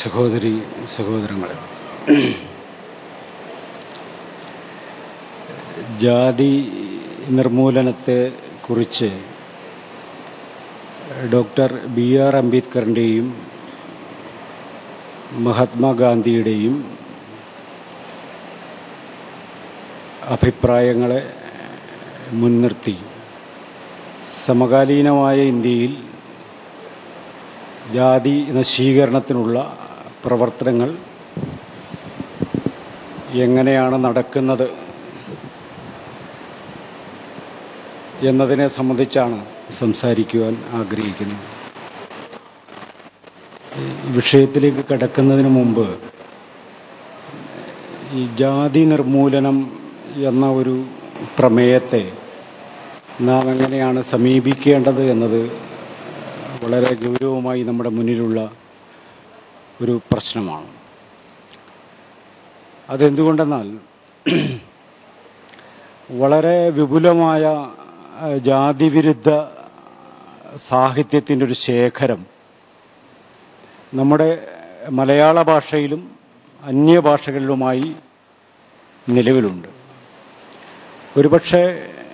സഹോദരി സഹോദരങ്ങളെ ജാതി നിർമൂലനത്തെ കുറിച്ച് ഡോക്ടർ ബി ആർ അംബേദ്കറിൻ്റെയും മഹാത്മാഗാന്ധിയുടെയും അഭിപ്രായങ്ങളെ മുൻനിർത്തി സമകാലീനമായ ഇന്ത്യയിൽ ജാതി നശീകരണത്തിനുള്ള പ്രവർത്തനങ്ങൾ എങ്ങനെയാണ് നടക്കുന്നത് എന്നതിനെ സംബന്ധിച്ചാണ് സംസാരിക്കുവാൻ ആഗ്രഹിക്കുന്നത് ഈ വിഷയത്തിലേക്ക് കടക്കുന്നതിന് മുമ്പ് ഈ ജാതി നിർമൂലനം എന്ന ഒരു പ്രമേയത്തെ നാം എങ്ങനെയാണ് സമീപിക്കേണ്ടത് എന്നത് വളരെ ഗൗരവമായി നമ്മുടെ മുന്നിലുള്ള ഒരു പ്രശ്നമാണ് അതെന്തുകൊണ്ടെന്നാൽ വളരെ വിപുലമായ അഹ്, ജാതിവിരുദ്ധ സാഹിത്യത്തിൻ്റെ ഒരു ശേഖരം നമ്മുടെ മലയാള ഭാഷയിലും അന്യഭാഷകളിലുമായി നിലവിലുണ്ട് ഒരുപക്ഷെ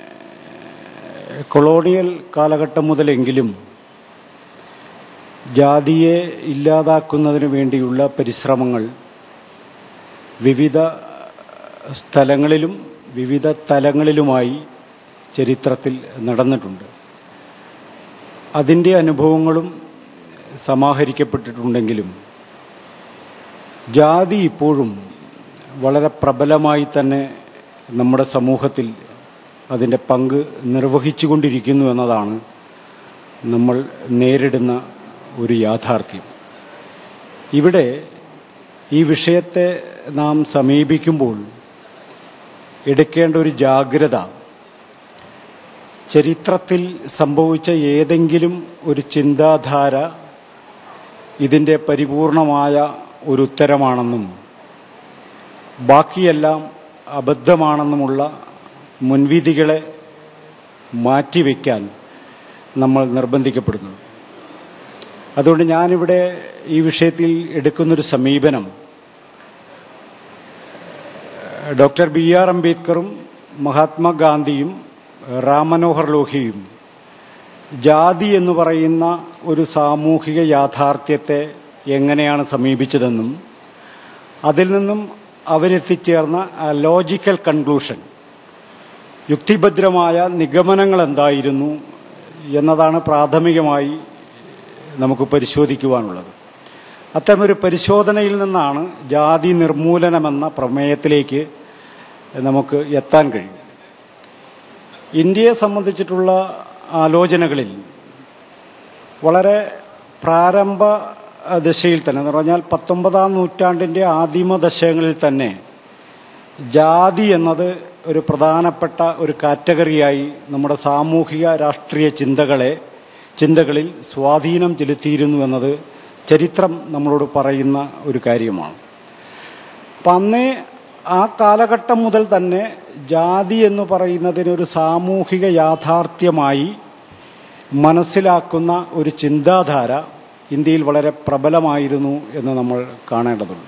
കൊളോണിയൽ കാലഘട്ടം മുതലെങ്കിലും ജാതിയെ ഇല്ലാതാക്കുന്നതിന് വേണ്ടിയുള്ള പരിശ്രമങ്ങൾ വിവിധ സ്ഥലങ്ങളിലും വിവിധ തലങ്ങളിലുമായി ചരിത്രത്തിൽ നടന്നിട്ടുണ്ട് അതിൻ്റെ അനുഭവങ്ങളും സമാഹരിക്കപ്പെട്ടിട്ടുണ്ടെങ്കിലും ജാതി ഇപ്പോഴും വളരെ പ്രബലമായി തന്നെ നമ്മുടെ സമൂഹത്തിൽ അതിൻ്റെ പങ്ക് നിർവഹിച്ചുകൊണ്ടിരിക്കുന്നു എന്നതാണ് നമ്മൾ നേരിടുന്ന ഒരു യാഥാർത്ഥ്യം ഇവിടെ ഈ വിഷയത്തെ നാം സമീപിക്കുമ്പോൾ എടുക്കേണ്ട ഒരു ജാഗ്രത ചരിത്രത്തിൽ സംഭവിച്ച ഏതെങ്കിലും ഒരു ചിന്താധാര ഇതിൻ്റെ പരിപൂർണമായ ഒരു ഉത്തരമാണെന്നും ബാക്കിയെല്ലാം അബദ്ധമാണെന്നുമുള്ള മുൻവിധികളെ മാറ്റിവെക്കാൻ നമ്മൾ നിർബന്ധിക്കപ്പെടുന്നു അതുകൊണ്ട് ഞാനിവിടെ ഈ വിഷയത്തിൽ എടുക്കുന്നൊരു സമീപനം ഡോക്ടർ ബി ആർ അംബേദ്കറും മഹാത്മാഗാന്ധിയും റാം മനോഹർ ലോഹിയും ജാതി എന്ന് പറയുന്ന ഒരു സാമൂഹിക യാഥാർത്ഥ്യത്തെ എങ്ങനെയാണ് സമീപിച്ചതെന്നും അതിൽ നിന്നും അവരെത്തിച്ചേർന്ന ലോജിക്കൽ കൺക്ലൂഷൻ യുക്തിഭദ്രമായ നിഗമനങ്ങൾ എന്തായിരുന്നു എന്നതാണ് പ്രാഥമികമായി നമുക്ക് പരിശോധിക്കുവാനുള്ളത് അത്തരമൊരു പരിശോധനയിൽ നിന്നാണ് ജാതി നിർമൂലനമെന്ന പ്രമേയത്തിലേക്ക് നമുക്ക് എത്താൻ കഴിയും ഇന്ത്യയെ സംബന്ധിച്ചിട്ടുള്ള ആലോചനകളിൽ വളരെ പ്രാരംഭ ദശയിൽ തന്നെ എന്ന് പറഞ്ഞാൽ പത്തൊമ്പതാം നൂറ്റാണ്ടിൻ്റെ ആദിമ ദശകങ്ങളിൽ തന്നെ ജാതി എന്നത് ഒരു പ്രധാനപ്പെട്ട ഒരു കാറ്റഗറിയായി നമ്മുടെ സാമൂഹിക രാഷ്ട്രീയ ചിന്തകളെ ചിന്തകളിൽ സ്വാധീനം ചെലുത്തിയിരുന്നു എന്നത് ചരിത്രം നമ്മളോട് പറയുന്ന ഒരു കാര്യമാണ് അപ്പം അന്നേ ആ കാലഘട്ടം മുതൽ തന്നെ ജാതി എന്ന് പറയുന്നതിനൊരു സാമൂഹിക യാഥാർത്ഥ്യമായി മനസ്സിലാക്കുന്ന ഒരു ചിന്താധാര ഇന്ത്യയിൽ വളരെ പ്രബലമായിരുന്നു എന്ന് നമ്മൾ കാണേണ്ടതുണ്ട്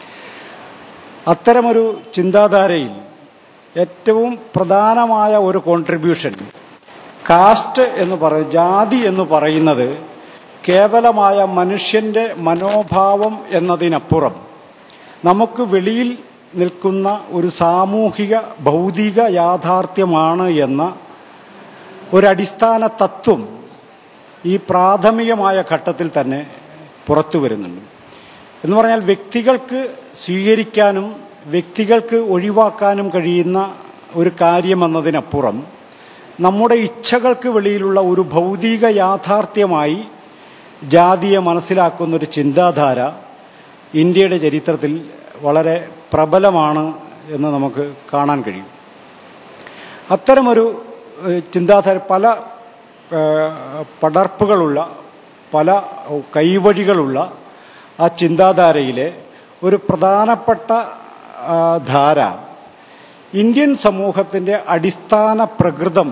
അത്തരമൊരു ചിന്താധാരയിൽ ഏറ്റവും പ്രധാനമായ ഒരു കോൺട്രിബ്യൂഷൻ കാസ്റ്റ് എന്ന് പറയും ജാതി എന്ന് പറയുന്നത് കേവലമായ മനുഷ്യന്റെ മനോഭാവം എന്നതിനപ്പുറം നമുക്ക് വെളിയിൽ നിൽക്കുന്ന ഒരു സാമൂഹിക ഭൗതിക യാഥാർത്ഥ്യമാണ് എന്ന ഒരടിസ്ഥാന തത്വം ഈ പ്രാഥമികമായ ഘട്ടത്തിൽ തന്നെ പുറത്തു വരുന്നുണ്ട് എന്ന് പറഞ്ഞാൽ വ്യക്തികൾക്ക് സ്വീകരിക്കാനും വ്യക്തികൾക്ക് ഒഴിവാക്കാനും കഴിയുന്ന ഒരു കാര്യമെന്നതിനപ്പുറം നമ്മുടെ ഇച്ഛകൾക്ക് വെളിയിലുള്ള ഒരു ഭൗതിക യാഥാർത്ഥ്യമായി ജാതിയെ മനസ്സിലാക്കുന്ന ഒരു ചിന്താധാര ഇന്ത്യയുടെ ചരിത്രത്തിൽ വളരെ പ്രബലമാണ് എന്ന് നമുക്ക് കാണാൻ കഴിയും അത്തരമൊരു ഏഹ്, ചിന്താധാര പല ഏഹ്, പടർപ്പുകളുള്ള പല കൈവഴികളുള്ള ആ ചിന്താധാരയിലെ ഒരു പ്രധാനപ്പെട്ട ആ, ധാര ഇന്ത്യൻ സമൂഹത്തിൻ്റെ അടിസ്ഥാന പ്രകൃതം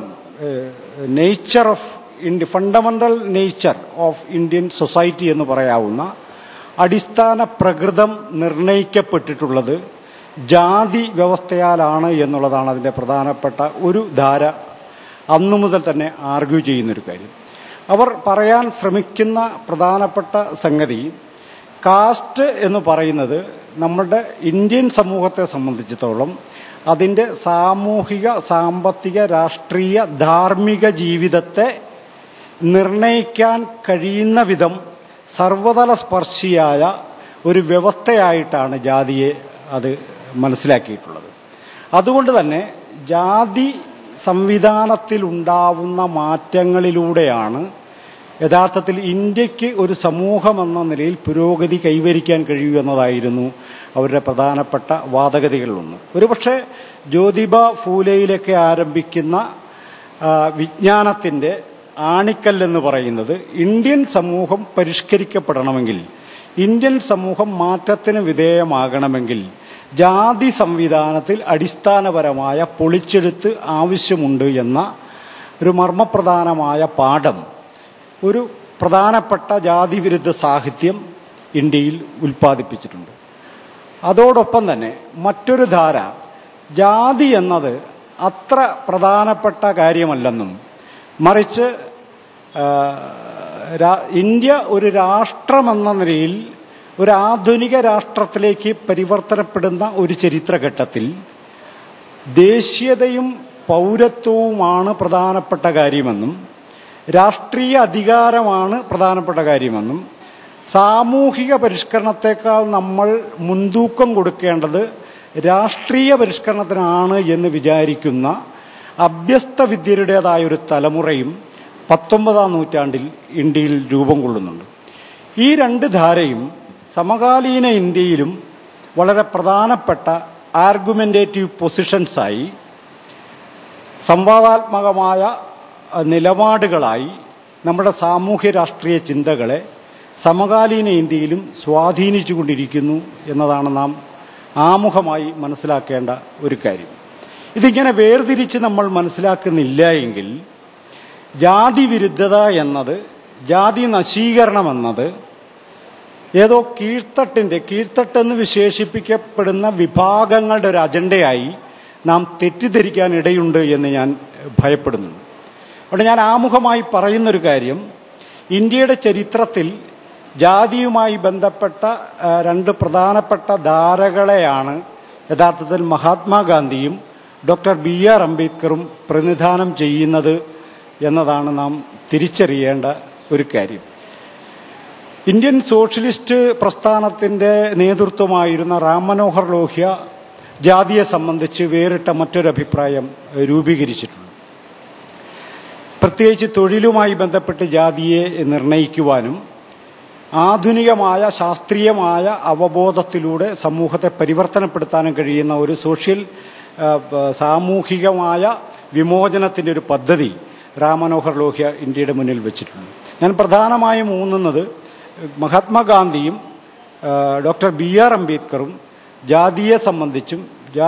nature of India fundamental nature of Indian society എന്ന് പറയാവുന്ന അടിസ്ഥാന പ്രകൃതം നിർണയിക്കപ്പെട്ടിട്ടുള്ളത് ജാതി വ്യവസ്ഥയാലാണ് എന്നുള്ളതാണ് അതിൻ്റെ പ്രധാനപ്പെട്ട ഒരു ധാര അന്നു മുതൽ തന്നെ ആർഗ്യൂ ചെയ്യുന്നൊരു കാര്യം അവർ പറയാൻ ശ്രമിക്കുന്ന പ്രധാനപ്പെട്ട സംഗതി കാസ്റ്റ് എന്ന് പറയുന്നത് നമ്മളുടെ ഇന്ത്യൻ സമൂഹത്തെ സംബന്ധിച്ചിടത്തോളം അതിൻ്റെ സാമൂഹിക സാമ്പത്തിക രാഷ്ട്രീയ ധാർമ്മിക ജീവിതത്തെ നിർണയിക്കാൻ കഴിയുന്ന വിധം സർവതല സ്പർശിയായ ഒരു വ്യവസ്ഥയായിട്ടാണ് ജാതിയെ അത് മനസ്സിലാക്കിയിട്ടുള്ളത് അതുകൊണ്ട് തന്നെ ജാതി സംവിധാനത്തിലുണ്ടാവുന്ന മാറ്റങ്ങളിലൂടെയാണ് യഥാർത്ഥത്തിൽ ഇന്ത്യക്ക് ഒരു സമൂഹമെന്ന നിലയിൽ പുരോഗതി കൈവരിക്കാൻ കഴിയൂ എന്നതായിരുന്നു അവരുടെ പ്രധാനപ്പെട്ട വാദഗതികളിലൊന്ന് ഒരുപക്ഷെ ജ്യോതിബ ഫൂലെയിലൊക്കെ ആരംഭിക്കുന്ന ആ, വിജ്ഞാനത്തിൻ്റെ ആണിക്കല്ലെന്ന് പറയുന്നത് ഇന്ത്യൻ സമൂഹം പരിഷ്കരിക്കപ്പെടണമെങ്കിൽ ഇന്ത്യൻ സമൂഹം മാറ്റത്തിന് വിധേയമാകണമെങ്കിൽ ജാതി സംവിധാനത്തിൽ അടിസ്ഥാനപരമായ പൊളിച്ചെടുത്ത് ആവശ്യമുണ്ട് എന്ന ഒരു മർമ്മപ്രധാനമായ പാഠം ഒരു പ്രധാനപ്പെട്ട ജാതിവിരുദ്ധ സാഹിത്യം ഇന്ത്യയിൽ ഉൽപ്പാദിപ്പിച്ചിട്ടുണ്ട് അതോടൊപ്പം തന്നെ മറ്റൊരു ധാര ജാതി എന്നത് അത്ര പ്രധാനപ്പെട്ട കാര്യമല്ലെന്നും മറിച്ച് ആ, രാ- ഇന്ത്യ ഒരു രാഷ്ട്രമെന്ന നിലയിൽ ഒരു ആധുനിക രാഷ്ട്രത്തിലേക്ക് പരിവർത്തനപ്പെടുന്ന ഒരു ചരിത്രഘട്ടത്തിൽ ദേശീയതയും പൗരത്വവുമാണ് പ്രധാനപ്പെട്ട കാര്യമെന്നും രാഷ്ട്രീയ അധികാരമാണ് പ്രധാനപ്പെട്ട കാര്യമെന്നും സാമൂഹിക പരിഷ്കരണത്തെക്കാൾ നമ്മൾ മുൻതൂക്കം കൊടുക്കേണ്ടത് രാഷ്ട്രീയ പരിഷ്കരണത്തിനാണ് എന്ന് വിചാരിക്കുന്ന അഭ്യസ്ത വിദ്യരുടേതായ ഒരു തലമുറയും പത്തൊമ്പതാം നൂറ്റാണ്ടിൽ ഇന്ത്യയിൽ രൂപം കൊള്ളുന്നുണ്ട് ഈ രണ്ട് ധാരയും സമകാലീന ഇന്ത്യയിലും വളരെ പ്രധാനപ്പെട്ട ആർഗുമെന്റേറ്റീവ് പൊസിഷൻസായി സംവാദാത്മകമായ അഹ്, നിലപാടുകളായി നമ്മുടെ സാമൂഹ്യ രാഷ്ട്രീയ ചിന്തകളെ സമകാലീന ഇന്ത്യയിലും സ്വാധീനിച്ചുകൊണ്ടിരിക്കുന്നു എന്നതാണ് നാം ആമുഖമായി മനസ്സിലാക്കേണ്ട ഒരു കാര്യം ഇതിങ്ങനെ വേർതിരിച്ച് നമ്മൾ മനസ്സിലാക്കുന്നില്ല എങ്കിൽ ജാതി വിരുദ്ധത എന്നത് ജാതി നശീകരണം എന്നത് ഏതോ കീഴ്ത്തട്ടിൻ്റെ കീഴ്ത്തട്ടെന്ന് വിശേഷിപ്പിക്കപ്പെടുന്ന വിഭാഗങ്ങളുടെ ഒരു അജണ്ടയായി നാം തെറ്റിദ്ധരിക്കാൻ ഇടയുണ്ട് എന്ന് ഞാൻ ഭയപ്പെടുന്നു അവിടെ ഞാൻ ആമുഖമായി പറയുന്നൊരു കാര്യം ഇന്ത്യയുടെ ചരിത്രത്തിൽ ജാതിയുമായി ബന്ധപ്പെട്ട ആ, രണ്ട് പ്രധാനപ്പെട്ട ധാരകളെയാണ് യഥാർത്ഥത്തിൽ മഹാത്മാഗാന്ധിയും ഡോക്ടർ ബി ആർ അംബേദ്കറും പ്രതിനിധാനം ചെയ്യുന്നത് എന്നതാണ് നാം തിരിച്ചറിയേണ്ട ഒരു കാര്യം ഇന്ത്യൻ സോഷ്യലിസ്റ്റ് പ്രസ്ഥാനത്തിന്റെ നേതൃത്വമായിരുന്ന റാം മനോഹർ ലോഹ്യ ജാതിയെ സംബന്ധിച്ച് വേറിട്ട മറ്റൊരു അഭിപ്രായം രൂപീകരിച്ചിട്ടുണ്ട് പ്രത്യേകിച്ച് തൊഴിലുമായി ബന്ധപ്പെട്ട് ജാതിയെ നിർണയിക്കുവാനും ആധുനികമായ ശാസ്ത്രീയമായ അവബോധത്തിലൂടെ സമൂഹത്തെ പരിവർത്തനപ്പെടുത്താനും കഴിയുന്ന ഒരു സോഷ്യൽ ആ, പ- സാമൂഹികമായ വിമോചനത്തിൻ്റെ ഒരു പദ്ധതി റാം മനോഹർ ലോഹ്യ ഇന്ത്യയുടെ മുന്നിൽ വെച്ചിട്ടുണ്ട് ഞാൻ പ്രധാനമായും ഊന്നുന്നത് മഹാത്മാഗാന്ധിയും ആ, ഡോക്ടർ ബി ആർ അംബേദ്കറും ജാതിയെ സംബന്ധിച്ചും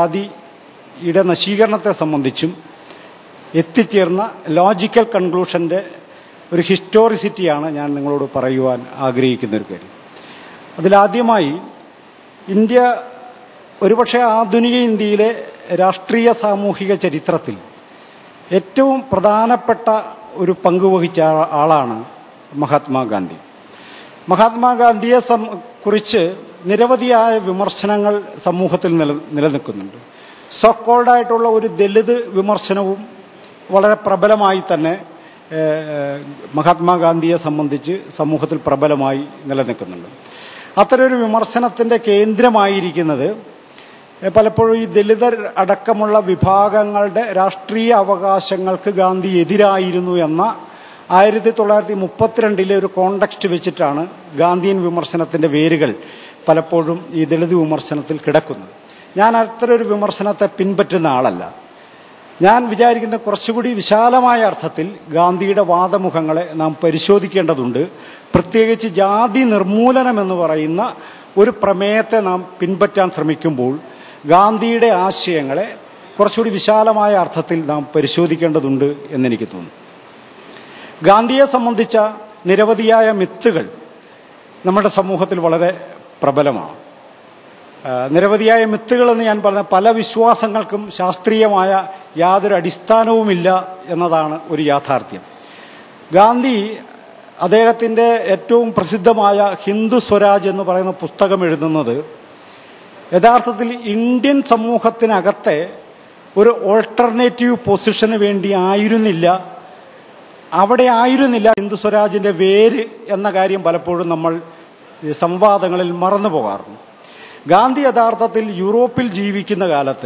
ജാതിയുടെ നശീകരണത്തെ സംബന്ധിച്ചും എത്തിച്ചേർന്ന ലോജിക്കൽ കൺക്ലൂഷൻ്റെ ഒരു ഹിസ്റ്റോറിസിറ്റിയാണ് ഞാൻ നിങ്ങളോട് പറയുവാൻ ആഗ്രഹിക്കുന്ന ഒരു കാര്യം അതിലാദ്യമായി ഇന്ത്യ ഒരുപക്ഷെ ആധുനിക ഇന്ത്യയിലെ രാഷ്ട്രീയ സാമൂഹിക ചരിത്രത്തിൽ ഏറ്റവും പ്രധാനപ്പെട്ട ഒരു പങ്ക് വഹിച്ച ആ- ആളാണ് മഹാത്മാഗാന്ധി മഹാത്മാഗാന്ധിയെ സം കുറിച്ച് നിരവധിയായ വിമർശനങ്ങൾ സമൂഹത്തിൽ നില നിലനിൽക്കുന്നുണ്ട് സോക്കോൾഡായിട്ടുള്ള ഒരു ദലിത് വിമർശനവും വളരെ പ്രബലമായി തന്നെ ഏഹ്, മഹാത്മാഗാന്ധിയെ സംബന്ധിച്ച് സമൂഹത്തിൽ പ്രബലമായി നിലനിൽക്കുന്നുണ്ട് അത്തരൊരു വിമർശനത്തിൻ്റെ കേന്ദ്രമായിരിക്കുന്നത് ഏഹ്, പലപ്പോഴും ഈ ദലിതർ അടക്കമുള്ള വിഭാഗങ്ങളുടെ രാഷ്ട്രീയ അവകാശങ്ങൾക്ക് ഗാന്ധി എതിരായിരുന്നു എന്ന ആയിരത്തി തൊള്ളായിരത്തി മുപ്പത്തിരണ്ടിലെ ഒരു കോണ്ടക്സ്റ്റ് വെച്ചിട്ടാണ് ഗാന്ധിയൻ വിമർശനത്തിൻ്റെ വേരുകൾ പലപ്പോഴും ഈ ദളിത് വിമർശനത്തിൽ കിടക്കുന്നത് ഞാൻ അത്തരൊരു വിമർശനത്തെ പിൻപറ്റുന്ന ആളല്ല ഞാൻ വിചാരിക്കുന്ന കുറച്ചുകൂടി വിശാലമായ അർത്ഥത്തിൽ ഗാന്ധിയുടെ വാദമുഖങ്ങളെ നാം പരിശോധിക്കേണ്ടതുണ്ട് പ്രത്യേകിച്ച് ജാതി നിർമൂലനം എന്ന് പറയുന്ന ഒരു പ്രമേയത്തെ നാം പിൻപറ്റാൻ ശ്രമിക്കുമ്പോൾ ഗാന്ധിയുടെ ആശയങ്ങളെ കുറച്ചുകൂടി വിശാലമായ അർത്ഥത്തിൽ നാം പരിശോധിക്കേണ്ടതുണ്ട് എന്നെനിക്ക് തോന്നുന്നു ഗാന്ധിയെ സംബന്ധിച്ച നിരവധിയായ മിത്തുകൾ നമ്മുടെ സമൂഹത്തിൽ വളരെ പ്രബലമാണ് ആ, നിരവധിയായ മിത്തുകളെന്ന് ഞാൻ പറഞ്ഞ പല വിശ്വാസങ്ങൾക്കും ശാസ്ത്രീയമായ യാതൊരു അടിസ്ഥാനവുമില്ല എന്നതാണ് ഒരു യാഥാർത്ഥ്യം ഗാന്ധി അദ്ദേഹത്തിൻ്റെ ഏറ്റവും പ്രസിദ്ധമായ ഹിന്ദു സ്വരാജ് എന്ന് പറയുന്ന പുസ്തകം എഴുതുന്നത് യഥാർത്ഥത്തിൽ ഇന്ത്യൻ സമൂഹത്തിനകത്തെ ഒരു ഓൾട്ടർനേറ്റീവ് പൊസിഷന് വേണ്ടി ആയിരുന്നില്ല അവിടെ ആയിരുന്നില്ല ഹിന്ദു സ്വരാജിന്റെ വേര് എന്ന കാര്യം പലപ്പോഴും നമ്മൾ ഈ സംവാദങ്ങളിൽ മറന്നു പോകാറുണ്ട് ഗാന്ധി യഥാർത്ഥത്തിൽ യൂറോപ്പിൽ ജീവിക്കുന്ന കാലത്ത്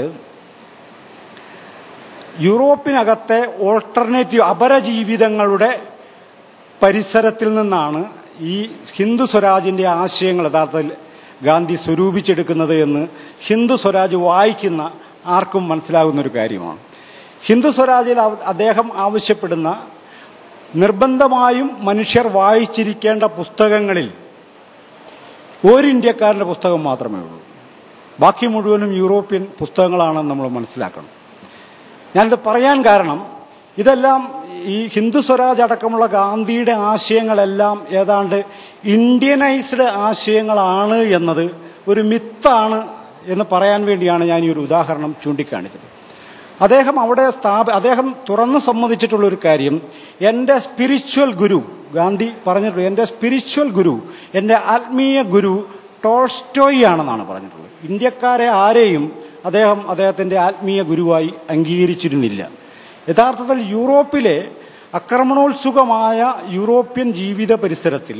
യൂറോപ്പിനകത്തെ ഓൾട്ടർനേറ്റീവ് അപരജീവിതങ്ങളുടെ പരിസരത്തിൽ നിന്നാണ് ഈ ഹിന്ദു സ്വരാജിന്റെ ആശയങ്ങൾ യഥാർത്ഥത്തിൽ ഗാന്ധി സ്വരൂപിച്ചെടുക്കുന്നത് എന്ന് ഹിന്ദു സ്വരാജ് വായിക്കുന്ന ആർക്കും മനസ്സിലാകുന്ന ഒരു കാര്യമാണ് ഹിന്ദു സ്വരാജിൽ അവ- അദ്ദേഹം ആവശ്യപ്പെടുന്ന നിർബന്ധമായും മനുഷ്യർ വായിച്ചിരിക്കേണ്ട പുസ്തകങ്ങളിൽ ഒരു ഇന്ത്യക്കാരൻ്റെ പുസ്തകം മാത്രമേ ഉള്ളൂ ബാക്കി മുഴുവനും യൂറോപ്യൻ പുസ്തകങ്ങളാണെന്ന് നമ്മൾ മനസ്സിലാക്കണം ഞാനിത് പറയാൻ കാരണം ഇതെല്ലാം ഈ ഹിന്ദു സ്വരാജ് അടക്കമുള്ള ഗാന്ധിയുടെ ആശയങ്ങളെല്ലാം ഏതാണ്ട് ഇന്ത്യനൈസ്ഡ് ആശയങ്ങളാണ് എന്നത് ഒരു മിത്താണ് എന്ന് പറയാൻ വേണ്ടിയാണ് ഞാൻ ഈ ഒരു ഉദാഹരണം ചൂണ്ടിക്കാണിച്ചത് അദ്ദേഹം അവിടെ സ്ഥാപ അദ്ദേഹം തുറന്നു സമ്മതിച്ചിട്ടുള്ള ഒരു കാര്യം എൻ്റെ സ്പിരിച്വൽ ഗുരു ഗാന്ധി പറഞ്ഞിട്ടുള്ളത് എൻ്റെ സ്പിരിച്വൽ ഗുരു എൻ്റെ ആത്മീയ ഗുരു ടോൾസ്റ്റോയി ആണെന്നാണ് പറഞ്ഞിട്ടുള്ളത് ഇന്ത്യക്കാരെ ആരെയും അദ്ദേഹം അദ്ദേഹത്തിൻ്റെ ആത്മീയ ഗുരുവായി അംഗീകരിച്ചിരുന്നില്ല യഥാർത്ഥത്തിൽ യൂറോപ്പിലെ ആക്രമണോത്സുകമായ യൂറോപ്യൻ ജീവിത പരിസരത്തിൽ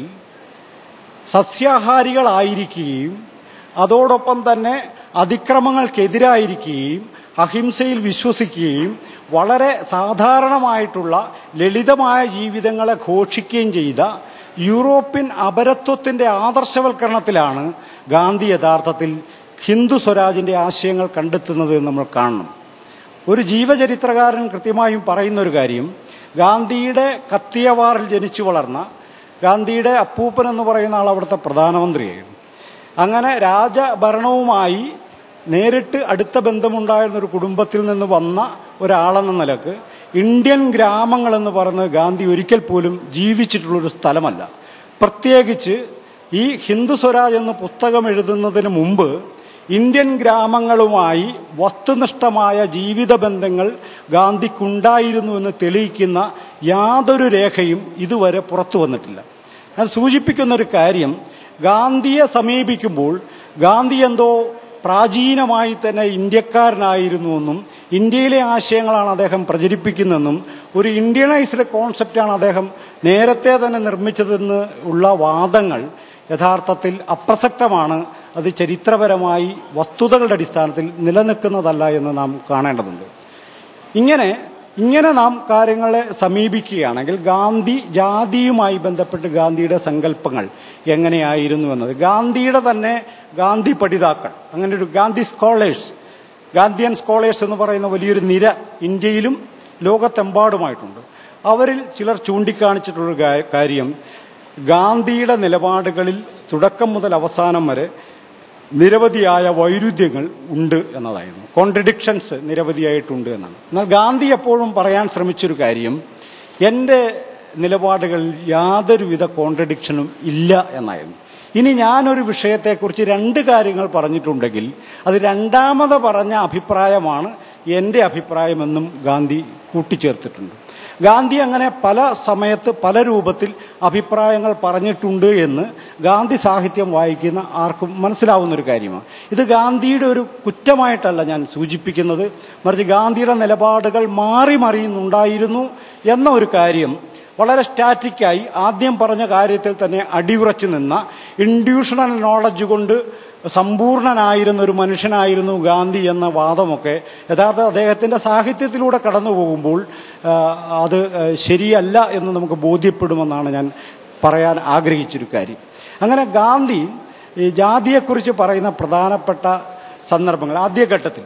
സസ്യാഹാരികളായിരിക്കുകയും അതോടൊപ്പം തന്നെ അതിക്രമങ്ങൾക്കെതിരായിരിക്കുകയും അഹിംസയിൽ വിശ്വസിക്കുകയും വളരെ സാധാരണമായിട്ടുള്ള ലളിതമായ ജീവിതങ്ങളെ ഘോഷിക്കുകയും ചെയ്ത യൂറോപ്യൻ അപരത്വത്തിന്റെ ആദർശവൽക്കരണത്തിലാണ് ഗാന്ധി യഥാർത്ഥത്തിൽ ഹിന്ദു സ്വരാജിന്റെ ആശയങ്ങൾ കണ്ടെത്തുന്നത് എന്ന് നമ്മൾ കാണണം ഒരു ജീവചരിത്രകാരൻ കൃത്യമായും പറയുന്ന ഒരു കാര്യം ഗാന്ധിയുടെ കത്തിയവാറിൽ ജനിച്ചു വളർന്ന ഗാന്ധിയുടെ അപ്പൂപ്പൻ എന്ന് പറയുന്ന ആൾ അവിടുത്തെ പ്രധാനമന്ത്രിയായിരുന്നു അങ്ങനെ രാജഭരണവുമായി നേരിട്ട് അടുത്ത ബന്ധമുണ്ടായിരുന്ന ഒരു കുടുംബത്തിൽ നിന്ന് വന്ന ഒരാളെന്ന നിലക്ക് ഇന്ത്യൻ ഗ്രാമങ്ങൾ എന്ന് പറയുന്നത് ഗാന്ധി ഒരിക്കൽ പോലും ജീവിച്ചിട്ടുള്ളൊരു സ്ഥലമല്ല പ്രത്യേകിച്ച് ഈ ഹിന്ദു സ്വരാജ് എന്ന പുസ്തകം എഴുതുന്നതിന് മുമ്പ് ഇന്ത്യൻ ഗ്രാമങ്ങളുമായി വസ്തുനിഷ്ഠമായ ജീവിത ബന്ധങ്ങൾ ഗാന്ധിക്കുണ്ടായിരുന്നു എന്ന് തെളിയിക്കുന്ന യാതൊരു രേഖയും ഇതുവരെ പുറത്തു വന്നിട്ടില്ല ഞാൻ സൂചിപ്പിക്കുന്ന ഒരു കാര്യം ഗാന്ധിയെ സമീപിക്കുമ്പോൾ ഗാന്ധി എന്തോ പ്രാചീനമായി തന്നെ ഇന്ത്യക്കാരനായിരുന്നുവെന്നും ഇന്ത്യയിലെ ആശയങ്ങളാണ് അദ്ദേഹം പ്രചരിപ്പിക്കുന്നതെന്നും ഒരു ഇന്ത്യനൈസ്ഡ് കോൺസെപ്റ്റാണ് അദ്ദേഹം നേരത്തെ തന്നെ നിർമ്മിച്ചതെന്ന് ഉള്ള വാദങ്ങൾ യഥാർത്ഥത്തിൽ അപ്രസക്തമാണ് അത് ചരിത്രപരമായി വസ്തുതകളുടെ അടിസ്ഥാനത്തിൽ നിലനിൽക്കുന്നതല്ല എന്ന് നാം കാണേണ്ടതുണ്ട് ഇങ്ങനെ ഇങ്ങനെ നാം കാര്യങ്ങളെ സമീപിക്കുകയാണെങ്കിൽ ഗാന്ധി ജാതിയുമായി ബന്ധപ്പെട്ട് ഗാന്ധിയുടെ സങ്കല്പങ്ങൾ എങ്ങനെയായിരുന്നു എന്നത് ഗാന്ധിയുടെ തന്നെ ഗാന്ധി പഠിതാക്കൾ അങ്ങനെ ഒരു ഗാന്ധി സ്കോളേഴ്സ് ഗാന്ധിയൻ സ്കോളേഴ്സ് എന്ന് പറയുന്ന വലിയൊരു നിര ഇന്ത്യയിലും ലോകത്തെമ്പാടുമായിട്ടുണ്ട് അവരിൽ ചിലർ ചൂണ്ടിക്കാണിച്ചിട്ടുള്ളൊരു കാ- കാര്യം ഗാന്ധിയുടെ നിലപാടുകളിൽ തുടക്കം മുതൽ അവസാനം വരെ നിരവധിയായ വൈരുദ്ധ്യങ്ങൾ ഉണ്ട് എന്നതായിരുന്നു കോൺട്രഡിക്ഷൻസ് നിരവധിയായിട്ടുണ്ട് എന്നാണ് എന്നാൽ ഗാന്ധി എപ്പോഴും പറയാൻ ശ്രമിച്ചൊരു കാര്യം എൻ്റെ നിലപാടുകളിൽ യാതൊരുവിധ കോൺട്രഡിക്ഷനും ഇല്ല എന്നായിരുന്നു ഇനി ഞാനൊരു വിഷയത്തെക്കുറിച്ച് രണ്ട് കാര്യങ്ങൾ പറഞ്ഞിട്ടുണ്ടെങ്കിൽ അത് രണ്ടാമത് പറഞ്ഞ അഭിപ്രായമാണ് എൻ്റെ അഭിപ്രായമെന്നും ഗാന്ധി കൂട്ടിച്ചേർത്തിട്ടുണ്ട് ഗാന്ധി അങ്ങനെ പല സമയത്ത് പല രൂപത്തിൽ അഭിപ്രായങ്ങൾ പറഞ്ഞിട്ടുണ്ട് എന്ന് ഗാന്ധി സാഹിത്യം വായിക്കുന്ന ആർക്കും മനസ്സിലാവുന്ന ഒരു കാര്യമാണ് ഇത് ഗാന്ധിയുടെ ഒരു കുറ്റമായിട്ടല്ല ഞാൻ സൂചിപ്പിക്കുന്നത് മറിച്ച് ഗാന്ധിയുടെ നിലപാടുകൾ മാറി മറിയുന്നുണ്ടായിരുന്നു എന്ന ഒരു കാര്യം വളരെ സ്റ്റാറ്റിക്കായി ആദ്യം പറഞ്ഞ കാര്യത്തിൽ തന്നെ അടിയുറച്ചു നിന്ന ഇൻഡ്യൂഷണൽ നോളജ് കൊണ്ട് സമ്പൂർണനായിരുന്ന ഒരു മനുഷ്യനായിരുന്നു ഗാന്ധി എന്ന വാദമൊക്കെ യഥാർത്ഥ അദ്ദേഹത്തിൻ്റെ സാഹിത്യത്തിലൂടെ കടന്നു പോകുമ്പോൾ ആ, അത് ആ, ശരിയല്ല എന്ന് നമുക്ക് ബോധ്യപ്പെടുമെന്നാണ് ഞാൻ പറയാൻ ആഗ്രഹിച്ചൊരു കാര്യം അങ്ങനെ ഗാന്ധി ഈ ജാതിയെക്കുറിച്ച് പറയുന്ന പ്രധാനപ്പെട്ട സന്ദർഭങ്ങൾ ആദ്യഘട്ടത്തിൽ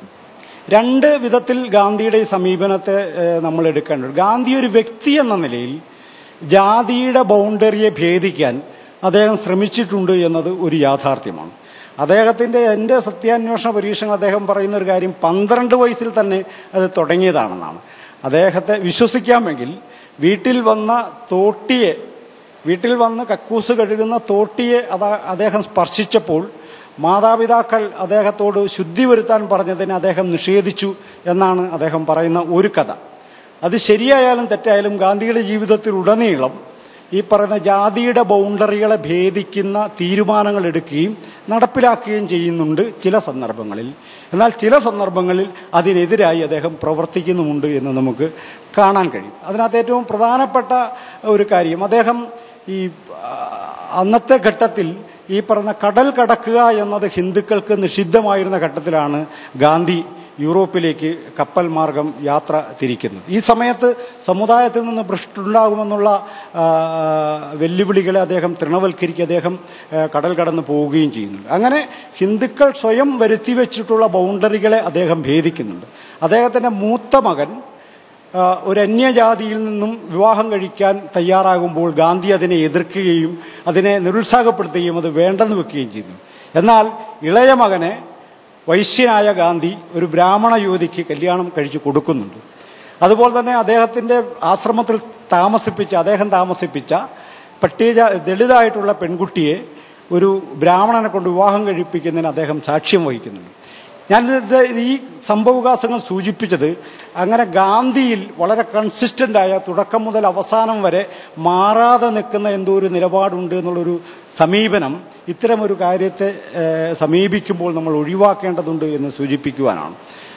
രണ്ട് വിധത്തിൽ ഗാന്ധിയുടെ ഈ സമീപനത്തെ ഏഹ്, നമ്മൾ എടുക്കേണ്ടത് ഗാന്ധി ഒരു വ്യക്തി എന്ന നിലയിൽ ജാതിയുടെ ബൗണ്ടറിയെ ഭേദിക്കാൻ അദ്ദേഹം ശ്രമിച്ചിട്ടുണ്ട് എന്നത് ഒരു യാഥാർത്ഥ്യമാണ് അദ്ദേഹത്തിൻ്റെ എൻ്റെ സത്യാന്വേഷണ പരീക്ഷണം അദ്ദേഹം പറയുന്ന ഒരു കാര്യം പന്ത്രണ്ട് വയസ്സിൽ തന്നെ അത് തുടങ്ങിയതാണെന്നാണ് അദ്ദേഹത്തെ വിശ്വസിക്കാമെങ്കിൽ വീട്ടിൽ വന്ന തോട്ടിയെ വീട്ടിൽ വന്ന് കക്കൂസ് കഴുകുന്ന തോട്ടിയെ അതാ അദ്ദേഹം സ്പർശിച്ചപ്പോൾ മാതാപിതാക്കൾ അദ്ദേഹത്തോട് ശുദ്ധി വരുത്താൻ പറഞ്ഞതിന് അദ്ദേഹം നിഷേധിച്ചു എന്നാണ് അദ്ദേഹം പറയുന്ന ഒരു കഥ അത് ശരിയായാലും തെറ്റായാലും ഗാന്ധിയുടെ ജീവിതത്തിൽ ഉടനീളം ഈ പറയുന്ന ജാതിയുടെ ബൗണ്ടറികളെ ഭേദിക്കുന്ന തീരുമാനങ്ങൾ എടുക്കുകയും നടപ്പിലാക്കുകയും ചെയ്യുന്നുണ്ട് ചില സന്ദർഭങ്ങളിൽ എന്നാൽ ചില സന്ദർഭങ്ങളിൽ അതിനെതിരായി അദ്ദേഹം പ്രവർത്തിക്കുന്നുമുണ്ട് എന്ന് നമുക്ക് കാണാൻ കഴിയും അതിനകത്ത് ഏറ്റവും പ്രധാനപ്പെട്ട ഒരു കാര്യം അദ്ദേഹം ഈ ആ, അന്നത്തെ ഘട്ടത്തിൽ ഈ പറഞ്ഞ കടൽ കടക്കുക എന്നത് ഹിന്ദുക്കൾക്ക് നിഷിദ്ധമായിരുന്ന ഘട്ടത്തിലാണ് ഗാന്ധി യൂറോപ്പിലേക്ക് കപ്പൽ മാർഗം യാത്ര തിരിക്കുന്നത് ഈ സമയത്ത് സമുദായത്തിൽ നിന്ന് ഭ്രഷ്ടുണ്ടാകുമെന്നുള്ള ആ, വെല്ലുവിളികളെ അദ്ദേഹം തൃണവൽക്കരിക്കുക അദ്ദേഹം ആ, കടൽ കടന്ന് പോവുകയും ചെയ്യുന്നുണ്ട് അങ്ങനെ ഹിന്ദുക്കൾ സ്വയം വരുത്തി വെച്ചിട്ടുള്ള ബൗണ്ടറികളെ അദ്ദേഹം ഭേദിക്കുന്നുണ്ട് അദ്ദേഹത്തിൻ്റെ മൂത്ത മകൻ ആ, ഒരു അന്യജാതിയിൽ നിന്നും വിവാഹം കഴിക്കാൻ തയ്യാറാകുമ്പോൾ ഗാന്ധി അതിനെ എതിർക്കുകയും അതിനെ നിരുത്സാഹപ്പെടുത്തുകയും അത് വേണ്ടെന്ന് വെക്കുകയും ചെയ്തു എന്നാൽ ഇളയ മകനെ വൈശ്യനായ ഗാന്ധി ഒരു ബ്രാഹ്മണ യുവതിക്ക് കല്യാണം കഴിച്ചു കൊടുക്കുന്നുണ്ട് അതുപോലെ തന്നെ അദ്ദേഹത്തിൻ്റെ ആശ്രമത്തിൽ താമസിപ്പിച്ച അദ്ദേഹം താമസിപ്പിച്ച പട്ടിക ദളിതായിട്ടുള്ള പെൺകുട്ടിയെ ഒരു ബ്രാഹ്മണനെ കൊണ്ട് വിവാഹം കഴിപ്പിക്കുന്നതിന് അദ്ദേഹം സാക്ഷ്യം വഹിക്കുന്നുണ്ട് ഞാൻ ഇത് ഈ സംഭവവികാസങ്ങൾ സൂചിപ്പിച്ചത് അങ്ങനെ ഗാന്ധിയിൽ വളരെ കൺസിസ്റ്റന്റ് ആയ തുടക്കം മുതൽ അവസാനം വരെ മാറാതെ നിൽക്കുന്ന എന്തോ ഒരു നിലപാടുണ്ട് എന്നുള്ളൊരു സമീപനം ഇത്തരമൊരു കാര്യത്തെ ഏഹ്, സമീപിക്കുമ്പോൾ നമ്മൾ ഒഴിവാക്കേണ്ടതുണ്ട് എന്ന് സൂചിപ്പിക്കുവാനാണ്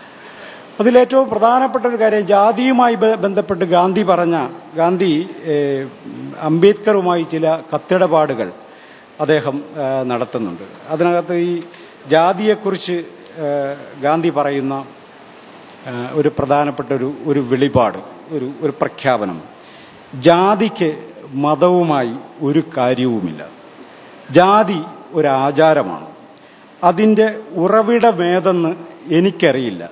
അതിലേറ്റവും പ്രധാനപ്പെട്ട ഒരു കാര്യം ജാതിയുമായി ബ- ബന്ധപ്പെട്ട് ഗാന്ധി പറഞ്ഞ ഗാന്ധി ഏഹ്, അംബേദ്കറുമായി ചില കത്തിടപാടുകൾ അദ്ദേഹം ഏഹ്, നടത്തുന്നുണ്ട് അതിനകത്ത് ഈ ജാതിയെക്കുറിച്ച് ഏഹ്, ഗാന്ധി പറയുന്ന ഏഹ്, ഒരു പ്രധാനപ്പെട്ട ഒരു ഒരു വെളിപാട് ഒരു ഒരു പ്രഖ്യാപനം ജാതിക്ക് മതവുമായി ഒരു കാര്യവുമില്ല ജാതി ഒരു ആചാരമാണ് അതിൻ്റെ ഉറവിടമേതെന്ന് എനിക്കറിയില്ല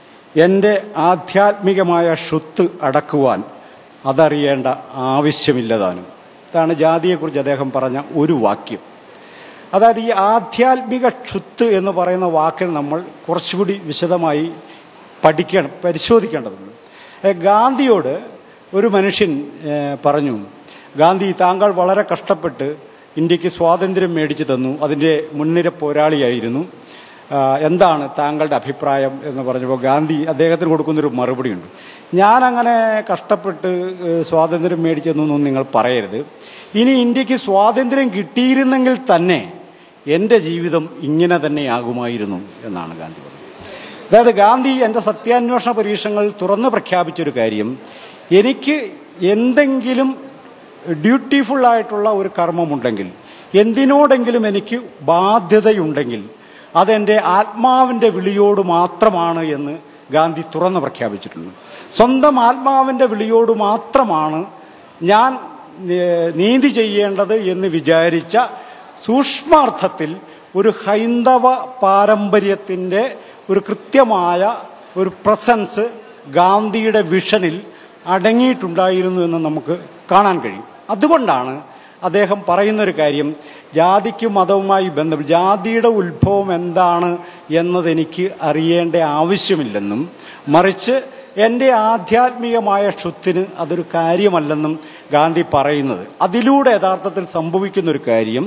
എൻ്റെ ആധ്യാത്മികമായ ഷുത്ത് അടക്കുവാൻ അതറിയേണ്ട ആവശ്യമില്ലതാനും ഇതാണ് ജാതിയെക്കുറിച്ച് അദ്ദേഹം പറഞ്ഞ ഒരു വാക്യം അതായത് ഈ ആധ്യാത്മിക ക്ഷുത്ത് എന്ന് പറയുന്ന വാക്കിൽ നമ്മൾ കുറച്ചുകൂടി വിശദമായി പഠിക്കണം പരിശോധിക്കേണ്ടതുണ്ട് ഏ, ഗാന്ധിയോട് ഒരു മനുഷ്യൻ ഏ, പറഞ്ഞു ഗാന്ധി താങ്കൾ വളരെ കഷ്ടപ്പെട്ട് ഇന്ത്യക്ക് സ്വാതന്ത്ര്യം മേടിച്ചു തന്നു അതിൻ്റെ മുൻനിര പോരാളിയായിരുന്നു ആ, എന്താണ് താങ്കളുടെ അഭിപ്രായം എന്ന് പറഞ്ഞപ്പോൾ ഗാന്ധി അദ്ദേഹത്തിന് കൊടുക്കുന്നൊരു മറുപടിയുണ്ട് ഞാൻ അങ്ങനെ കഷ്ടപ്പെട്ട് ഏ, സ്വാതന്ത്ര്യം മേടിച്ചു തന്നു എന്നൊന്നും നിങ്ങൾ പറയരുത് ഇനി ഇന്ത്യക്ക് സ്വാതന്ത്ര്യം കിട്ടിയിരുന്നെങ്കിൽ തന്നെ എൻ്റെ ജീവിതം ഇങ്ങനെ തന്നെയാകുമായിരുന്നു എന്നാണ് ഗാന്ധി പറഞ്ഞത് അതായത് ഗാന്ധി എൻ്റെ സത്യാന്വേഷണ പരീക്ഷണങ്ങളിൽ തുറന്നു പ്രഖ്യാപിച്ചൊരു കാര്യം എനിക്ക് എന്തെങ്കിലും ഡ്യൂട്ടിഫുൾ ആയിട്ടുള്ള ഒരു കർമ്മമുണ്ടെങ്കിൽ എന്തിനോടെങ്കിലും എനിക്ക് ബാധ്യതയുണ്ടെങ്കിൽ അതെൻ്റെ ആത്മാവിൻ്റെ വിളിയോട് മാത്രമാണ് എന്ന് ഗാന്ധി തുറന്നു പ്രഖ്യാപിച്ചിട്ടുണ്ട് സ്വന്തം ആത്മാവിൻ്റെ വിളിയോട് മാത്രമാണ് ഞാൻ ഏഹ്, നീതി ചെയ്യേണ്ടത് എന്ന് വിചാരിച്ച സൂക്ഷ്മാർത്ഥത്തിൽ ഒരു ഹൈന്ദവ പാരമ്പര്യത്തിൻ്റെ ഒരു കൃത്യമായ ഒരു പ്രസൻസ് ഗാന്ധിയുടെ വിഷനിൽ അടങ്ങിയിട്ടുണ്ടായിരുന്നു എന്ന് നമുക്ക് കാണാൻ കഴിയും അതുകൊണ്ടാണ് അദ്ദേഹം പറയുന്നൊരു കാര്യം ജാതിക്കും മതവുമായി ബന്ധം ജാതിയുടെ ഉത്ഭവം എന്താണ് എന്നതെനിക്ക് അറിയേണ്ട ആവശ്യമില്ലെന്നും മറിച്ച് എൻ്റെ ആധ്യാത്മികമായ ക്ഷുത്തിന് അതൊരു കാര്യമല്ലെന്നും ഗാന്ധി പറയുന്നത് അതിലൂടെ യഥാർത്ഥത്തിൽ സംഭവിക്കുന്ന ഒരു കാര്യം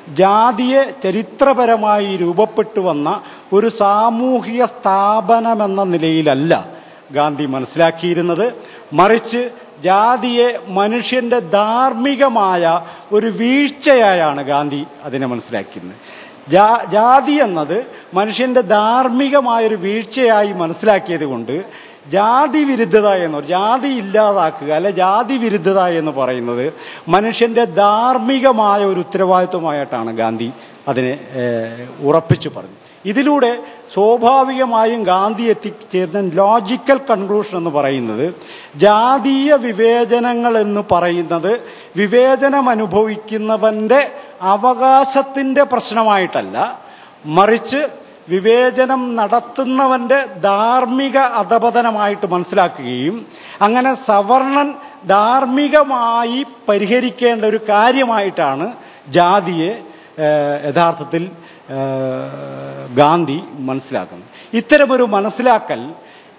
ജാതിയെ ചരിത്രപരമായി രൂപപ്പെട്ടു വന്ന ഒരു സാമൂഹിക സ്ഥാപനമെന്ന നിലയിലല്ല ഗാന്ധി മനസ്സിലാക്കിയിരുന്നത് മറിച്ച് ജാതിയെ മനുഷ്യന്റെ ധാർമ്മികമായ ഒരു വീഴ്ചയായാണ് ഗാന്ധി അതിനെ മനസ്സിലാക്കിയിരുന്നത് ജാ- ജാതി എന്നത് മനുഷ്യന്റെ ധാർമ്മികമായ ഒരു വീഴ്ചയായി മനസ്സിലാക്കിയത് കൊണ്ട് ജാതി വിരുദ്ധത എന്ന് പറ- ജാതി ഇല്ലാതാക്കുക അല്ലെ ജാതി വിരുദ്ധത എന്ന് പറയുന്നത് മനുഷ്യന്റെ ധാർമ്മികമായ ഒരു ഉത്തരവാദിത്വമായിട്ടാണ് ഗാന്ധി അതിനെ ഏഹ്, ഉറപ്പിച്ചു പറഞ്ഞു ഇതിലൂടെ സ്വാഭാവികമായും ഗാന്ധി എത്തിച്ചേർന്ന ലോജിക്കൽ കൺക്ലൂഷൻ എന്ന് പറയുന്നത് ജാതീയ വിവേചനങ്ങൾ എന്ന് പറയുന്നത് വിവേചനം അനുഭവിക്കുന്നവന്റെ അവകാശത്തിന്റെ പ്രശ്നമായിട്ടല്ല മറിച്ച് വിവേചനം നടത്തുന്നവന്റെ ധാർമ്മിക അധപതനമായിട്ട് മനസ്സിലാക്കുകയും അങ്ങനെ സവർണൻ ധാർമ്മികമായി പരിഹരിക്കേണ്ട ഒരു കാര്യമായിട്ടാണ് ജാതിയെ ഏഹ്, യഥാർത്ഥത്തിൽ ഏഹ്, ഗാന്ധി മനസ്സിലാക്കുന്നത് ഇത്തരമൊരു മനസ്സിലാക്കൽ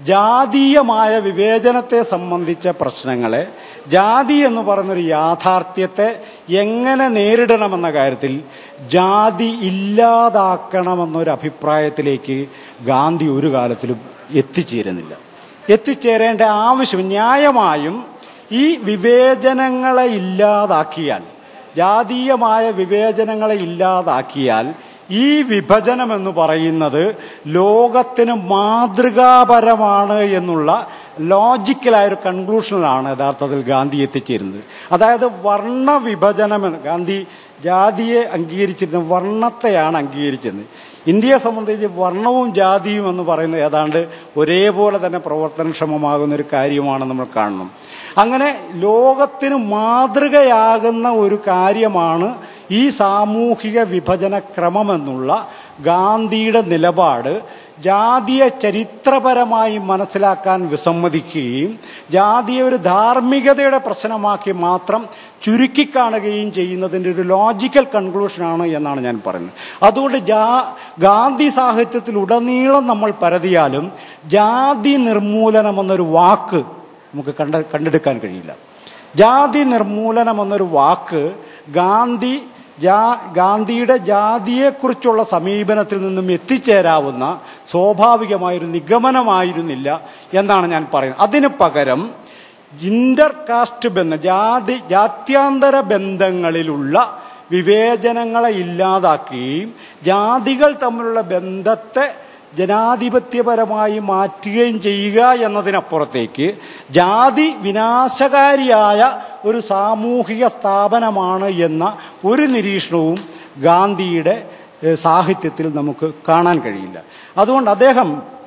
ജാതീയമായ വിവേചനത്തെ സംബന്ധിച്ച പ്രശ്നങ്ങളെ ജാതി എന്ന് പറയുന്നൊരു യാഥാർത്ഥ്യത്തെ എങ്ങനെ നേരിടണമെന്ന കാര്യത്തിൽ ജാതി ഇല്ലാതാക്കണമെന്നൊരു അഭിപ്രായത്തിലേക്ക് ഗാന്ധി ഒരു കാലത്തിലും എത്തിച്ചേരുന്നില്ല എത്തിച്ചേരേണ്ട ആവശ്യം ന്യായമായും ഈ വിവേചനങ്ങളെ ഇല്ലാതാക്കിയാൽ ജാതീയമായ വിവേചനങ്ങളെ ഇല്ലാതാക്കിയാൽ ഈ വിഭജനം എന്ന് പറയുന്നത് ലോകത്തിന് മാതൃകാപരമാണ് എന്നുള്ള ലോജിക്കലായ ഒരു കൺക്ലൂഷനിലാണ് യഥാർത്ഥത്തിൽ ഗാന്ധി എത്തിച്ചേരുന്നത് അതായത് വർണ്ണ വിഭജനം എന്ന് ഗാന്ധി ജാതിയെ അംഗീകരിച്ചിരുന്നത് വർണ്ണത്തെയാണ് അംഗീകരിച്ചത് ഇന്ത്യയെ സംബന്ധിച്ച് വർണ്ണവും ജാതിയും എന്ന് പറയുന്നത് ഏതാണ്ട് ഒരേപോലെ തന്നെ പ്രവർത്തനക്ഷമമാകുന്ന ഒരു കാര്യമാണ് നമ്മൾ കാണണം അങ്ങനെ ലോകത്തിന് മാതൃകയാകുന്ന ഒരു കാര്യമാണ് ഈ സാമൂഹിക വിഭജന ക്രമമെന്നുള്ള ഗാന്ധിയുടെ നിലപാട് ജാതിയെ ചരിത്രപരമായി മനസ്സിലാക്കാൻ വിസമ്മതിക്കുകയും ജാതിയെ ഒരു ധാർമ്മികതയുടെ പ്രശ്നമാക്കി മാത്രം ചുരുക്കിക്കാണുകയും ചെയ്യുന്നതിൻ്റെ ഒരു ലോജിക്കൽ കൺക്ലൂഷനാണ് എന്നാണ് ഞാൻ പറയുന്നത് അതുകൊണ്ട് ജാ ഗാന്ധി സാഹിത്യത്തിൽ ഉടനീളം നമ്മൾ പരതിയാലും ജാതി നിർമൂലനം എന്നൊരു വാക്ക് നമുക്ക് കണ്ട കണ്ടെടുക്കാൻ കഴിയില്ല ജാതി നിർമൂലനം എന്നൊരു വാക്ക് ഗാന്ധി ജാ ഗാന്ധിയുടെ ജാതിയെക്കുറിച്ചുള്ള സമീപനത്തിൽ നിന്നും എത്തിച്ചേരാവുന്ന സ്വാഭാവികമായൊരു നിഗമനമായിരുന്നില്ല എന്നാണ് ഞാൻ പറയുന്നത് അതിന് പകരം ഇന്റർ കാസ്റ്റ് ബന്ധം ജാതി ജാത്യാന്തര ബന്ധങ്ങളിലുള്ള വിവേചനങ്ങളെ ഇല്ലാതാക്കുകയും ജാതികൾ തമ്മിലുള്ള ബന്ധത്തെ ജനാധിപത്യപരമായി മാറ്റുകയും ചെയ്യുക എന്നതിനപ്പുറത്തേക്ക് ജാതി വിനാശകാരിയായ ഒരു സാമൂഹിക സ്ഥാപനമാണ് എന്ന ഒരു നിരീക്ഷണവും ഗാന്ധിയുടെ ഏഹ്, സാഹിത്യത്തിൽ നമുക്ക് കാണാൻ കഴിയില്ല അതുകൊണ്ട് അദ്ദേഹം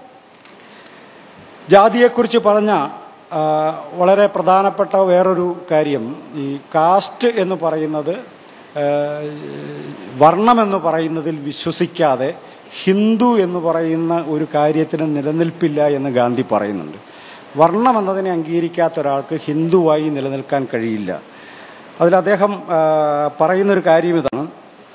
ജാതിയെക്കുറിച്ച് പറഞ്ഞ ആ, വളരെ പ്രധാനപ്പെട്ട വേറൊരു കാര്യം ഈ കാസ്റ്റ് എന്ന് പറയുന്നത് ആ, വർണ്ണമെന്ന് പറയുന്നതിൽ വിശ്വസിക്കാതെ ഹിന്ദു എന്ന് പറയുന്ന ഒരു കാര്യത്തിന് നിലനിൽപ്പില്ല എന്ന് ഗാന്ധി പറയുന്നുണ്ട് വർണ്ണം എന്നതിനെ അംഗീകരിക്കാത്ത ഒരാൾക്ക് ഹിന്ദുവായി നിലനിൽക്കാൻ കഴിയില്ല അതിൽ അദ്ദേഹം ആ, പറയുന്നൊരു കാര്യം ഇതാണ്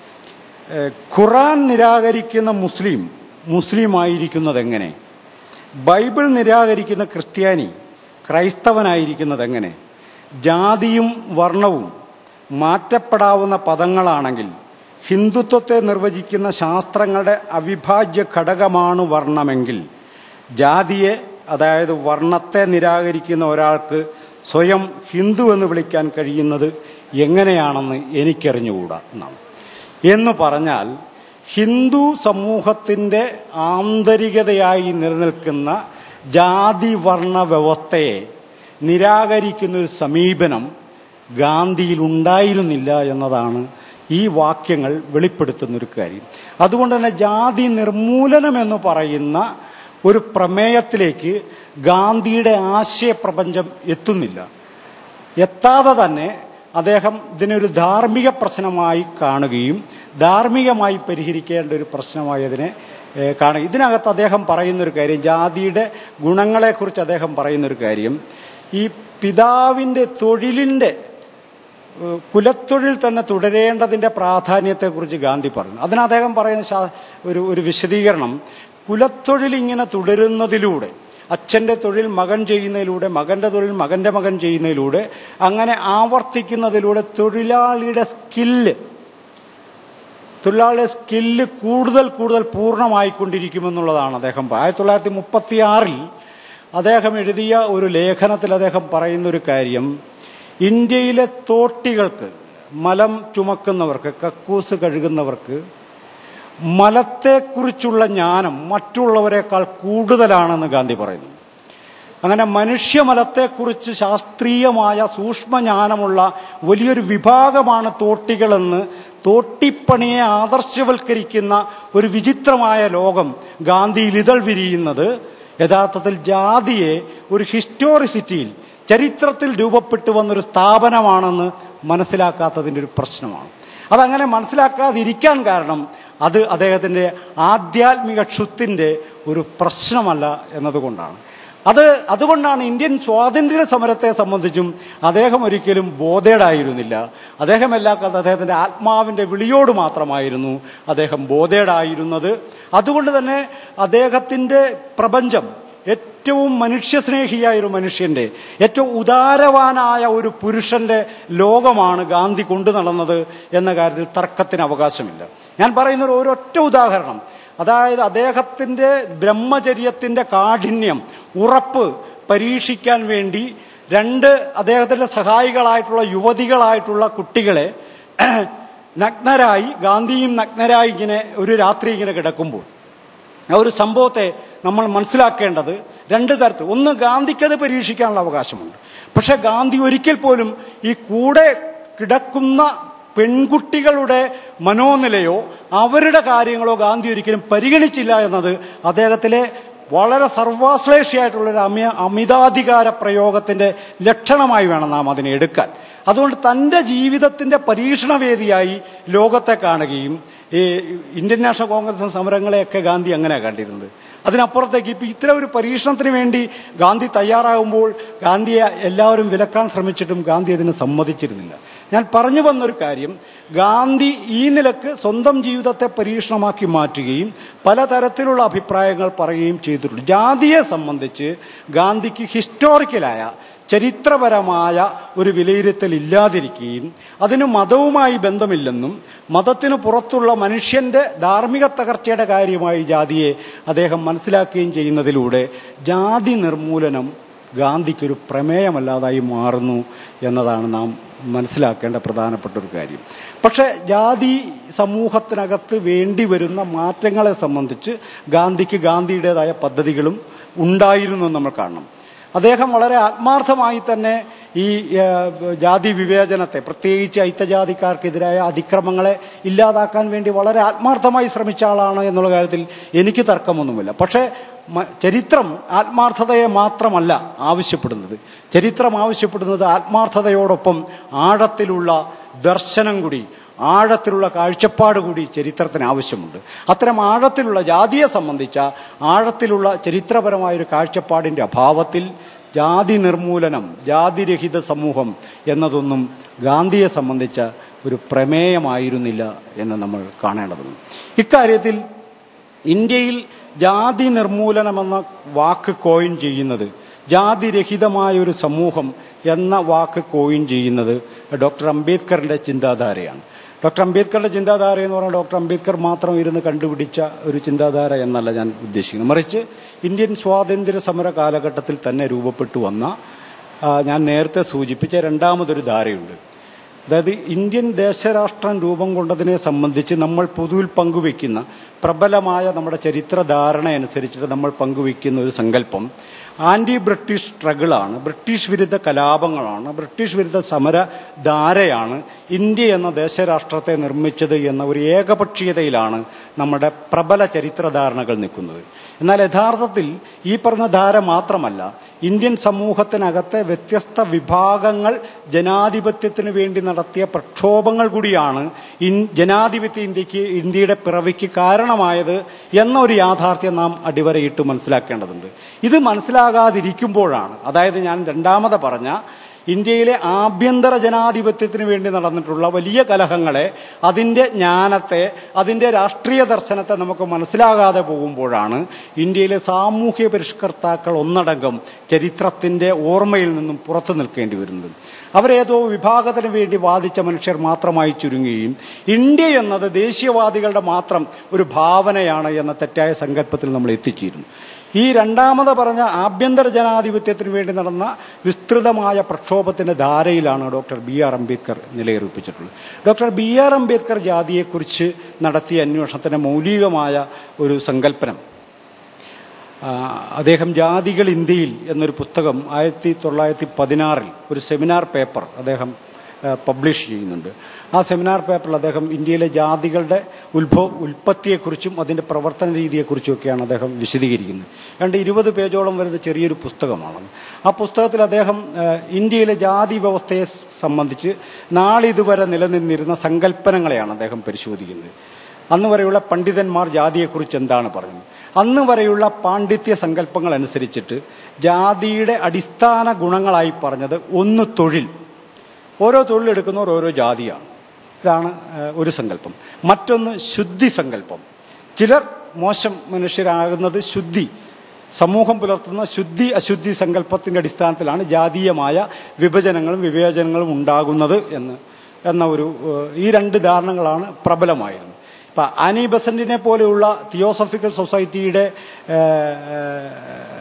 ഏഹ്, ഖുറാൻ നിരാകരിക്കുന്ന മുസ്ലിം മുസ്ലിം ആയിരിക്കുന്നത് എങ്ങനെ ബൈബിൾ നിരാകരിക്കുന്ന ക്രിസ്ത്യാനി ക്രൈസ്തവനായിരിക്കുന്നത് എങ്ങനെ ജാതിയും വർണ്ണവും മാറ്റപ്പെടാവുന്ന പദങ്ങളാണെങ്കിൽ ഹിന്ദുത്വത്തെ നിർവചിക്കുന്ന ശാസ്ത്രങ്ങളുടെ അവിഭാജ്യ ഘടകമാണ് വർണ്ണമെങ്കിൽ ജാതിയെ അതായത് വർണ്ണത്തെ നിരാകരിക്കുന്ന ഒരാൾക്ക് സ്വയം ഹിന്ദു എന്ന് വിളിക്കാൻ കഴിയുന്നത് എങ്ങനെയാണെന്ന് എനിക്കറിഞ്ഞുകൂടാ എന്നാണ് എന്ന് പറഞ്ഞാൽ ഹിന്ദു സമൂഹത്തിൻ്റെ ആന്തരികതയായി നിലനിൽക്കുന്ന ജാതി വർണ്ണ വ്യവസ്ഥയെ നിരാകരിക്കുന്ന ഒരു സമീപനം ഗാന്ധിയിൽ ഉണ്ടായിരുന്നില്ല എന്നതാണ് ഈ വാക്യങ്ങൾ വെളിപ്പെടുത്തുന്ന ഒരു കാര്യം അതുകൊണ്ട് തന്നെ ജാതി നിർമൂലനം എന്ന് പറയുന്ന ഒരു പ്രമേയത്തിലേക്ക് ഗാന്ധിയുടെ ആശയപ്രപഞ്ചം എത്തുന്നില്ല എത്താതെ തന്നെ അദ്ദേഹം ഇതിനൊരു ധാർമ്മിക പ്രശ്നമായി കാണുകയും ധാർമ്മികമായി പരിഹരിക്കേണ്ട ഒരു പ്രശ്നമായി അതിനെ ഏഹ്, കാണുക ഇതിനകത്ത് അദ്ദേഹം പറയുന്നൊരു കാര്യം ജാതിയുടെ ഗുണങ്ങളെക്കുറിച്ച് അദ്ദേഹം പറയുന്നൊരു കാര്യം ഈ പിതാവിൻ്റെ തൊഴിലിൻ്റെ ഏഹ്, കുലത്തൊഴിൽ തന്നെ തുടരേണ്ടതിൻ്റെ പ്രാധാന്യത്തെക്കുറിച്ച് ഗാന്ധി പറഞ്ഞു അതിന് അദ്ദേഹം പറയുന്ന ശാ- ഒരു ഒരു വിശദീകരണം കുലത്തൊഴിൽ ഇങ്ങനെ തുടരുന്നതിലൂടെ അച്ഛൻ്റെ തൊഴിൽ മകൻ ചെയ്യുന്നതിലൂടെ മകൻ്റെ തൊഴിൽ മകൻ്റെ മകൻ ചെയ്യുന്നതിലൂടെ അങ്ങനെ ആവർത്തിക്കുന്നതിലൂടെ തൊഴിലാളിയുടെ സ്കില്ല് തൊഴിലാളിയുടെ സ്കില്ല് കൂടുതൽ കൂടുതൽ പൂർണ്ണമായിക്കൊണ്ടിരിക്കുമെന്നുള്ളതാണ് അദ്ദേഹം പ- ആയിരത്തി തൊള്ളായിരത്തി മുപ്പത്തി ആറിൽ അദ്ദേഹം എഴുതിയ ഒരു ലേഖനത്തിൽ അദ്ദേഹം പറയുന്ന ഒരു കാര്യം ഇന്ത്യയിലെ തോട്ടികൾക്ക് മലം ചുമക്കുന്നവർക്ക് കക്കൂസ് കഴുകുന്നവർക്ക് മലത്തെക്കുറിച്ചുള്ള ജ്ഞാനം മറ്റുള്ളവരെക്കാൾ കൂടുതലാണെന്ന് ഗാന്ധി പറയുന്നു അങ്ങനെ മനുഷ്യമലത്തെക്കുറിച്ച് ശാസ്ത്രീയമായ സൂക്ഷ്മജ്ഞാനമുള്ള വലിയൊരു വിഭാഗമാണ് തോട്ടികളെന്ന് തോട്ടിപ്പണിയെ ആദർശവൽക്കരിക്കുന്ന ഒരു വിചിത്രമായ ലോകം ഗാന്ധിയിൽ ഇതൾ വിരിയുന്നത് യഥാർത്ഥത്തിൽ ജാതിയെ ഒരു ഹിസ്റ്റോറിസിറ്റിയിൽ ചരിത്രത്തിൽ രൂപപ്പെട്ടു വന്നൊരു സ്ഥാപനമാണെന്ന് മനസ്സിലാക്കാത്തതിൻ്റെ ഒരു പ്രശ്നമാണ് അതങ്ങനെ മനസ്സിലാക്കാതിരിക്കാൻ കാരണം അത് അദ്ദേഹത്തിൻ്റെ ആധ്യാത്മിക ക്ഷുത്തിൻ്റെ ഒരു പ്രശ്നമല്ല എന്നതുകൊണ്ടാണ് അത് അതുകൊണ്ടാണ് ഇന്ത്യൻ സ്വാതന്ത്ര്യ സമരത്തെ സംബന്ധിച്ചും അദ്ദേഹം ഒരിക്കലും ബോധേഡായിരുന്നില്ല അദ്ദേഹം എല്ലാ കാലത്തും അദ്ദേഹത്തിൻ്റെ ആത്മാവിൻ്റെ വിളിയോട് മാത്രമായിരുന്നു അദ്ദേഹം ബോധേഡായിരുന്നത് അതുകൊണ്ട് തന്നെ അദ്ദേഹത്തിൻ്റെ പ്രപഞ്ചം ഏറ്റവും മനുഷ്യസ്നേഹിയായ ഒരു മനുഷ്യന്റെ ഏറ്റവും ഉദാരവാനായ ഒരു പുരുഷന്റെ ലോകമാണ് ഗാന്ധി കൊണ്ടു നടന്നത് എന്ന കാര്യത്തിൽ തർക്കത്തിന് അവകാശമില്ല ഞാൻ പറയുന്ന ഒരു ഒരൊറ്റ ഉദാഹരണം അതായത് അദ്ദേഹത്തിന്റെ ബ്രഹ്മചര്യത്തിന്റെ കാഠിന്യം ഉറപ്പ് പരീക്ഷിക്കാൻ വേണ്ടി രണ്ട് അദ്ദേഹത്തിന്റെ സഹായികളായിട്ടുള്ള യുവതികളായിട്ടുള്ള കുട്ടികളെ നഗ്നരായി ഗാന്ധിയും നഗ്നരായി ഇങ്ങനെ ഒരു രാത്രി ഇങ്ങനെ കിടക്കുമ്പോൾ ആ ഒരു സംഭവത്തെ നമ്മൾ മനസ്സിലാക്കേണ്ടത് രണ്ട് തരത്തിൽ ഒന്ന് ഗാന്ധിക്കത് പരീക്ഷിക്കാനുള്ള അവകാശമുണ്ട് പക്ഷെ ഗാന്ധി ഒരിക്കൽ പോലും ഈ കൂടെ കിടക്കുന്ന പെൺകുട്ടികളുടെ മനോനിലയോ അവരുടെ കാര്യങ്ങളോ ഗാന്ധി ഒരിക്കലും പരിഗണിച്ചില്ല എന്നത് അദ്ദേഹത്തിലെ വളരെ സർവാശ്ലേഷിയായിട്ടുള്ള ഒരു അമി അമിതാധികാര പ്രയോഗത്തിന്റെ ലക്ഷണമായി വേണം നാം അതിനെ എടുക്കാൻ അതുകൊണ്ട് തൻ്റെ ജീവിതത്തിന്റെ പരീക്ഷണവേദിയായി ലോകത്തെ കാണുകയും ഈ ഇന്ത്യൻ നാഷണൽ കോൺഗ്രസ് സമരങ്ങളെയൊക്കെ ഗാന്ധി അങ്ങനെ കണ്ടിരുന്നത് അതിനപ്പുറത്തേക്ക് ഇപ്പം ഇത്തരം ഒരു പരീക്ഷണത്തിന് വേണ്ടി ഗാന്ധി തയ്യാറാകുമ്പോൾ ഗാന്ധിയെ എല്ലാവരും വിലക്കാൻ ശ്രമിച്ചിട്ടും ഗാന്ധി അതിന് സമ്മതിച്ചിരുന്നില്ല ഞാൻ പറഞ്ഞു വന്നൊരു കാര്യം ഗാന്ധി ഈ നിലക്ക് സ്വന്തം ജീവിതത്തെ പരീക്ഷണമാക്കി മാറ്റുകയും പലതരത്തിലുള്ള അഭിപ്രായങ്ങൾ പറയുകയും ചെയ്തിട്ടുണ്ട് ജാതിയെ സംബന്ധിച്ച് ഗാന്ധിക്ക് ഹിസ്റ്റോറിക്കലായ ചരിത്രപരമായ ഒരു വിലയിരുത്തൽ ഇല്ലാതിരിക്കുകയും അതിന് മതവുമായി ബന്ധമില്ലെന്നും മതത്തിന് പുറത്തുള്ള മനുഷ്യന്റെ ധാർമ്മിക തകർച്ചയുടെ കാര്യമായി ജാതിയെ അദ്ദേഹം മനസ്സിലാക്കുകയും ചെയ്യുന്നതിലൂടെ ജാതി നിർമൂലനം ഗാന്ധിക്കൊരു പ്രമേയമല്ലാതായി മാറുന്നു എന്നതാണ് നാം മനസ്സിലാക്കേണ്ട പ്രധാനപ്പെട്ട ഒരു കാര്യം പക്ഷെ ജാതി സമൂഹത്തിനകത്ത് വേണ്ടി വരുന്ന മാറ്റങ്ങളെ സംബന്ധിച്ച് ഗാന്ധിക്ക് ഗാന്ധിയുടേതായ പദ്ധതികളും ഉണ്ടായിരുന്നു എന്ന് നമ്മൾ കാണണം അദ്ദേഹം വളരെ ആത്മാർത്ഥമായി തന്നെ ഈ ഏഹ്, ജാതി വിവേചനത്തെ പ്രത്യേകിച്ച് ഐത്തജാതിക്കാർക്കെതിരായ അതിക്രമങ്ങളെ ഇല്ലാതാക്കാൻ വേണ്ടി വളരെ ആത്മാർത്ഥമായി ശ്രമിച്ച ആളാണ് എന്നുള്ള കാര്യത്തിൽ എനിക്ക് തർക്കമൊന്നുമില്ല പക്ഷേ മ- ചരിത്രം ആത്മാർത്ഥതയെ മാത്രമല്ല ആവശ്യപ്പെടുന്നത് ചരിത്രം ആവശ്യപ്പെടുന്നത് ആത്മാർത്ഥതയോടൊപ്പം ആഴത്തിലുള്ള ദർശനം കൂടി ആഴത്തിലുള്ള കാഴ്ചപ്പാട് കൂടി ചരിത്രത്തിന് ആവശ്യമുണ്ട് അത്തരം ആഴത്തിലുള്ള ജാതിയെ സംബന്ധിച്ച ആഴത്തിലുള്ള ചരിത്രപരമായ ഒരു കാഴ്ചപ്പാടിന്റെ അഭാവത്തിൽ ജാതി നിർമൂലനം ജാതിരഹിത സമൂഹം എന്നതൊന്നും ഗാന്ധിയെ സംബന്ധിച്ച ഒരു പ്രമേയമായിരുന്നില്ല എന്ന് നമ്മൾ കാണേണ്ടതുണ്ട് ഇക്കാര്യത്തിൽ ഇന്ത്യയിൽ ജാതി നിർമൂലനം എന്ന വാക്ക് കോയിൻ ചെയ്യുന്നത് ജാതിരഹിതമായ ഒരു സമൂഹം എന്ന വാക്ക് കോയിൻ ചെയ്യുന്നത് ഡോക്ടർ അംബേദ്കറിന്റെ ചിന്താധാരയാണ് ഡോക്ടർ അംബേദ്കറുടെ ചിന്താധാര എന്ന് പറഞ്ഞാൽ ഡോക്ടർ അംബേദ്കർ മാത്രം ഇരുന്ന് കണ്ടുപിടിച്ച ഒരു ചിന്താധാര എന്നല്ല ഞാൻ ഉദ്ദേശിക്കുന്നത് മറിച്ച് ഇന്ത്യൻ സ്വാതന്ത്ര്യ സമര കാലഘട്ടത്തിൽ തന്നെ രൂപപ്പെട്ടു വന്ന ആ, ഞാൻ നേരത്തെ സൂചിപ്പിച്ച രണ്ടാമതൊരു ധാരയുണ്ട് അതായത് ഇന്ത്യൻ ദേശരാഷ്ട്രം രൂപം കൊണ്ടതിനെ സംബന്ധിച്ച് നമ്മൾ പൊതുവിൽ പങ്കുവെക്കുന്ന പ്രബലമായ നമ്മുടെ ചരിത്ര ധാരണ അനുസരിച്ചിട്ട് നമ്മൾ പങ്കുവെക്കുന്ന ഒരു സങ്കല്പം ആന്റി ബ്രിട്ടീഷ് സ്ട്രഗിളാണ് ബ്രിട്ടീഷ് വിരുദ്ധ കലാപങ്ങളാണ് ബ്രിട്ടീഷ് വിരുദ്ധ സമര ധാരയാണ് ഇന്ത്യ എന്ന ദേശരാഷ്ട്രത്തെ നിർമ്മിച്ചത് എന്ന ഒരു ഏകപക്ഷീയതയിലാണ് നമ്മുടെ പ്രബല ചരിത്രധാരണകൾ നിൽക്കുന്നത് എന്നാൽ യഥാർത്ഥത്തിൽ ഈ പറഞ്ഞ ധാര മാത്രമല്ല ഇന്ത്യൻ സമൂഹത്തിനകത്തെ വ്യത്യസ്ത വിഭാഗങ്ങൾ ജനാധിപത്യത്തിന് വേണ്ടി നടത്തിയ പ്രക്ഷോഭങ്ങൾ കൂടിയാണ് ഇൻ ജനാധിപത്യ ഇന്ത്യക്ക് ഇന്ത്യയുടെ പിറവിക്ക് കാരണമായത് എന്ന ഒരു യാഥാർത്ഥ്യം നാം അടിവരയിട്ട് മനസ്സിലാക്കേണ്ടതുണ്ട് ഇത് മനസ്സിലാകാതിരിക്കുമ്പോഴാണ് അതായത് ഞാൻ രണ്ടാമത് പറഞ്ഞ ഇന്ത്യയിലെ ആഭ്യന്തര ജനാധിപത്യത്തിന് വേണ്ടി നടന്നിട്ടുള്ള വലിയ കലഹങ്ങളെ അതിൻ്റെ ജ്ഞാനത്തെ അതിൻ്റെ രാഷ്ട്രീയ ദർശനത്തെ നമുക്ക് മനസ്സിലാകാതെ പോകുമ്പോഴാണ് ഇന്ത്യയിലെ സാമൂഹ്യ പരിഷ്കർത്താക്കൾ ഒന്നടങ്കം ചരിത്രത്തിൻ്റെ ഓർമ്മയിൽ നിന്നും പുറത്തു നിൽക്കേണ്ടി വരുന്നത് അവരേതോ വിഭാഗത്തിന് വേണ്ടി വാദിച്ച മനുഷ്യർ മാത്രമായി ചുരുങ്ങുകയും ഇന്ത്യ എന്നത് ദേശീയവാദികളുടെ മാത്രം ഒരു ഭാവനയാണ് എന്ന തെറ്റായ സങ്കല്പത്തിൽ നമ്മൾ എത്തിച്ചേരുന്നു ഈ രണ്ടാമത് പറഞ്ഞ ആഭ്യന്തര ജനാധിപത്യത്തിന് വേണ്ടി നടന്ന വിസ്തൃതമായ പ്രക്ഷോഭത്തിന്റെ ധാരയിലാണ് ഡോക്ടർ ബി ആർ അംബേദ്കർ നിലയുറപ്പിച്ചിട്ടുള്ളത് ഡോക്ടർ ബി ആർ അംബേദ്കർ ജാതിയെക്കുറിച്ച് നടത്തിയ അന്വേഷണത്തിന്റെ മൗലികമായ ഒരു സങ്കല്പനം ആ, അദ്ദേഹം ജാതികൾ ഇന്ത്യയിൽ എന്നൊരു പുസ്തകം ആയിരത്തി തൊള്ളായിരത്തി പതിനാറിൽ ഒരു സെമിനാർ പേപ്പർ അദ്ദേഹം ആ, പബ്ലിഷ് ചെയ്യുന്നുണ്ട് ആ സെമിനാർ പേപ്പറിൽ അദ്ദേഹം ഇന്ത്യയിലെ ജാതികളുടെ ഉത്ഭവ ഉൽപ്പത്തിയെക്കുറിച്ചും അതിൻ്റെ പ്രവർത്തന രീതിയെക്കുറിച്ചുമൊക്കെയാണ് അദ്ദേഹം വിശദീകരിക്കുന്നത് രണ്ട് ഇരുപത് പേജോളം വരുന്ന ചെറിയൊരു പുസ്തകമാണ് ആ പുസ്തകത്തിൽ അദ്ദേഹം ആ, ഇന്ത്യയിലെ ജാതി വ്യവസ്ഥയെ സംബന്ധിച്ച് നാളിതുവരെ നിലനിന്നിരുന്ന സങ്കല്പനങ്ങളെയാണ് അദ്ദേഹം പരിശോധിക്കുന്നത് അന്ന് വരെയുള്ള പണ്ഡിതന്മാർ ജാതിയെക്കുറിച്ച് എന്താണ് പറഞ്ഞത് അന്ന് വരെയുള്ള പാണ്ഡിത്യ സങ്കല്പങ്ങൾ അനുസരിച്ചിട്ട് ജാതിയുടെ അടിസ്ഥാന ഗുണങ്ങളായി പറഞ്ഞത് ഒന്ന് തൊഴിൽ ഓരോ തൊഴിലെടുക്കുന്നവർ ഓരോ ജാതിയാണ് ഇതാണ് ഏഹ്, ഒരു സങ്കല്പം മറ്റൊന്ന് ശുദ്ധി സങ്കല്പം ചിലർ മോശം മനുഷ്യരാകുന്നത് ശുദ്ധി സമൂഹം പുലർത്തുന്ന ശുദ്ധി അശുദ്ധി സങ്കല്പത്തിന്റെ അടിസ്ഥാനത്തിലാണ് ജാതീയമായ വിഭജനങ്ങളും വിവേചനങ്ങളും ഉണ്ടാകുന്നത് എന്ന് എന്ന ഒരു ഏഹ്, ഈ രണ്ട് ധാരണകളാണ് പ്രബലമായിരുന്നത് ഇപ്പം ആനി ബസന്റിനെ പോലെയുള്ള തിയോസഫിക്കൽ സൊസൈറ്റിയുടെ ഏഹ്,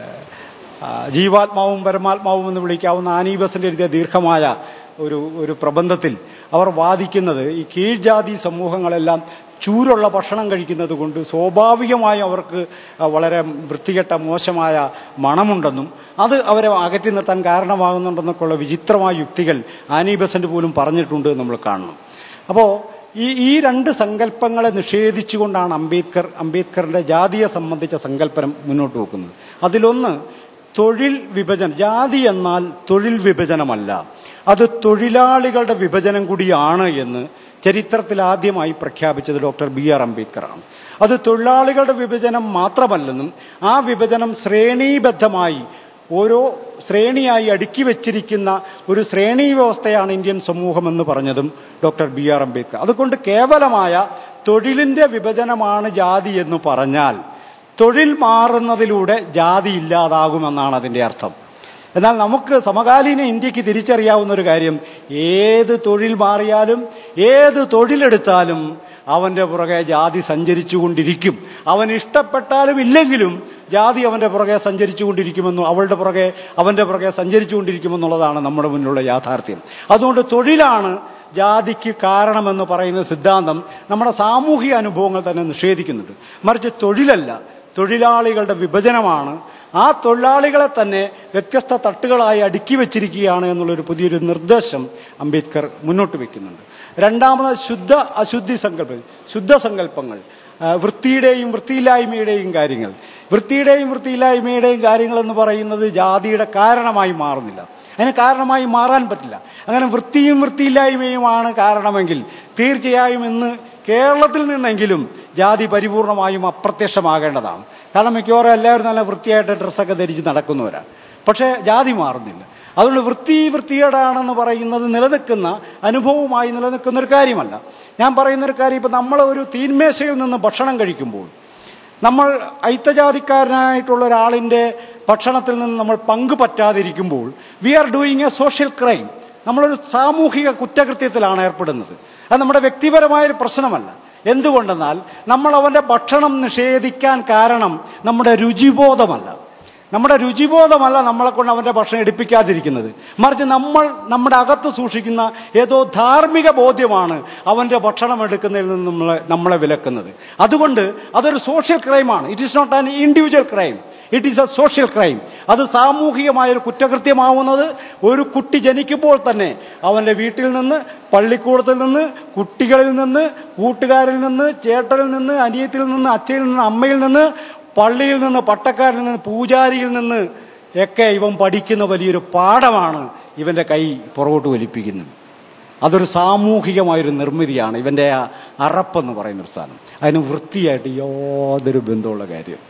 ആ, ജീവാത്മാവും പരമാത്മാവും എന്ന് വിളിക്കാവുന്ന ആനി ബസന്റ് എഴുതിയ ദീർഘമായ ഒരു ഒരു പ്രബന്ധത്തിൽ അവർ വാദിക്കുന്നത് ഈ കീഴ്ജാതി സമൂഹങ്ങളെല്ലാം ചൂരുള്ള ഭക്ഷണം കഴിക്കുന്നത് കൊണ്ട് സ്വാഭാവികമായും അവർക്ക് വളരെ വൃത്തികെട്ട മോശമായ മണമുണ്ടെന്നും അത് അവരെ അകറ്റി നിർത്താൻ കാരണമാകുന്നുണ്ടെന്നൊക്കെയുള്ള വിചിത്രമായ യുക്തികൾ ആനി ബസന്റ് പോലും പറഞ്ഞിട്ടുണ്ട് എന്ന് നമ്മൾ കാണണം അപ്പോൾ ഈ ഈ രണ്ട് സങ്കല്പങ്ങളെ നിഷേധിച്ചുകൊണ്ടാണ് അംബേദ്കർ അംബേദ്കറിന്റെ ജാതിയെ സംബന്ധിച്ച സങ്കല്പനം മുന്നോട്ട് വെക്കുന്നത് അതിലൊന്ന് തൊഴിൽ വിഭജനം ജാതി എന്നാൽ തൊഴിൽ വിഭജനമല്ല അത് തൊഴിലാളികളുടെ വിഭജനം കൂടിയാണ് എന്ന് ചരിത്രത്തിൽ ആദ്യമായി പ്രഖ്യാപിച്ചത് ഡോക്ടർ ബി ആർ അംബേദ്കറാണ് അത് തൊഴിലാളികളുടെ വിഭജനം മാത്രമല്ലെന്നും ആ വിഭജനം ശ്രേണീബദ്ധമായി ഓരോ ശ്രേണിയായി അടുക്കി വെച്ചിരിക്കുന്ന ഒരു ശ്രേണി വ്യവസ്ഥയാണ് ഇന്ത്യൻ സമൂഹം എന്ന് പറഞ്ഞതും ഡോക്ടർ ബി ആർ അംബേദ്കർ അതുകൊണ്ട് കേവലമായ തൊഴിലിന്റെ വിഭജനമാണ് ജാതി എന്ന് പറഞ്ഞാൽ തൊഴിൽ മാറുന്നതിലൂടെ ജാതി ഇല്ലാതാകുമെന്നാണ് അതിന്റെ അർത്ഥം എന്നാൽ നമുക്ക് സമകാലീന ഇന്ത്യക്ക് തിരിച്ചറിയാവുന്ന ഒരു കാര്യം ഏത് തൊഴിൽ മാറിയാലും ഏത് തൊഴിലെടുത്താലും അവന്റെ പുറകെ ജാതി സഞ്ചരിച്ചുകൊണ്ടിരിക്കും അവൻ ഇഷ്ടപ്പെട്ടാലും ഇല്ലെങ്കിലും ജാതി അവന്റെ പുറകെ സഞ്ചരിച്ചുകൊണ്ടിരിക്കുമെന്നും അവളുടെ പുറകെ അവന്റെ പുറകെ സഞ്ചരിച്ചുകൊണ്ടിരിക്കുമെന്നുള്ളതാണ് നമ്മുടെ മുന്നിലുള്ള യാഥാർത്ഥ്യം അതുകൊണ്ട് തൊഴിലാണ് ജാതിക്ക് കാരണമെന്ന് പറയുന്ന സിദ്ധാന്തം നമ്മുടെ സാമൂഹിക അനുഭവങ്ങൾ തന്നെ നിഷേധിക്കുന്നുണ്ട് മറിച്ച് തൊഴിലല്ല തൊഴിലാളികളുടെ വിഭജനമാണ് ആ തൊഴിലാളികളെ തന്നെ വ്യത്യസ്ത തട്ടുകളായി അടുക്കി വെച്ചിരിക്കുകയാണ് എന്നുള്ളൊരു പുതിയൊരു നിർദ്ദേശം അംബേദ്കർ മുന്നോട്ട് വെക്കുന്നുണ്ട് രണ്ടാമത് ശുദ്ധ അശുദ്ധി സങ്കല്പം ശുദ്ധ സങ്കല്പങ്ങൾ ആ, വൃത്തിയുടെയും വൃത്തിയില്ലായ്മയുടെയും കാര്യങ്ങൾ വൃത്തിയുടെയും വൃത്തിയില്ലായ്മയുടെയും കാര്യങ്ങൾ എന്ന് പറയുന്നത് ജാതിയുടെ കാരണമായി മാറുന്നില്ല അതിന് കാരണമായി മാറാൻ പറ്റില്ല അങ്ങനെ വൃത്തിയും വൃത്തിയില്ലായ്മയുമാണ് കാരണമെങ്കിൽ തീർച്ചയായും ഇന്ന് കേരളത്തിൽ നിന്നെങ്കിലും ജാതി പരിപൂർണമായും അപ്രത്യക്ഷമാകേണ്ടതാണ് കാരണം മിക്കവാറും എല്ലാവരും നല്ല വൃത്തിയായിട്ട് ഡ്രസ്സൊക്കെ ധരിച്ച് നടക്കുന്നവരാണ് പക്ഷേ ജാതി മാറുന്നില്ല അതുകൊണ്ട് വൃത്തി വൃത്തികേടാണെന്ന് പറയുന്നത് നിലനിൽക്കുന്ന അനുഭവമായി നിലനിൽക്കുന്ന ഒരു കാര്യമല്ല ഞാൻ പറയുന്ന ഒരു കാര്യം ഇപ്പം നമ്മൾ ഒരു തീന്മേശയിൽ നിന്ന് ഭക്ഷണം കഴിക്കുമ്പോൾ നമ്മൾ ഐത്തജാതിക്കാരനായിട്ടുള്ള ഒരാളിൻ്റെ ഭക്ഷണത്തിൽ നിന്ന് നമ്മൾ പങ്കു പറ്റാതിരിക്കുമ്പോൾ we are doing a social crime നമ്മളൊരു സാമൂഹിക കുറ്റകൃത്യത്തിലാണ് ഏർപ്പെടുന്നത് അത് നമ്മുടെ വ്യക്തിപരമായ ഒരു പ്രശ്നമല്ല എന്തുകൊണ്ടെന്നാൽ നമ്മൾ അവൻ്റെ ഭക്ഷണം നിഷേധിക്കാൻ കാരണം നമ്മുടെ രുചിബോധമല്ല നമ്മുടെ രുചിബോധമല്ല നമ്മളെ കൊണ്ട് അവന്റെ ഭക്ഷണം എടുപ്പിക്കാതിരിക്കുന്നത് മറിച്ച് നമ്മൾ നമ്മുടെ അകത്ത് സൂക്ഷിക്കുന്ന ഏതോ ധാർമ്മിക ബോധ്യമാണ് അവന്റെ ഭക്ഷണം എടുക്കുന്നതിൽ നിന്ന് നമ്മളെ നമ്മളെ വിലക്കുന്നത് അതുകൊണ്ട് അതൊരു സോഷ്യൽ ക്രൈമാണ് it is not an individual crime it is a social crime അത് സാമൂഹികമായ ഒരു കുറ്റകൃത്യമാവുന്നത് ഒരു കുട്ടി ജനിക്കുമ്പോൾ തന്നെ അവന്റെ വീട്ടിൽ നിന്ന് പള്ളിക്കൂടത്തിൽ നിന്ന് കുട്ടികളിൽ നിന്ന് കൂട്ടുകാരിൽ നിന്ന് ചേട്ടനിൽ നിന്ന് അനിയത്തിൽ നിന്ന് അച്ഛയിൽ നിന്ന് അമ്മയിൽ നിന്ന് പള്ളിയിൽ നിന്ന് പട്ടക്കാരിൽ നിന്ന് പൂജാരിയിൽ നിന്ന് ഒക്കെ ഇവൻ പഠിക്കുന്ന വലിയൊരു പാഠമാണ് ഇവന്റെ കൈ പുറകോട്ട് വലിപ്പിക്കുന്നത് അതൊരു സാമൂഹികമായൊരു നിർമ്മിതിയാണ് ഇവന്റെ ആ അറപ്പെന്ന് പറയുന്ന ഒരു സാധനം അതിന് വൃത്തിയായിട്ട് യാതൊരു ബന്ധമുള്ള കാര്യം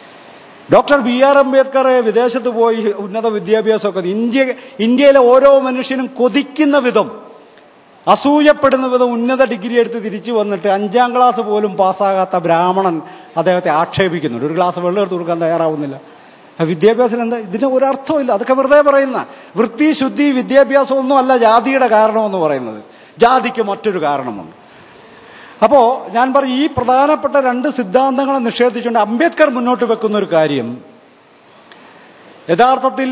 ഡോക്ടർ ബി ആർ അംബേദ്കർ വിദേശത്ത് പോയി ഉന്നത വിദ്യാഭ്യാസമൊക്കെ ഇന്ത്യ ഇന്ത്യയിലെ ഓരോ മനുഷ്യനും കൊതിക്കുന്ന വിധം അസൂയപ്പെടുന്ന വിധം ഉന്നത ഡിഗ്രി എടുത്ത് തിരിച്ചു വന്നിട്ട് അഞ്ചാം ക്ലാസ് പോലും പാസ്സാകാത്ത ബ്രാഹ്മണൻ അദ്ദേഹത്തെ ആക്ഷേപിക്കുന്നുണ്ട് ഒരു ഗ്ലാസ് വെള്ളം എടുത്ത് കൊടുക്കാൻ തയ്യാറാവുന്നില്ല ആ വിദ്യാഭ്യാസം എന്താ ഇതിന് ഒരർത്ഥമില്ല അതൊക്കെ വെറുതെ പറയുന്ന വൃത്തി ശുദ്ധി വിദ്യാഭ്യാസം ഒന്നും അല്ല ജാതിയുടെ കാരണമെന്ന് പറയുന്നത് ജാതിക്ക് മറ്റൊരു കാരണമുണ്ട് അപ്പോ ഞാൻ പറയും ഈ പ്രധാനപ്പെട്ട രണ്ട് സിദ്ധാന്തങ്ങളെ നിഷേധിച്ചുകൊണ്ട് അംബേദ്കർ മുന്നോട്ട് വെക്കുന്ന ഒരു കാര്യം യഥാർത്ഥത്തിൽ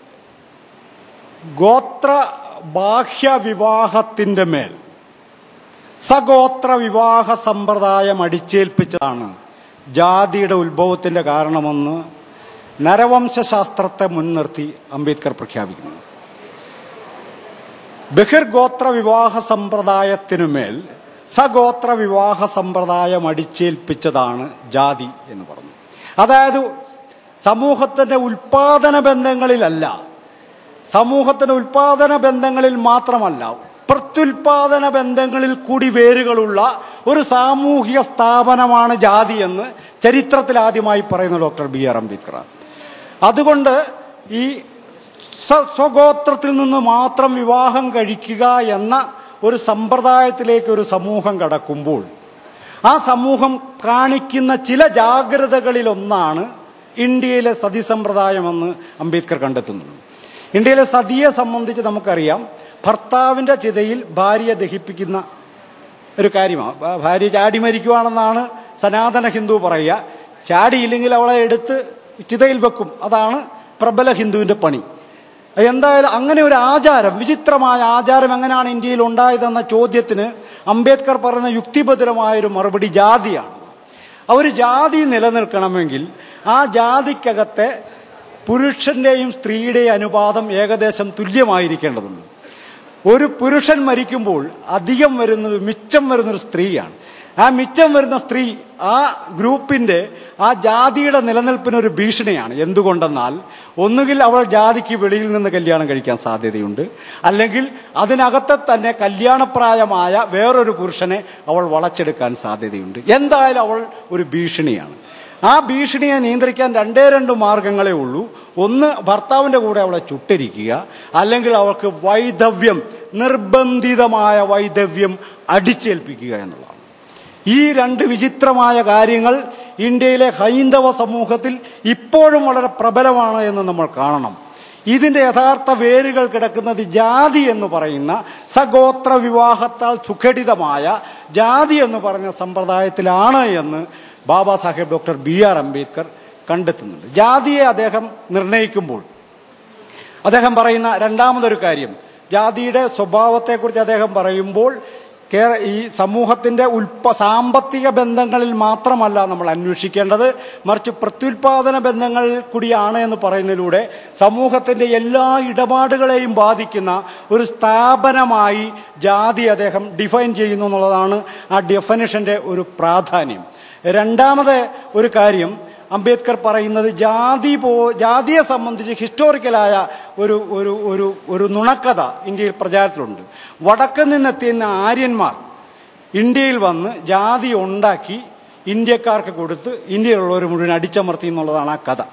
ഗോത്ര ബാഹ്യ വിവാഹത്തിന്റെ മേൽ സഗോത്ര വിവാഹ സമ്പ്രദായം അടിച്ചേൽപ്പിച്ചതാണ് ജാതിയുടെ ഉത്ഭവത്തിന്റെ കാരണമെന്ന് നരവംശാസ്ത്രത്തെ മുൻനിർത്തി അംബേദ്കർ പ്രഖ്യാപിക്കുന്നു ബഹിർഗോത്ര വിവാഹ സമ്പ്രദായത്തിനുമേൽ സഗോത്ര വിവാഹ സമ്പ്രദായം അടിച്ചേൽപ്പിച്ചതാണ് ജാതി എന്ന് പറഞ്ഞു അതായത് സമൂഹത്തിന്റെ ഉൽപാദന ബന്ധങ്ങളിലല്ല സമൂഹത്തിന്റെ ഉൽപാദന ബന്ധങ്ങളിൽ മാത്രമല്ല പ്രത്യുൽപാദന ബന്ധങ്ങളിൽ കൂടി വേരുകളുള്ള ഒരു സാമൂഹിക സ്ഥാപനമാണ് ജാതി എന്ന് ചരിത്രത്തിൽ ആദ്യമായി പറയുന്ന ഡോക്ടർ ബി ആർ അംബേദ്കർ അതുകൊണ്ട് ഈ സ്വ- സ്വഗോത്രത്തിൽ നിന്ന് മാത്രം വിവാഹം കഴിക്കുക എന്ന ഒരു സമ്പ്രദായത്തിലേക്ക് ഒരു സമൂഹം കടക്കുമ്പോൾ ആ സമൂഹം കാണിക്കുന്ന ചില ജാഗ്രതകളിലൊന്നാണ് ഇന്ത്യയിലെ സതി സമ്പ്രദായമെന്ന് അംബേദ്കർ കണ്ടെത്തുന്നുണ്ട് ഇന്ത്യയിലെ സതിയെ സംബന്ധിച്ച് നമുക്കറിയാം ഭർത്താവിന്റെ ചിതയിൽ ഭാര്യയെ ദഹിപ്പിക്കുന്ന ഒരു കാര്യമാണ് ഭ- ഭാര്യ ചാടി മരിക്കുവാണെന്നാണ് സനാതന ഹിന്ദു പറയുക ചാടിയില്ലെങ്കിൽ അവളെ എടുത്ത് ചിതയിൽ വെക്കും അതാണ് പ്രബല ഹിന്ദുവിന്റെ പണി എന്തായാലും അങ്ങനെ ഒരു ആചാരം വിചിത്രമായ ആചാരം എങ്ങനെയാണ് ഇന്ത്യയിൽ ഉണ്ടായതെന്ന ചോദ്യത്തിന് അംബേദ്കർ പറയുന്ന യുക്തിഭദ്രമായ ഒരു മറുപടി ജാതിയാണ് ആ ഒരു ജാതി നിലനിൽക്കണമെങ്കിൽ ആ ജാതിക്കകത്തെ പുരുഷന്റെയും സ്ത്രീയുടെയും അനുപാതം ഏകദേശം തുല്യമായിരിക്കേണ്ടതുണ്ട് ഒരു പുരുഷൻ മരിക്കുമ്പോൾ അധികം വരുന്നത് മിച്ചം വരുന്നൊരു സ്ത്രീയാണ് ആ മിച്ചം വരുന്ന സ്ത്രീ ആ ഗ്രൂപ്പിന്റെ ആ ജാതിയുടെ നിലനിൽപ്പിനൊരു ഭീഷണിയാണ് എന്തുകൊണ്ടെന്നാൽ ഒന്നുകിൽ അവൾ ജാതിക്ക് വെളിയിൽ നിന്ന് കല്യാണം കഴിക്കാൻ സാധ്യതയുണ്ട് അല്ലെങ്കിൽ അതിനകത്തെ തന്നെ കല്യാണപ്രായമായ വേറൊരു പുരുഷനെ അവൾ വളച്ചെടുക്കാൻ സാധ്യതയുണ്ട് എന്തായാലും അവൾ ഒരു ഭീഷണിയാണ് ആ ഭീഷണിയെ നിയന്ത്രിക്കാൻ രണ്ടേ രണ്ട് മാർഗങ്ങളേ ഉള്ളൂ ഒന്ന് ഭർത്താവിന്റെ കൂടെ അവളെ ചുട്ടരിക്കുക അല്ലെങ്കിൽ അവൾക്ക് വൈധവ്യം നിർബന്ധിതമായ വൈധവ്യം അടിച്ചേൽപ്പിക്കുക എന്നുള്ളതാണ് ഈ രണ്ട് വിചിത്രമായ കാര്യങ്ങൾ ഇന്ത്യയിലെ ഹൈന്ദവ സമൂഹത്തിൽ ഇപ്പോഴും വളരെ പ്രബലമാണ് എന്ന് നമ്മൾ കാണണം ഇതിന്റെ യഥാർത്ഥ വേരുകൾ കിടക്കുന്നത് ജാതി എന്ന് പറയുന്ന സഗോത്ര വിവാഹത്താൽ സുഘടിതമായ ജാതി എന്ന് പറഞ്ഞ സമ്പ്രദായത്തിലാണ് എന്ന് Baba Saheb doctor B R Ambedkar കണ്ടെത്തുന്നുണ്ട് ജാതിയെ അദ്ദേഹം നിർണയിക്കുമ്പോൾ അദ്ദേഹം പറയുന്ന രണ്ടാമതൊരു കാര്യം ജാതിയുടെ സ്വഭാവത്തെക്കുറിച്ച് അദ്ദേഹം പറയുമ്പോൾ കേര- ഈ സമൂഹത്തിന്റെ ഉൽപ്പ സാമ്പത്തിക ബന്ധങ്ങളിൽ മാത്രമല്ല നമ്മൾ അന്വേഷിക്കേണ്ടത് മറിച്ച് പ്രത്യുൽപാദന ബന്ധങ്ങൾ കൂടിയാണ് എന്ന് പറയുന്നതിലൂടെ സമൂഹത്തിന്റെ എല്ലാ ഇടപാടുകളെയും ബാധിക്കുന്ന ഒരു സ്ഥാപനമായി ജാതി അദ്ദേഹം ഡിഫൈൻ ചെയ്യുന്നു എന്നുള്ളതാണ് ആ ഡെഫിനിഷന്റെ ഒരു പ്രാധാന്യം രണ്ടാമത് ഒരു കാര്യം അംബേദ്കർ പറയുന്നത് ജാതി പോ ജാതിയെ സംബന്ധിച്ച് ഹിസ്റ്റോറിക്കലായ ഒരു ഒരു ഒരു ഒരു നുണക്കഥ ഇന്ത്യയിൽ പ്രചാരത്തിലുണ്ട് വടക്ക് നിന്നെത്തിയുന്ന ആര്യന്മാർ ഇന്ത്യയിൽ വന്ന് ജാതി ഉണ്ടാക്കി ഇന്ത്യക്കാർക്ക് കൊടുത്ത് ഇന്ത്യയിലുള്ളവർ മുഴുവൻ അടിച്ചമർത്തി എന്നുള്ളതാണ് ആ കഥ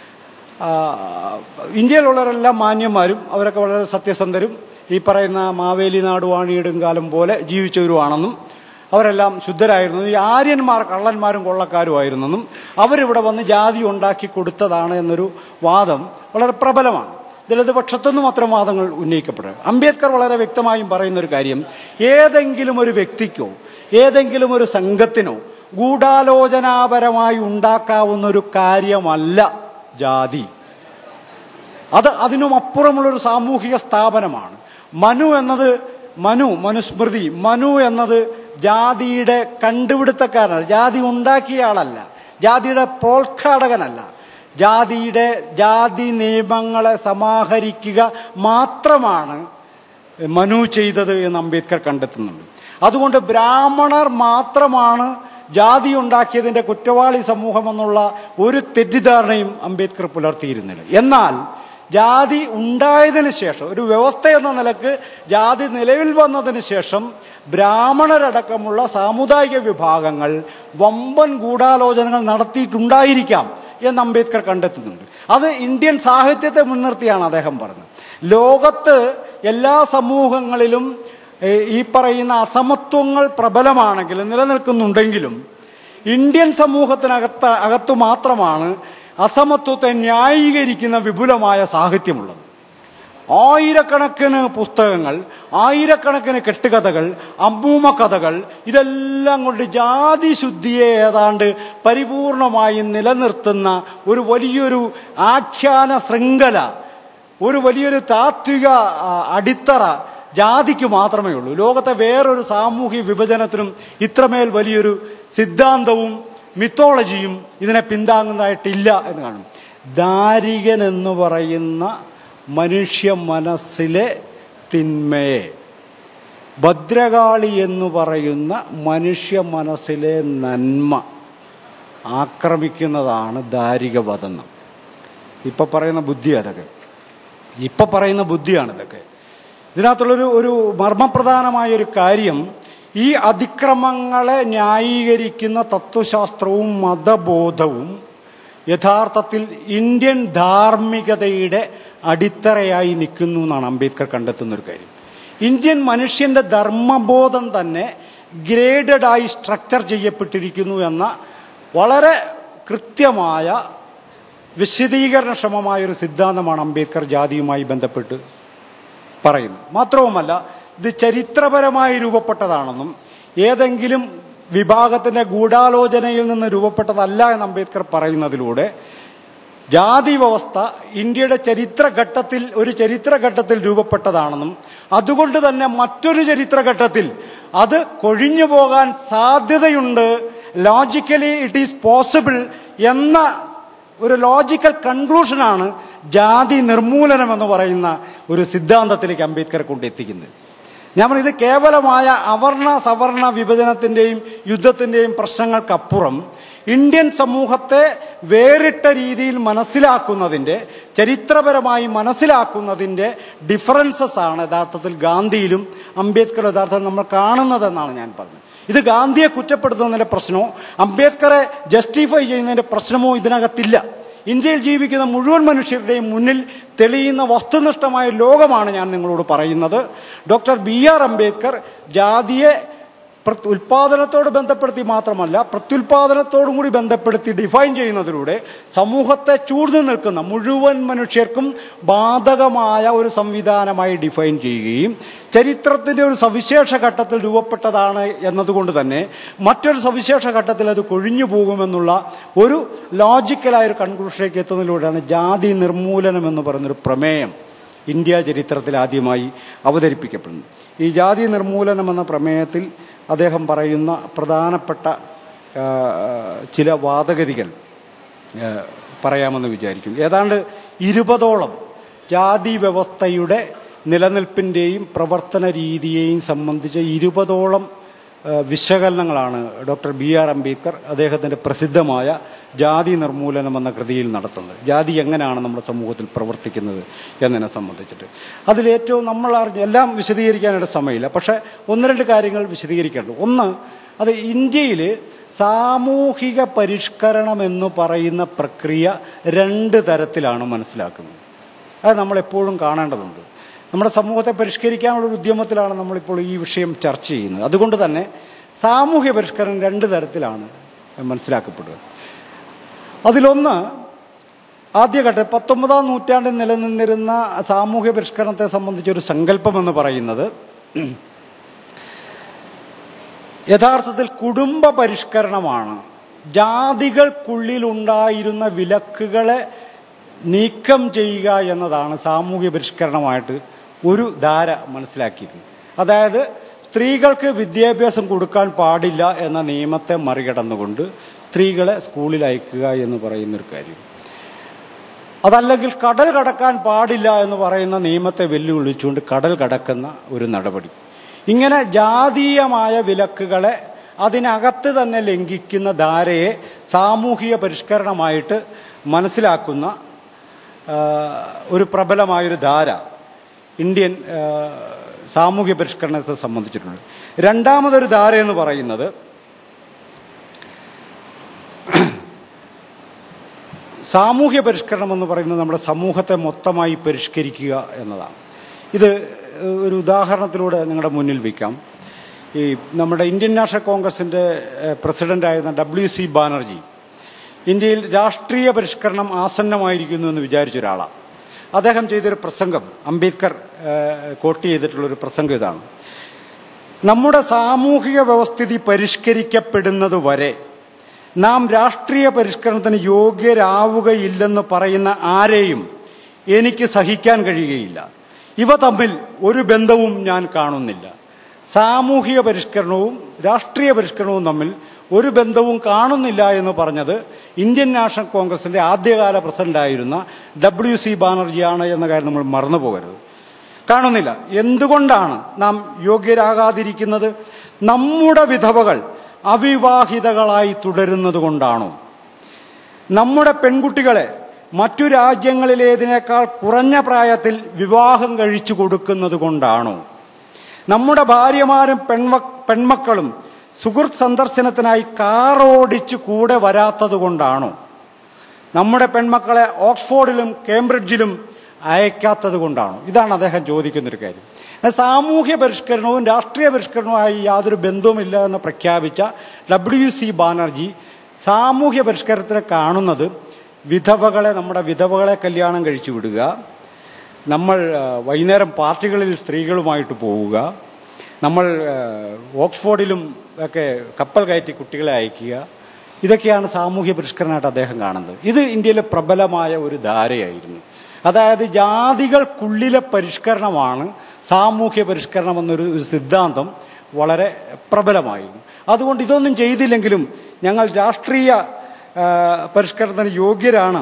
ആ, ഇന്ത്യയിലുള്ളവരെല്ലാം മാന്യന്മാരും അവരൊക്കെ വളരെ സത്യസന്ധരും ഈ പറയുന്ന മാവേലി നാട് വാണിയിടുംകാലം പോലെ ജീവിച്ചവരുമാണെന്നും അവരെല്ലാം ശുദ്ധരായിരുന്നു ഈ ആര്യന്മാർ കള്ളന്മാരും കൊള്ളക്കാരുമായിരുന്നെന്നും അവരിവിടെ വന്ന് ജാതി ഉണ്ടാക്കി കൊടുത്തതാണ് എന്നൊരു വാദം വളരെ പ്രബലമാണ് ദളിതപക്ഷത്തുനിന്നും അത്തരം വാദങ്ങൾ ഉന്നയിക്കപ്പെടുക അംബേദ്കർ വളരെ വ്യക്തമായും പറയുന്ന ഒരു കാര്യം ഏതെങ്കിലും ഒരു വ്യക്തിക്കോ ഏതെങ്കിലും ഒരു സംഘത്തിനോ ഗൂഢാലോചനാപരമായി ഉണ്ടാക്കാവുന്ന ഒരു കാര്യമല്ല ജാതി അത് അതിനും അപ്പുറമുള്ളൊരു സാമൂഹിക സ്ഥാപനമാണ് മനു എന്നത് മനു മനുസ്മൃതി മനു എന്നത് ജാതിയുടെ കണ്ടുപിടുത്തക്കാരനല്ല ജാതി ഉണ്ടാക്കിയ ആളല്ല ജാതിയുടെ പ്രോത്ഘാടകനല്ല ജാതിയുടെ ജാതി നിയമങ്ങളെ സമാഹരിക്കുക മാത്രമാണ് മനു ചെയ്തത് എന്ന് അംബേദ്കർ കണ്ടെത്തുന്നുണ്ട് അതുകൊണ്ട് ബ്രാഹ്മണർ മാത്രമാണ് ജാതി ഉണ്ടാക്കിയതിന്റെ കുറ്റവാളി സമൂഹം എന്നുള്ള ഒരു തെറ്റിദ്ധാരണയും അംബേദ്കർ പുലർത്തിയിരുന്നില്ല എന്നാൽ ജാതി ഉണ്ടായതിനു ശേഷം ഒരു വ്യവസ്ഥ എന്ന നിലക്ക് ജാതി നിലവിൽ വന്നതിന് ശേഷം ബ്രാഹ്മണരടക്കമുള്ള സാമുദായിക വിഭാഗങ്ങൾ വമ്പൻ ഗൂഢാലോചനകൾ നടത്തിയിട്ടുണ്ടായിരിക്കാം എന്ന് അംബേദ്കർ കണ്ടെത്തുന്നുണ്ട് അത് ഇന്ത്യൻ സാഹിത്യത്തെ മുൻനിർത്തിയാണ് അദ്ദേഹം പറഞ്ഞത് ലോകത്ത് എല്ലാ സമൂഹങ്ങളിലും ഏഹ്, ഈ പറയുന്ന അസമത്വങ്ങൾ പ്രബലമാണെങ്കിലും നിലനിൽക്കുന്നുണ്ടെങ്കിലും ഇന്ത്യൻ സമൂഹത്തിനകത്ത് അകത്തു മാത്രമാണ് അസമത്വത്തെ ന്യായീകരിക്കുന്ന വിപുലമായ സാഹിത്യമുള്ളത് ആയിരക്കണക്കിന് പുസ്തകങ്ങൾ ആയിരക്കണക്കിന് കെട്ടുകഥകൾ അമ്മൂമ്മ കഥകൾ ഇതെല്ലാം കൊണ്ട് ജാതി ശുദ്ധിയെ ഏതാണ്ട് പരിപൂർണമായി നിലനിർത്തുന്ന ഒരു വലിയൊരു ആഖ്യാന ശൃംഖല ഒരു വലിയൊരു താത്വിക ആ, അടിത്തറ ജാതിക്ക് മാത്രമേ ഉള്ളൂ ലോകത്തെ വേറൊരു സാമൂഹിക വിഭജനത്തിനും ഇത്രമേൽ വലിയൊരു സിദ്ധാന്തവും മിത്തോളജിയും ഇതിനെ പിന്താങ്ങുന്നതായിട്ടില്ല എന്ന് കാണും ദാരികൻ എന്ന് പറയുന്ന മനുഷ്യ മനസ്സിലെ തിന്മയെ ഭദ്രകാളി എന്ന് പറയുന്ന മനുഷ്യ മനസ്സിലെ നന്മ ആക്രമിക്കുന്നതാണ് ദാരികവദനം ഇപ്പൊ പറയുന്ന ബുദ്ധി അതൊക്കെ ഇപ്പൊ പറയുന്ന ബുദ്ധിയാണ് ഇതൊക്കെ ഇതിനകത്തുള്ളൊരു ഒരു മർമ്മപ്രധാനമായ ഒരു കാര്യം ഈ അതിക്രമങ്ങളെ ന്യായീകരിക്കുന്ന തത്വശാസ്ത്രവും മതബോധവും യഥാർത്ഥത്തിൽ ഇന്ത്യൻ ധാർമ്മികതയുടെ അടിത്തറയായി നിൽക്കുന്നു എന്നാണ് അംബേദ്കർ കണ്ടെത്തുന്ന ഒരു കാര്യം ഇന്ത്യൻ മനുഷ്യന്റെ ധർമ്മബോധം തന്നെ ഗ്രേഡഡ് ആയി സ്ട്രക്ചർ ചെയ്യപ്പെട്ടിരിക്കുന്നു എന്ന വളരെ കൃത്യമായ വിശദീകരണക്ഷമമായൊരു സിദ്ധാന്തമാണ് അംബേദ്കർ ജാതിയുമായി ബന്ധപ്പെട്ട് പറയുന്നത് മാത്രവുമല്ല ഇത് ചരിത്രപരമായി രൂപപ്പെട്ടതാണെന്നും ഏതെങ്കിലും വിഭാഗത്തിന്റെ ഗൂഢാലോചനയിൽ നിന്ന് രൂപപ്പെട്ടതല്ല എന്ന് അംബേദ്കർ പറയുന്നതിലൂടെ ജാതി വ്യവസ്ഥ ഇന്ത്യയുടെ ചരിത്രഘട്ടത്തിൽ ഒരു ചരിത്രഘട്ടത്തിൽ രൂപപ്പെട്ടതാണെന്നും അതുകൊണ്ട് തന്നെ മറ്റൊരു ചരിത്രഘട്ടത്തിൽ അത് കൊഴിഞ്ഞു പോകാൻ സാധ്യതയുണ്ട് ലോജിക്കലി ഇറ്റ് ഈസ് പോസിബിൾ എന്ന ഒരു ലോജിക്കൽ കൺക്ലൂഷനാണ് ജാതി നിർമൂലനം എന്ന് പറയുന്ന ഒരു സിദ്ധാന്തത്തിലേക്ക് അംബേദ്കർ കൊണ്ടെത്തിക്കുന്നത് ഞാൻ പറഞ്ഞു ഇത് കേവലമായ അവർണ സവർണ വിഭജനത്തിന്റെയും യുദ്ധത്തിന്റെയും പ്രശ്നങ്ങൾക്കപ്പുറം ഇന്ത്യൻ സമൂഹത്തെ വേറിട്ട രീതിയിൽ മനസ്സിലാക്കുന്നതിന്റെ ചരിത്രപരമായി മനസ്സിലാക്കുന്നതിന്റെ ഡിഫറൻസസ് ആണ് യഥാർത്ഥത്തിൽ ഗാന്ധിയിലും അംബേദ്കർ യഥാർത്ഥത്തിൽ നമ്മൾ കാണുന്നതെന്നാണ് ഞാൻ പറഞ്ഞത് ഇത് ഗാന്ധിയെ കുറ്റപ്പെടുത്തുന്നതിന്റെ പ്രശ്നമോ അംബേദ്കറെ ജസ്റ്റിഫൈ ചെയ്യുന്നതിന്റെ പ്രശ്നമോ ഇതിനകത്തില്ല ഇന്ത്യയിൽ ജീവിക്കുന്ന മുഴുവൻ മനുഷ്യരുടെയും മുന്നിൽ തെളിയുന്ന വസ്തുനിഷ്ഠമായ ലോകമാണ് ഞാൻ നിങ്ങളോട് പറയുന്നത് ഡോക്ടർ ബി ആർ അംബേദ്കർ ജാതിയെ പ്ര- ഉൽപാദനത്തോട് ബന്ധപ്പെടുത്തി മാത്രമല്ല പ്രത്യുൽപാദനത്തോടും കൂടി ബന്ധപ്പെടുത്തി ഡിഫൈൻ ചെയ്യുന്നതിലൂടെ സമൂഹത്തെ ചൂഴ്ന്നു നിൽക്കുന്ന മുഴുവൻ മനുഷ്യർക്കും ബാധകമായ ഒരു സംവിധാനമായി ഡിഫൈൻ ചെയ്യുകയും ചരിത്രത്തിന്റെ ഒരു സവിശേഷ ഘട്ടത്തിൽ രൂപപ്പെട്ടതാണ് എന്നതുകൊണ്ട് തന്നെ മറ്റൊരു സവിശേഷ ഘട്ടത്തിൽ അത് കൊഴിഞ്ഞു പോകുമെന്നുള്ള ഒരു ലോജിക്കലായ ഒരു കൺക്ലൂഷനിലേക്ക് എത്തുന്നതിലൂടെയാണ് ജാതി നിർമൂലനം എന്ന് പറയുന്നൊരു പ്രമേയം ഇന്ത്യ ചരിത്രത്തിൽ ആദ്യമായി അവതരിപ്പിക്കപ്പെടുന്നു ഈ ജാതി നിർമൂലനം എന്ന പ്രമേയത്തിൽ അദ്ദേഹം പറയുന്ന പ്രധാനപ്പെട്ട ആ, ചില വാദഗതികൾ ആ, പറയാമെന്ന് വിചാരിക്കുന്നു ഏതാണ്ട് ഇരുപതോളം ജാതി വ്യവസ്ഥയുടെ നിലനിൽപ്പിൻ്റെയും പ്രവർത്തന രീതിയെയും സംബന്ധിച്ച ഇരുപതോളം ആ, വിശകലനങ്ങളാണ് ഡോക്ടർ ബി ആർ അംബേദ്കർ അദ്ദേഹത്തിൻ്റെ പ്രസിദ്ധമായ ജാതി നിർമൂലനം എന്ന കൃതിയിൽ നടത്തുന്നത് ജാതി എങ്ങനെയാണ് നമ്മുടെ സമൂഹത്തിൽ പ്രവർത്തിക്കുന്നത് എന്നതിനെ സംബന്ധിച്ചിട്ട് അതിലേറ്റവും നമ്മൾ അറിഞ്ഞ എല്ലാം വിശദീകരിക്കാനായിട്ട് സമയമില്ല പക്ഷേ ഒന്ന് രണ്ട് കാര്യങ്ങൾ വിശദീകരിക്കേണ്ടത് ഒന്ന് അത് ഇന്ത്യയിൽ സാമൂഹിക പരിഷ്കരണം എന്ന് പറയുന്ന പ്രക്രിയ രണ്ട് തരത്തിലാണ് മനസ്സിലാക്കുന്നത് അത് നമ്മൾ എപ്പോഴും കാണേണ്ടതുണ്ട് നമ്മുടെ സമൂഹത്തെ പരിഷ്കരിക്കാനുള്ള ഒരു ഉദ്യമത്തിലാണ് നമ്മളിപ്പോൾ ഈ വിഷയം ചർച്ച ചെയ്യുന്നത് അതുകൊണ്ട് തന്നെ സാമൂഹ്യ പരിഷ്കരണം രണ്ട് തരത്തിലാണ് മനസ്സിലാക്കപ്പെടുക അതിലൊന്ന് ആദ്യഘട്ടം പത്തൊമ്പതാം നൂറ്റാണ്ടിൽ നിലനിന്നിരുന്ന സാമൂഹ്യ പരിഷ്കരണത്തെ സംബന്ധിച്ച ഒരു സങ്കല്പം എന്ന് പറയുന്നത് യഥാർത്ഥത്തിൽ കുടുംബ പരിഷ്കരണമാണ് ജാതികൾക്കുള്ളിലുണ്ടായിരുന്ന വിലക്കുകളെ നീക്കം ചെയ്യുക എന്നതാണ് സാമൂഹ്യ പരിഷ്കരണമായിട്ട് ഒരു ധാര മനസ്സിലാക്കിയിരുന്നത് അതായത് സ്ത്രീകൾക്ക് വിദ്യാഭ്യാസം കൊടുക്കാൻ പാടില്ല എന്ന നിയമത്തെ മറികടന്നുകൊണ്ട് സ്ത്രീകളെ സ്കൂളിൽ അയക്കുക എന്ന് പറയുന്നൊരു കാര്യം അതല്ലെങ്കിൽ കടൽ കടക്കാൻ പാടില്ല എന്ന് പറയുന്ന നിയമത്തെ വെല്ലുവിളിച്ചുകൊണ്ട് കടൽ കടക്കുന്ന ഒരു നടപടി ഇങ്ങനെ ജാതീയമായ വിലക്കുകളെ അതിനകത്ത് തന്നെ ലംഘിക്കുന്ന ധാരയെ സാമൂഹിക പരിഷ്കരണമായിട്ട് മനസ്സിലാക്കുന്ന ആ, ഒരു പ്രബലമായൊരു ധാര ഇന്ത്യൻ ആ, സാമൂഹ്യ പരിഷ്കരണത്തെ സംബന്ധിച്ചിട്ടുണ്ട് രണ്ടാമതൊരു ധാര എന്ന് പറയുന്നത് സാമൂഹ്യ പരിഷ്കരണം എന്ന് പറയുന്നത് നമ്മുടെ സമൂഹത്തെ മൊത്തമായി പരിഷ്കരിക്കുക എന്നതാണ് ഇത് ഒരു ഉദാഹരണത്തിലൂടെ നിങ്ങളുടെ മുന്നിൽ വയ്ക്കാം ഈ നമ്മുടെ ഇന്ത്യൻ നാഷണൽ കോൺഗ്രസിന്റെ ഏഹ്, പ്രസിഡന്റായിരുന്ന ഡബ്ല്യു സി ബാനർജി ഇന്ത്യയിൽ രാഷ്ട്രീയ പരിഷ്കരണം ആസന്നമായിരിക്കുന്നു എന്ന് വിചാരിച്ച ഒരാളാണ് അദ്ദേഹം ചെയ്തൊരു പ്രസംഗം അംബേദ്കർ ഏഹ്, കോട്ട് ചെയ്തിട്ടുള്ളൊരു പ്രസംഗം ഇതാണ് നമ്മുടെ സാമൂഹിക വ്യവസ്ഥിതി പരിഷ്കരിക്കപ്പെടുന്നത് വരെ നാം രാഷ്ട്രീയ പരിഷ്കരണത്തിന് യോഗ്യരാവുകയില്ലെന്ന് പറയുന്ന ആരെയും എനിക്ക് സഹിക്കാൻ കഴിയുകയില്ല ഇവ തമ്മിൽ ഒരു ബന്ധവും ഞാൻ കാണുന്നില്ല സാമൂഹിക പരിഷ്കരണവും രാഷ്ട്രീയ പരിഷ്കരണവും തമ്മിൽ ഒരു ബന്ധവും കാണുന്നില്ല എന്ന് പറഞ്ഞത് ഇന്ത്യൻ നാഷണൽ കോൺഗ്രസിന്റെ ആദ്യകാല പ്രസിഡന്റായിരുന്ന ഡബ്ല്യു സി ബാനർജിയാണ് എന്ന കാര്യം നമ്മൾ മറന്നു പോകരുത് കാണുന്നില്ല എന്തുകൊണ്ടാണ് നാം യോഗ്യരാകാതിരിക്കുന്നത് നമ്മുടെ വിധവകൾ അവിവാഹിതകളായി തുടരുന്നത് കൊണ്ടാണോ നമ്മുടെ പെൺകുട്ടികളെ മറ്റു രാജ്യങ്ങളിലേതിനേക്കാൾ കുറഞ്ഞ പ്രായത്തിൽ വിവാഹം കഴിച്ചു കൊടുക്കുന്നത് കൊണ്ടാണോ നമ്മുടെ ഭാര്യമാരും പെൺമ പെൺമക്കളും സുഹൃത്ത് സന്ദർശനത്തിനായി കാർ ഓടിച്ച് കൂടെ വരാത്തത് കൊണ്ടാണോ നമ്മുടെ പെൺമക്കളെ ഓക്സ്ഫോർഡിലും കേംബ്രിഡ്ജിലും അയക്കാത്തത് കൊണ്ടാണോ ഇതാണ് അദ്ദേഹം ചോദിക്കുന്നൊരു കാര്യം എന്നാൽ സാമൂഹ്യ പരിഷ്കരണവും രാഷ്ട്രീയ പരിഷ്കരണവുമായി യാതൊരു ബന്ധവുമില്ല എന്ന് പ്രഖ്യാപിച്ച ഡബ്ല്യു സി ബാനർജി സാമൂഹ്യ പരിഷ്കരണത്തിനെ കാണുന്നത് വിധവകളെ നമ്മുടെ വിധവകളെ കല്യാണം കഴിച്ചു വിടുക നമ്മൾ ആ, വൈകുന്നേരം പാർട്ടികളിൽ സ്ത്രീകളുമായിട്ട് പോവുക നമ്മൾ ആ, ഓക്സ്ഫോർഡിലും ഒക്കെ കപ്പൽ കയറ്റി കുട്ടികളെ അയക്കുക ഇതൊക്കെയാണ് സാമൂഹ്യ പരിഷ്കരണമായിട്ട് അദ്ദേഹം കാണുന്നത് ഇത് ഇന്ത്യയിലെ പ്രബലമായ ഒരു ധാരയായിരുന്നു അതായത് ജാതികൾക്കുള്ളിലെ പരിഷ്കരണമാണ് സാമൂഹ്യ പരിഷ്കരണം എന്നൊരു ഒരു സിദ്ധാന്തം വളരെ പ്രബലമായിരുന്നു അതുകൊണ്ട് ഇതൊന്നും ചെയ്തില്ലെങ്കിലും ഞങ്ങൾ രാഷ്ട്രീയ ആ, പരിഷ്കരണത്തിന് യോഗ്യരാണ്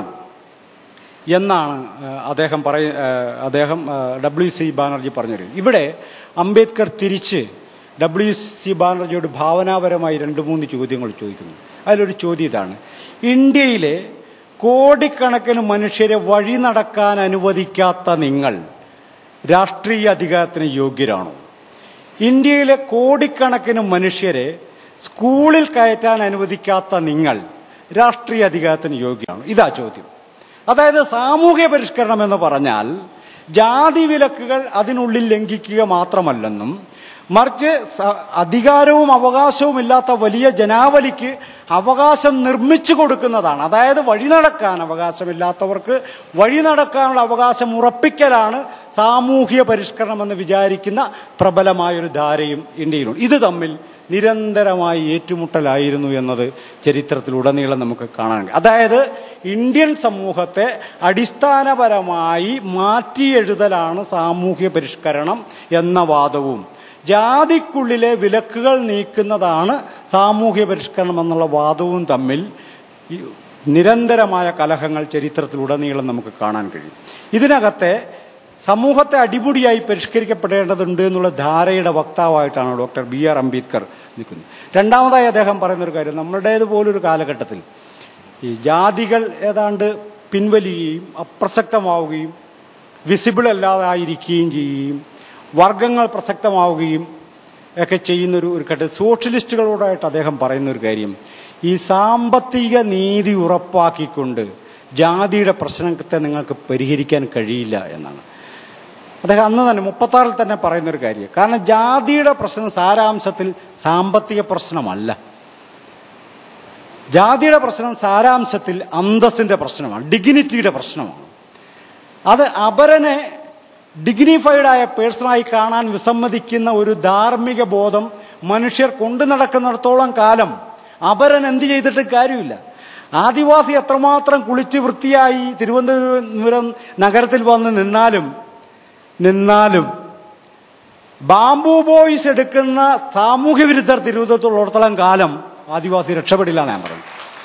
എന്നാണ് ആ, അദ്ദേഹം പറയ ആ, അദ്ദേഹം ഡബ്ല്യു സി ബാനർജി പറഞ്ഞത് ഇവിടെ അംബേദ്കർ തിരിച്ച് ഡബ്ല്യു സി ബാനർജിയോട് ഭാവനാപരമായി രണ്ട് മൂന്ന് ചോദ്യങ്ങൾ ചോദിക്കുന്നു അതിലൊരു ചോദ്യം ഇതാണ് ഇന്ത്യയിലെ കോടിക്കണക്കിന് മനുഷ്യരെ വഴി നടക്കാൻ അനുവദിക്കാത്ത നിങ്ങൾ രാഷ്ട്രീയ അധികാരത്തിന് യോഗ്യരാണോ ഇന്ത്യയിലെ കോടിക്കണക്കിന് മനുഷ്യരെ സ്കൂളിൽ കയറ്റാൻ അനുവദിക്കാത്ത നിങ്ങൾ രാഷ്ട്രീയ അധികാരത്തിന് യോഗ്യമാണ് ഇതാ ചോദ്യം അതായത് സാമൂഹ്യ പരിഷ്കരണം എന്ന് പറഞ്ഞാൽ ജാതി വിലക്കുകൾ അതിനുള്ളിൽ ലംഘിക്കുക മാത്രമല്ലെന്നും മറിച്ച് സ- അധികാരവും അവകാശവും ഇല്ലാത്ത വലിയ ജനാവലിക്ക് അവകാശം നിർമ്മിച്ചു കൊടുക്കുന്നതാണ് അതായത് വഴി നടക്കാൻ അവകാശമില്ലാത്തവർക്ക് വഴി നടക്കാനുള്ള അവകാശം ഉറപ്പിക്കലാണ് സാമൂഹ്യ പരിഷ്കരണം എന്ന് വിചാരിക്കുന്ന പ്രബലമായൊരു ധാരയും ഇന്ത്യയിലുണ്ട് ഇത് തമ്മിൽ നിരന്തരമായി ഏറ്റുമുട്ടലായിരുന്നു എന്നത് ചരിത്രത്തിലുടനീളം നമുക്ക് കാണാൻ കഴിയും അതായത് ഇന്ത്യൻ സമൂഹത്തെ അടിസ്ഥാനപരമായി മാറ്റിയെഴുതലാണ് സാമൂഹ്യ പരിഷ്കരണം എന്ന വാദവും ജാതിക്കുള്ളിലെ വിലക്കുകൾ നീക്കുന്നതാണ് സാമൂഹ്യ പരിഷ്കരണം എന്നുള്ള വാദവും തമ്മിൽ ഈ നിരന്തരമായ കലഹങ്ങൾ ചരിത്രത്തിലുടനീളം നമുക്ക് കാണാൻ കഴിയും ഇതിനകത്തെ സമൂഹത്തെ അടിപൊളിയായി പരിഷ്കരിക്കപ്പെടേണ്ടതുണ്ട് എന്നുള്ള ധാരയുടെ വക്താവായിട്ടാണ് ഡോക്ടർ ബി ആർ അംബേദ്കർ നിൽക്കുന്നത് രണ്ടാമതായി അദ്ദേഹം പറയുന്നൊരു കാര്യം നമ്മുടേതുപോലൊരു കാലഘട്ടത്തിൽ ഈ ജാതികൾ ഏതാണ്ട് പിൻവലിയുകയും അപ്രസക്തമാവുകയും വിസിബിൾ അല്ലാതായിരിക്കുകയും ചെയ്യുകയും വർഗങ്ങൾ പ്രസക്തമാവുകയും ഒക്കെ ചെയ്യുന്നൊരു ഒരു ഘട്ടത്തിൽ സോഷ്യലിസ്റ്റുകളോടായിട്ട് അദ്ദേഹം പറയുന്ന ഒരു കാര്യം ഈ സാമ്പത്തിക നീതി ഉറപ്പാക്കിക്കൊണ്ട് ജാതിയുടെ പ്രശ്നത്തെ നിങ്ങൾക്ക് പരിഹരിക്കാൻ കഴിയില്ല എന്നാണ് അദ്ദേഹം അന്ന് തന്നെ മുപ്പത്താറിൽ തന്നെ പറയുന്ന ഒരു കാര്യം കാരണം ജാതിയുടെ പ്രശ്നം സാരാംശത്തിൽ സാമ്പത്തിക പ്രശ്നമല്ല ജാതിയുടെ പ്രശ്നം സാരാംശത്തിൽ അന്തസ്സിന്റെ പ്രശ്നമാണ് ഡിഗ്നിറ്റിയുടെ പ്രശ്നമാണ് അത് അപരനെ ഡിഗ്നിഫൈഡായ പേഴ്സണായി കാണാൻ വിസമ്മതിക്കുന്ന ഒരു ധാർമ്മിക ബോധം മനുഷ്യർ കൊണ്ടു നടക്കുന്നിടത്തോളം കാലം അപരൻ എന്ത് ചെയ്തിട്ട് കാര്യമില്ല ആദിവാസി എത്രമാത്രം കുളിച്ച് വൃത്തിയായി തിരുവനന്തപുരം നഗരത്തിൽ വന്ന് നിന്നാലും നിന്നാലും ബാംബു ബോയ്സ് എടുക്കുന്ന സാമൂഹ്യ വിരുദ്ധർ തിരുവനന്തപുരത്തുള്ളിടത്തോളം കാലം ആദിവാസി രക്ഷപ്പെടില്ല എന്ന് ഞാൻ പറഞ്ഞു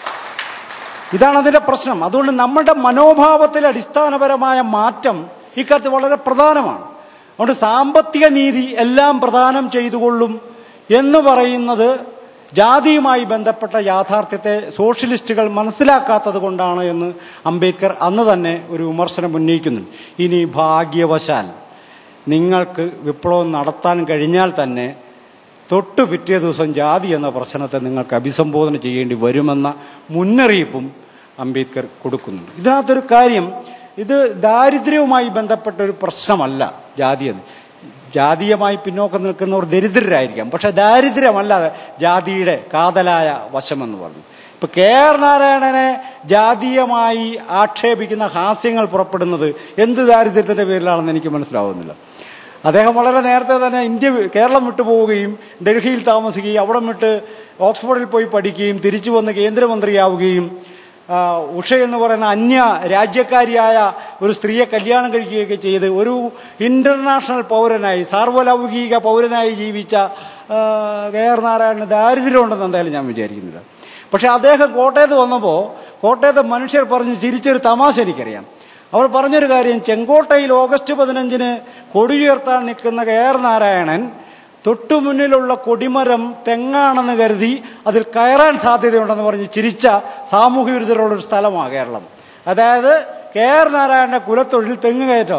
ഇതാണ് അതിന്റെ പ്രശ്നം അതുകൊണ്ട് നമ്മുടെ മനോഭാവത്തിലെ അടിസ്ഥാനപരമായ മാറ്റം ഇക്കാര്യത്തിൽ വളരെ പ്രധാനമാണ് അതുകൊണ്ട് സാമ്പത്തിക നീതി എല്ലാം പ്രദാനം ചെയ്തുകൊള്ളും എന്ന് പറയുന്നത് ജാതിയുമായി ബന്ധപ്പെട്ട യാഥാർത്ഥ്യത്തെ സോഷ്യലിസ്റ്റുകൾ മനസ്സിലാക്കാത്തത് കൊണ്ടാണ് എന്ന് അംബേദ്കർ അന്ന് തന്നെ ഒരു വിമർശനം ഉന്നയിക്കുന്നുണ്ട് ഇനി ഭാഗ്യവശാൽ നിങ്ങൾക്ക് വിപ്ലവം നടത്താൻ കഴിഞ്ഞാൽ തന്നെ തൊട്ടു പിറ്റേ ദിവസം ജാതി എന്ന പ്രശ്നത്തെ നിങ്ങൾക്ക് അഭിസംബോധന ചെയ്യേണ്ടി വരുമെന്ന മുന്നറിയിപ്പും അംബേദ്കർ കൊടുക്കുന്നുണ്ട് ഇതിനകത്തൊരു കാര്യം ഇത് ദാരിദ്ര്യവുമായി ബന്ധപ്പെട്ട ഒരു പ്രശ്നമല്ല ജാതി എന്ന് ജാതീയമായി പിന്നോക്കം നിൽക്കുന്നവർ ദരിദ്രരായിരിക്കാം പക്ഷെ ദാരിദ്ര്യമല്ല ജാതിയുടെ കാതലായ വശമെന്ന് പറഞ്ഞു ഇപ്പൊ കെ ആർ നാരായണനെ ജാതീയമായി ആക്ഷേപിക്കുന്ന ഹാസ്യങ്ങൾ പുറപ്പെടുന്നത് എന്ത് ദാരിദ്ര്യത്തിന്റെ പേരിലാണെന്ന് എനിക്ക് മനസ്സിലാവുന്നില്ല അദ്ദേഹം വളരെ നേരത്തെ തന്നെ ഇന്ത്യ വി- കേരളം വിട്ടുപോവുകയും ഡൽഹിയിൽ താമസിക്കുകയും അവിടെ വിട്ട് ഓക്സ്ഫോർഡിൽ പോയി പഠിക്കുകയും തിരിച്ചു വന്ന് കേന്ദ്രമന്ത്രിയാവുകയും ആ, ഉഷ എന്ന് പറയുന്ന അന്യ രാജ്യക്കാരിയായ ഒരു സ്ത്രീയെ കല്യാണം കഴിക്കുകയൊക്കെ ചെയ്ത് ഒരു ഇന്റർനാഷണൽ പൗരനായി സാർവലൗകിക പൗരനായി ജീവിച്ച ആ, കെ ആർ നാരായണന് ദാരിദ്ര്യമുണ്ടെന്ന് എന്തായാലും ഞാൻ വിചാരിക്കുന്നില്ല പക്ഷെ അദ്ദേഹം കോട്ടയത്ത് വന്നപ്പോൾ കോട്ടയത്തെ മനുഷ്യർ പറഞ്ഞ് ചിരിച്ചൊരു തമാശ എനിക്കറിയാം അവർ പറഞ്ഞൊരു കാര്യം ചെങ്കോട്ടയിൽ ഓഗസ്റ്റ് പതിനഞ്ചിന് കൊടിയുയർത്താൻ നിൽക്കുന്ന കെ ആർ നാരായണൻ തൊട്ടുമുന്നിലുള്ള കൊടിമരം തെങ്ങാണെന്ന് കരുതി അതിൽ കയറാൻ സാധ്യതയുണ്ടെന്ന് പറഞ്ഞ് ചിരിച്ച സാമൂഹ്യ വിരുദ്ധരുള്ള ഒരു സ്ഥലമാണ് കേരളം അതായത് കെ ആർ നാരായണന്റെ കുലത്തൊഴിൽ തെങ്ങ് കയറ്റോ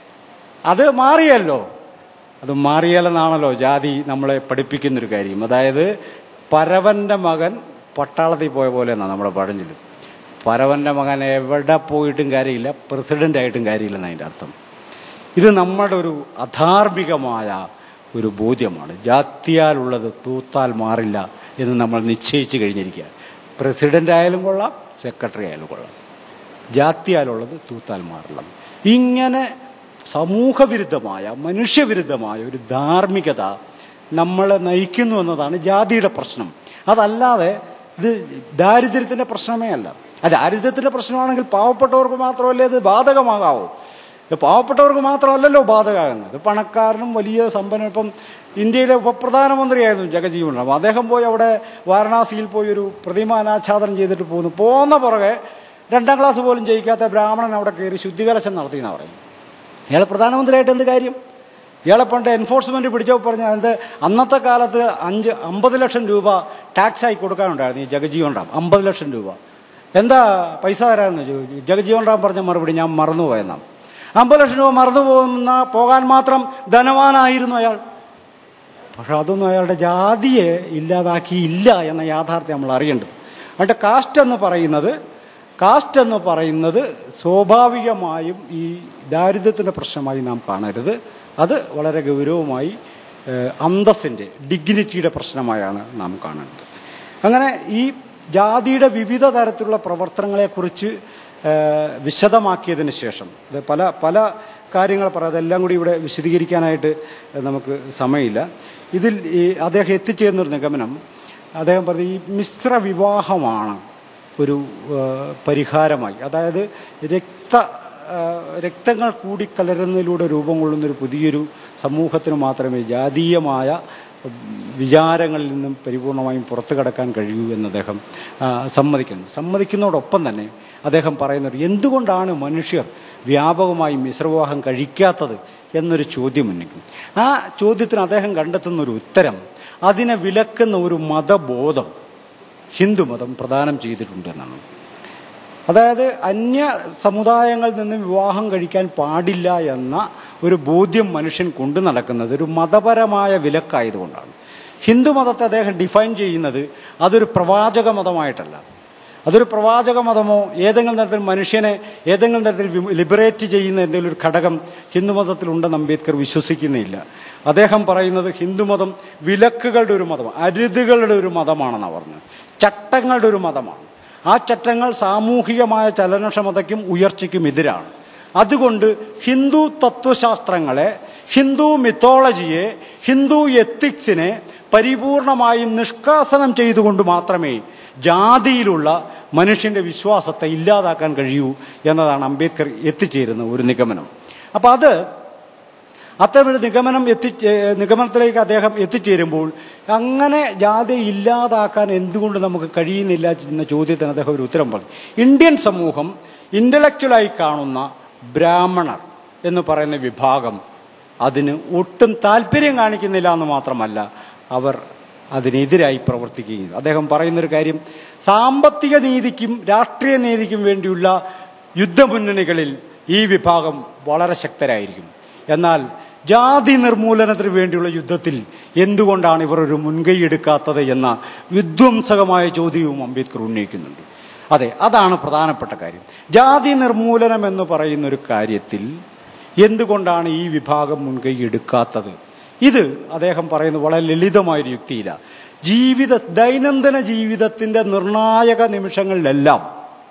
അത് മാറിയല്ലോ അത് മാറിയാലെന്നാണല്ലോ ജാതി നമ്മളെ പഠിപ്പിക്കുന്നൊരു കാര്യം അതായത് പരവന്റെ മകൻ പട്ടാളത്തിൽ പോയ പോലെ എന്നാണ് നമ്മുടെ പഴഞ്ചൊല്ല് പരവന്റെ മകൻ എവിടെ പോയിട്ടും കാര്യമില്ല പ്രസിഡന്റ് ആയിട്ടും കാര്യമില്ലെന്ന് അതിൻ്റെ അർത്ഥം ഇത് നമ്മുടെ ഒരു അധാർമികമായ ഒരു ബോധ്യമാണ് ജാത്തിയാലുള്ളത് തൂത്താൽ മാറില്ല എന്ന് നമ്മൾ നിശ്ചയിച്ചു കഴിഞ്ഞിരിക്കുക പ്രസിഡന്റ് ആയാലും കൊള്ളാം സെക്രട്ടറി ആയാലും കൊള്ളാം ജാത്തിയാലുള്ളത് തൂത്താൽ മാറുള്ളത് ഇങ്ങനെ സമൂഹവിരുദ്ധമായ മനുഷ്യവിരുദ്ധമായ ഒരു ധാർമ്മികത നമ്മളെ നയിക്കുന്നു എന്നതാണ് ജാതിയുടെ പ്രശ്നം അതല്ലാതെ ഇത് ദാരിദ്ര്യത്തിൻ്റെ പ്രശ്നമേ അല്ല അത് ദാരിദ്ര്യത്തിൻ്റെ പ്രശ്നമാണെങ്കിൽ പാവപ്പെട്ടവർക്ക് മാത്രമല്ലേ ഇത് ബാധകമാകാവൂ ഇത് പാവപ്പെട്ടവർക്ക് മാത്രമല്ലല്ലോ ബാധകമാകുന്നത് ഇത് പണക്കാരനും വലിയ സമ്പന്ന ഇപ്പം ഇന്ത്യയിലെ ഉപപ്രധാനമന്ത്രിയായിരുന്നു ജഗജീവൻ റാം അദ്ദേഹം പോയി അവിടെ വാരണാസിയിൽ പോയി ഒരു പ്രതിമ അനാച്ഛാദനം ചെയ്തിട്ട് പോകുന്നു പോകുന്ന പുറകെ രണ്ടാം ക്ലാസ് പോലും ജയിക്കാത്ത ബ്രാഹ്മണൻ അവിടെ കയറി ശുദ്ധികലശം നടത്തിയെന്നാണ് പറയും ഇയാളെ പ്രധാനമന്ത്രിയായിട്ട് എന്ത് കാര്യം ഇയാളെ പണ്ട് എൻഫോഴ്സ്മെന്റ് പിടിച്ചപ്പോൾ പറഞ്ഞ എന്ത് അന്നത്തെ കാലത്ത് അഞ്ച് അമ്പത് ലക്ഷം രൂപ ടാക്സ് ആയി കൊടുക്കാനുണ്ടായിരുന്നു ഈ ജഗജീവൻ റാം അമ്പത് ലക്ഷം രൂപ എന്താ പൈസ തരാമെന്ന് ചോദിച്ചു ജഗജീവൻ റാം പറഞ്ഞ മറുപടി ഞാൻ മറന്നുപോയെന്നാണ് അമ്പത് ലക്ഷം രൂപ മറന്നു പോകുന്ന പോകാൻ മാത്രം ധനവാനായിരുന്നു അയാൾ പക്ഷെ അതൊന്നും അയാളുടെ ജാതിയെ ഇല്ലാതാക്കിയില്ല എന്ന യാഥാർത്ഥ്യം നമ്മൾ അറിയേണ്ടത് അതുകൊണ്ട് കാസ്റ്റ് എന്ന് പറയുന്നത് കാസ്റ്റ് എന്ന് പറയുന്നത് സ്വാഭാവികമായും ഈ ദാരിദ്ര്യത്തിൻ്റെ പ്രശ്നമായി നാം കാണരുത് അത് വളരെ ഗൗരവമായി ഏഹ്, അന്തസ്സിൻ്റെ ഡിഗ്നിറ്റിയുടെ പ്രശ്നമായാണ് നാം കാണേണ്ടത് അങ്ങനെ ഈ ജാതിയുടെ വിവിധ തരത്തിലുള്ള പ്രവർത്തനങ്ങളെക്കുറിച്ച് ഏഹ്, വിശദമാക്കിയതിന് ശേഷം ഇത് പല പല കാര്യങ്ങൾ പറയാം അതെല്ലാം കൂടി ഇവിടെ വിശദീകരിക്കാനായിട്ട് നമുക്ക് സമയമില്ല ഇതിൽ ഈ അദ്ദേഹം എത്തിച്ചേർന്നൊരു നിഗമനം അദ്ദേഹം പറഞ്ഞു ഈ മിശ്ര വിവാഹമാണ് ഒരു ഏഹ്, പരിഹാരമായി അതായത് രക്ത ഏഹ്, രക്തങ്ങൾ കൂടിക്കലരുന്നതിലൂടെ രൂപം കൊള്ളുന്നൊരു പുതിയൊരു സമൂഹത്തിന് മാത്രമേ ജാതീയമായ ഉം, വിചാരങ്ങളിൽ നിന്നും പരിപൂർണമായും പുറത്തു കടക്കാൻ കഴിയൂ എന്ന് അദ്ദേഹം ആ, സമ്മതിക്കുന്നു സമ്മതിക്കുന്നതോടൊപ്പം തന്നെ അദ്ദേഹം പറയുന്നത് എന്തുകൊണ്ടാണ് മനുഷ്യർ വ്യാപകമായി മിശ്രവിവാഹം കഴിക്കാത്തത് എന്നൊരു ചോദ്യം ഉന്നയിക്കും ആ ചോദ്യത്തിന് അദ്ദേഹം കണ്ടെത്തുന്ന ഒരു ഉത്തരം അതിനെ വിലക്കുന്ന ഒരു മതബോധം ഹിന്ദുമതം പ്രദാനം ചെയ്തിട്ടുണ്ടെന്നാണ് അതായത് അന്യ സമുദായങ്ങളിൽ നിന്ന് വിവാഹം കഴിക്കാൻ പാടില്ല എന്ന ഒരു ബോധ്യം മനുഷ്യൻ കൊണ്ടു നടക്കുന്നത് ഒരു മതപരമായ വിലക്കായതുകൊണ്ടാണ് ഹിന്ദു മതത്തെ അദ്ദേഹം ഡിഫൈൻ ചെയ്യുന്നത് അതൊരു പ്രവാചക മതമായിട്ടല്ല അതൊരു പ്രവാചക മതമോ ഏതെങ്കിലും തരത്തിൽ മനുഷ്യനെ ഏതെങ്കിലും തരത്തിൽ ലിബറേറ്റ് ചെയ്യുന്ന എന്തെങ്കിലും ഒരു ഘടകം ഹിന്ദുമതത്തിലുണ്ടെന്ന് അംബേദ്കർ വിശ്വസിക്കുന്നില്ല അദ്ദേഹം പറയുന്നത് ഹിന്ദുമതം വിലക്കുകളുടെ ഒരു മതമാണ് അരുതുകളുടെ ഒരു മതമാണെന്നാണ് പറഞ്ഞത് ചട്ടങ്ങളുടെ ഒരു മതമാണ് ആ ചട്ടങ്ങൾ സാമൂഹികമായ ചലനക്ഷമതയ്ക്കും ഉയർച്ചയ്ക്കും എതിരാണ് അതുകൊണ്ട് ഹിന്ദു തത്വശാസ്ത്രങ്ങളെ ഹിന്ദു മിത്തോളജിയെ ഹിന്ദു എത്തിക്സിനെ പരിപൂർണമായും നിഷ്കാസനം ചെയ്തുകൊണ്ട് മാത്രമേ ജാതിയിലുള്ള മനുഷ്യന്റെ വിശ്വാസത്തെ ഇല്ലാതാക്കാൻ കഴിയൂ എന്നതാണ് അംബേദ്കർ എത്തിച്ചേരുന്ന ഒരു നിഗമനം അപ്പം അത് അത്തരമൊരു നിഗമനം എത്തി നിഗമനത്തിലേക്ക് അദ്ദേഹം എത്തിച്ചേരുമ്പോൾ അങ്ങനെ ജാതി ഇല്ലാതാക്കാൻ എന്തുകൊണ്ട് നമുക്ക് കഴിയുന്നില്ല എന്ന ചോദ്യത്തിന് അദ്ദേഹം ഒരു ഉത്തരം പറഞ്ഞു ഇന്ത്യൻ സമൂഹം ഇന്റലക്ച്വലായി കാണുന്ന ബ്രാഹ്മണർ എന്ന് പറയുന്ന വിഭാഗം അതിന് ഒട്ടും താല്പര്യം കാണിക്കുന്നില്ല എന്ന് മാത്രമല്ല അവർ അതിനെതിരായി പ്രവർത്തിക്കുകയും ചെയ്തു. അദ്ദേഹം പറയുന്നൊരു കാര്യം സാമ്പത്തിക നീതിക്കും രാഷ്ട്രീയ നീതിക്കും വേണ്ടിയുള്ള യുദ്ധമുന്നണികളിൽ ഈ വിഭാഗം വളരെ ശക്തരായിരിക്കും എന്നാൽ ജാതി നിർമൂലനത്തിന് വേണ്ടിയുള്ള യുദ്ധത്തിൽ എന്തുകൊണ്ടാണ് ഇവർ ഒരു മുൻകൈ എടുക്കാത്തത് എന്ന വിധ്വംസകമായ ചോദ്യവും അംബേദ്കർ ഉന്നയിക്കുന്നുണ്ട് അതെ അതാണ് പ്രധാനപ്പെട്ട കാര്യം ജാതി നിർമൂലനം എന്ന് പറയുന്ന ഒരു കാര്യത്തിൽ എന്തുകൊണ്ടാണ് ഈ വിഭാഗം മുൻകൈ എടുക്കാത്തത് ഇത് അദ്ദേഹം പറയുന്നത് വളരെ ലളിതമായൊരു യുക്തിയില്ല ജീവിത ദൈനംദിന ജീവിതത്തിന്റെ നിർണായക നിമിഷങ്ങളിലെല്ലാം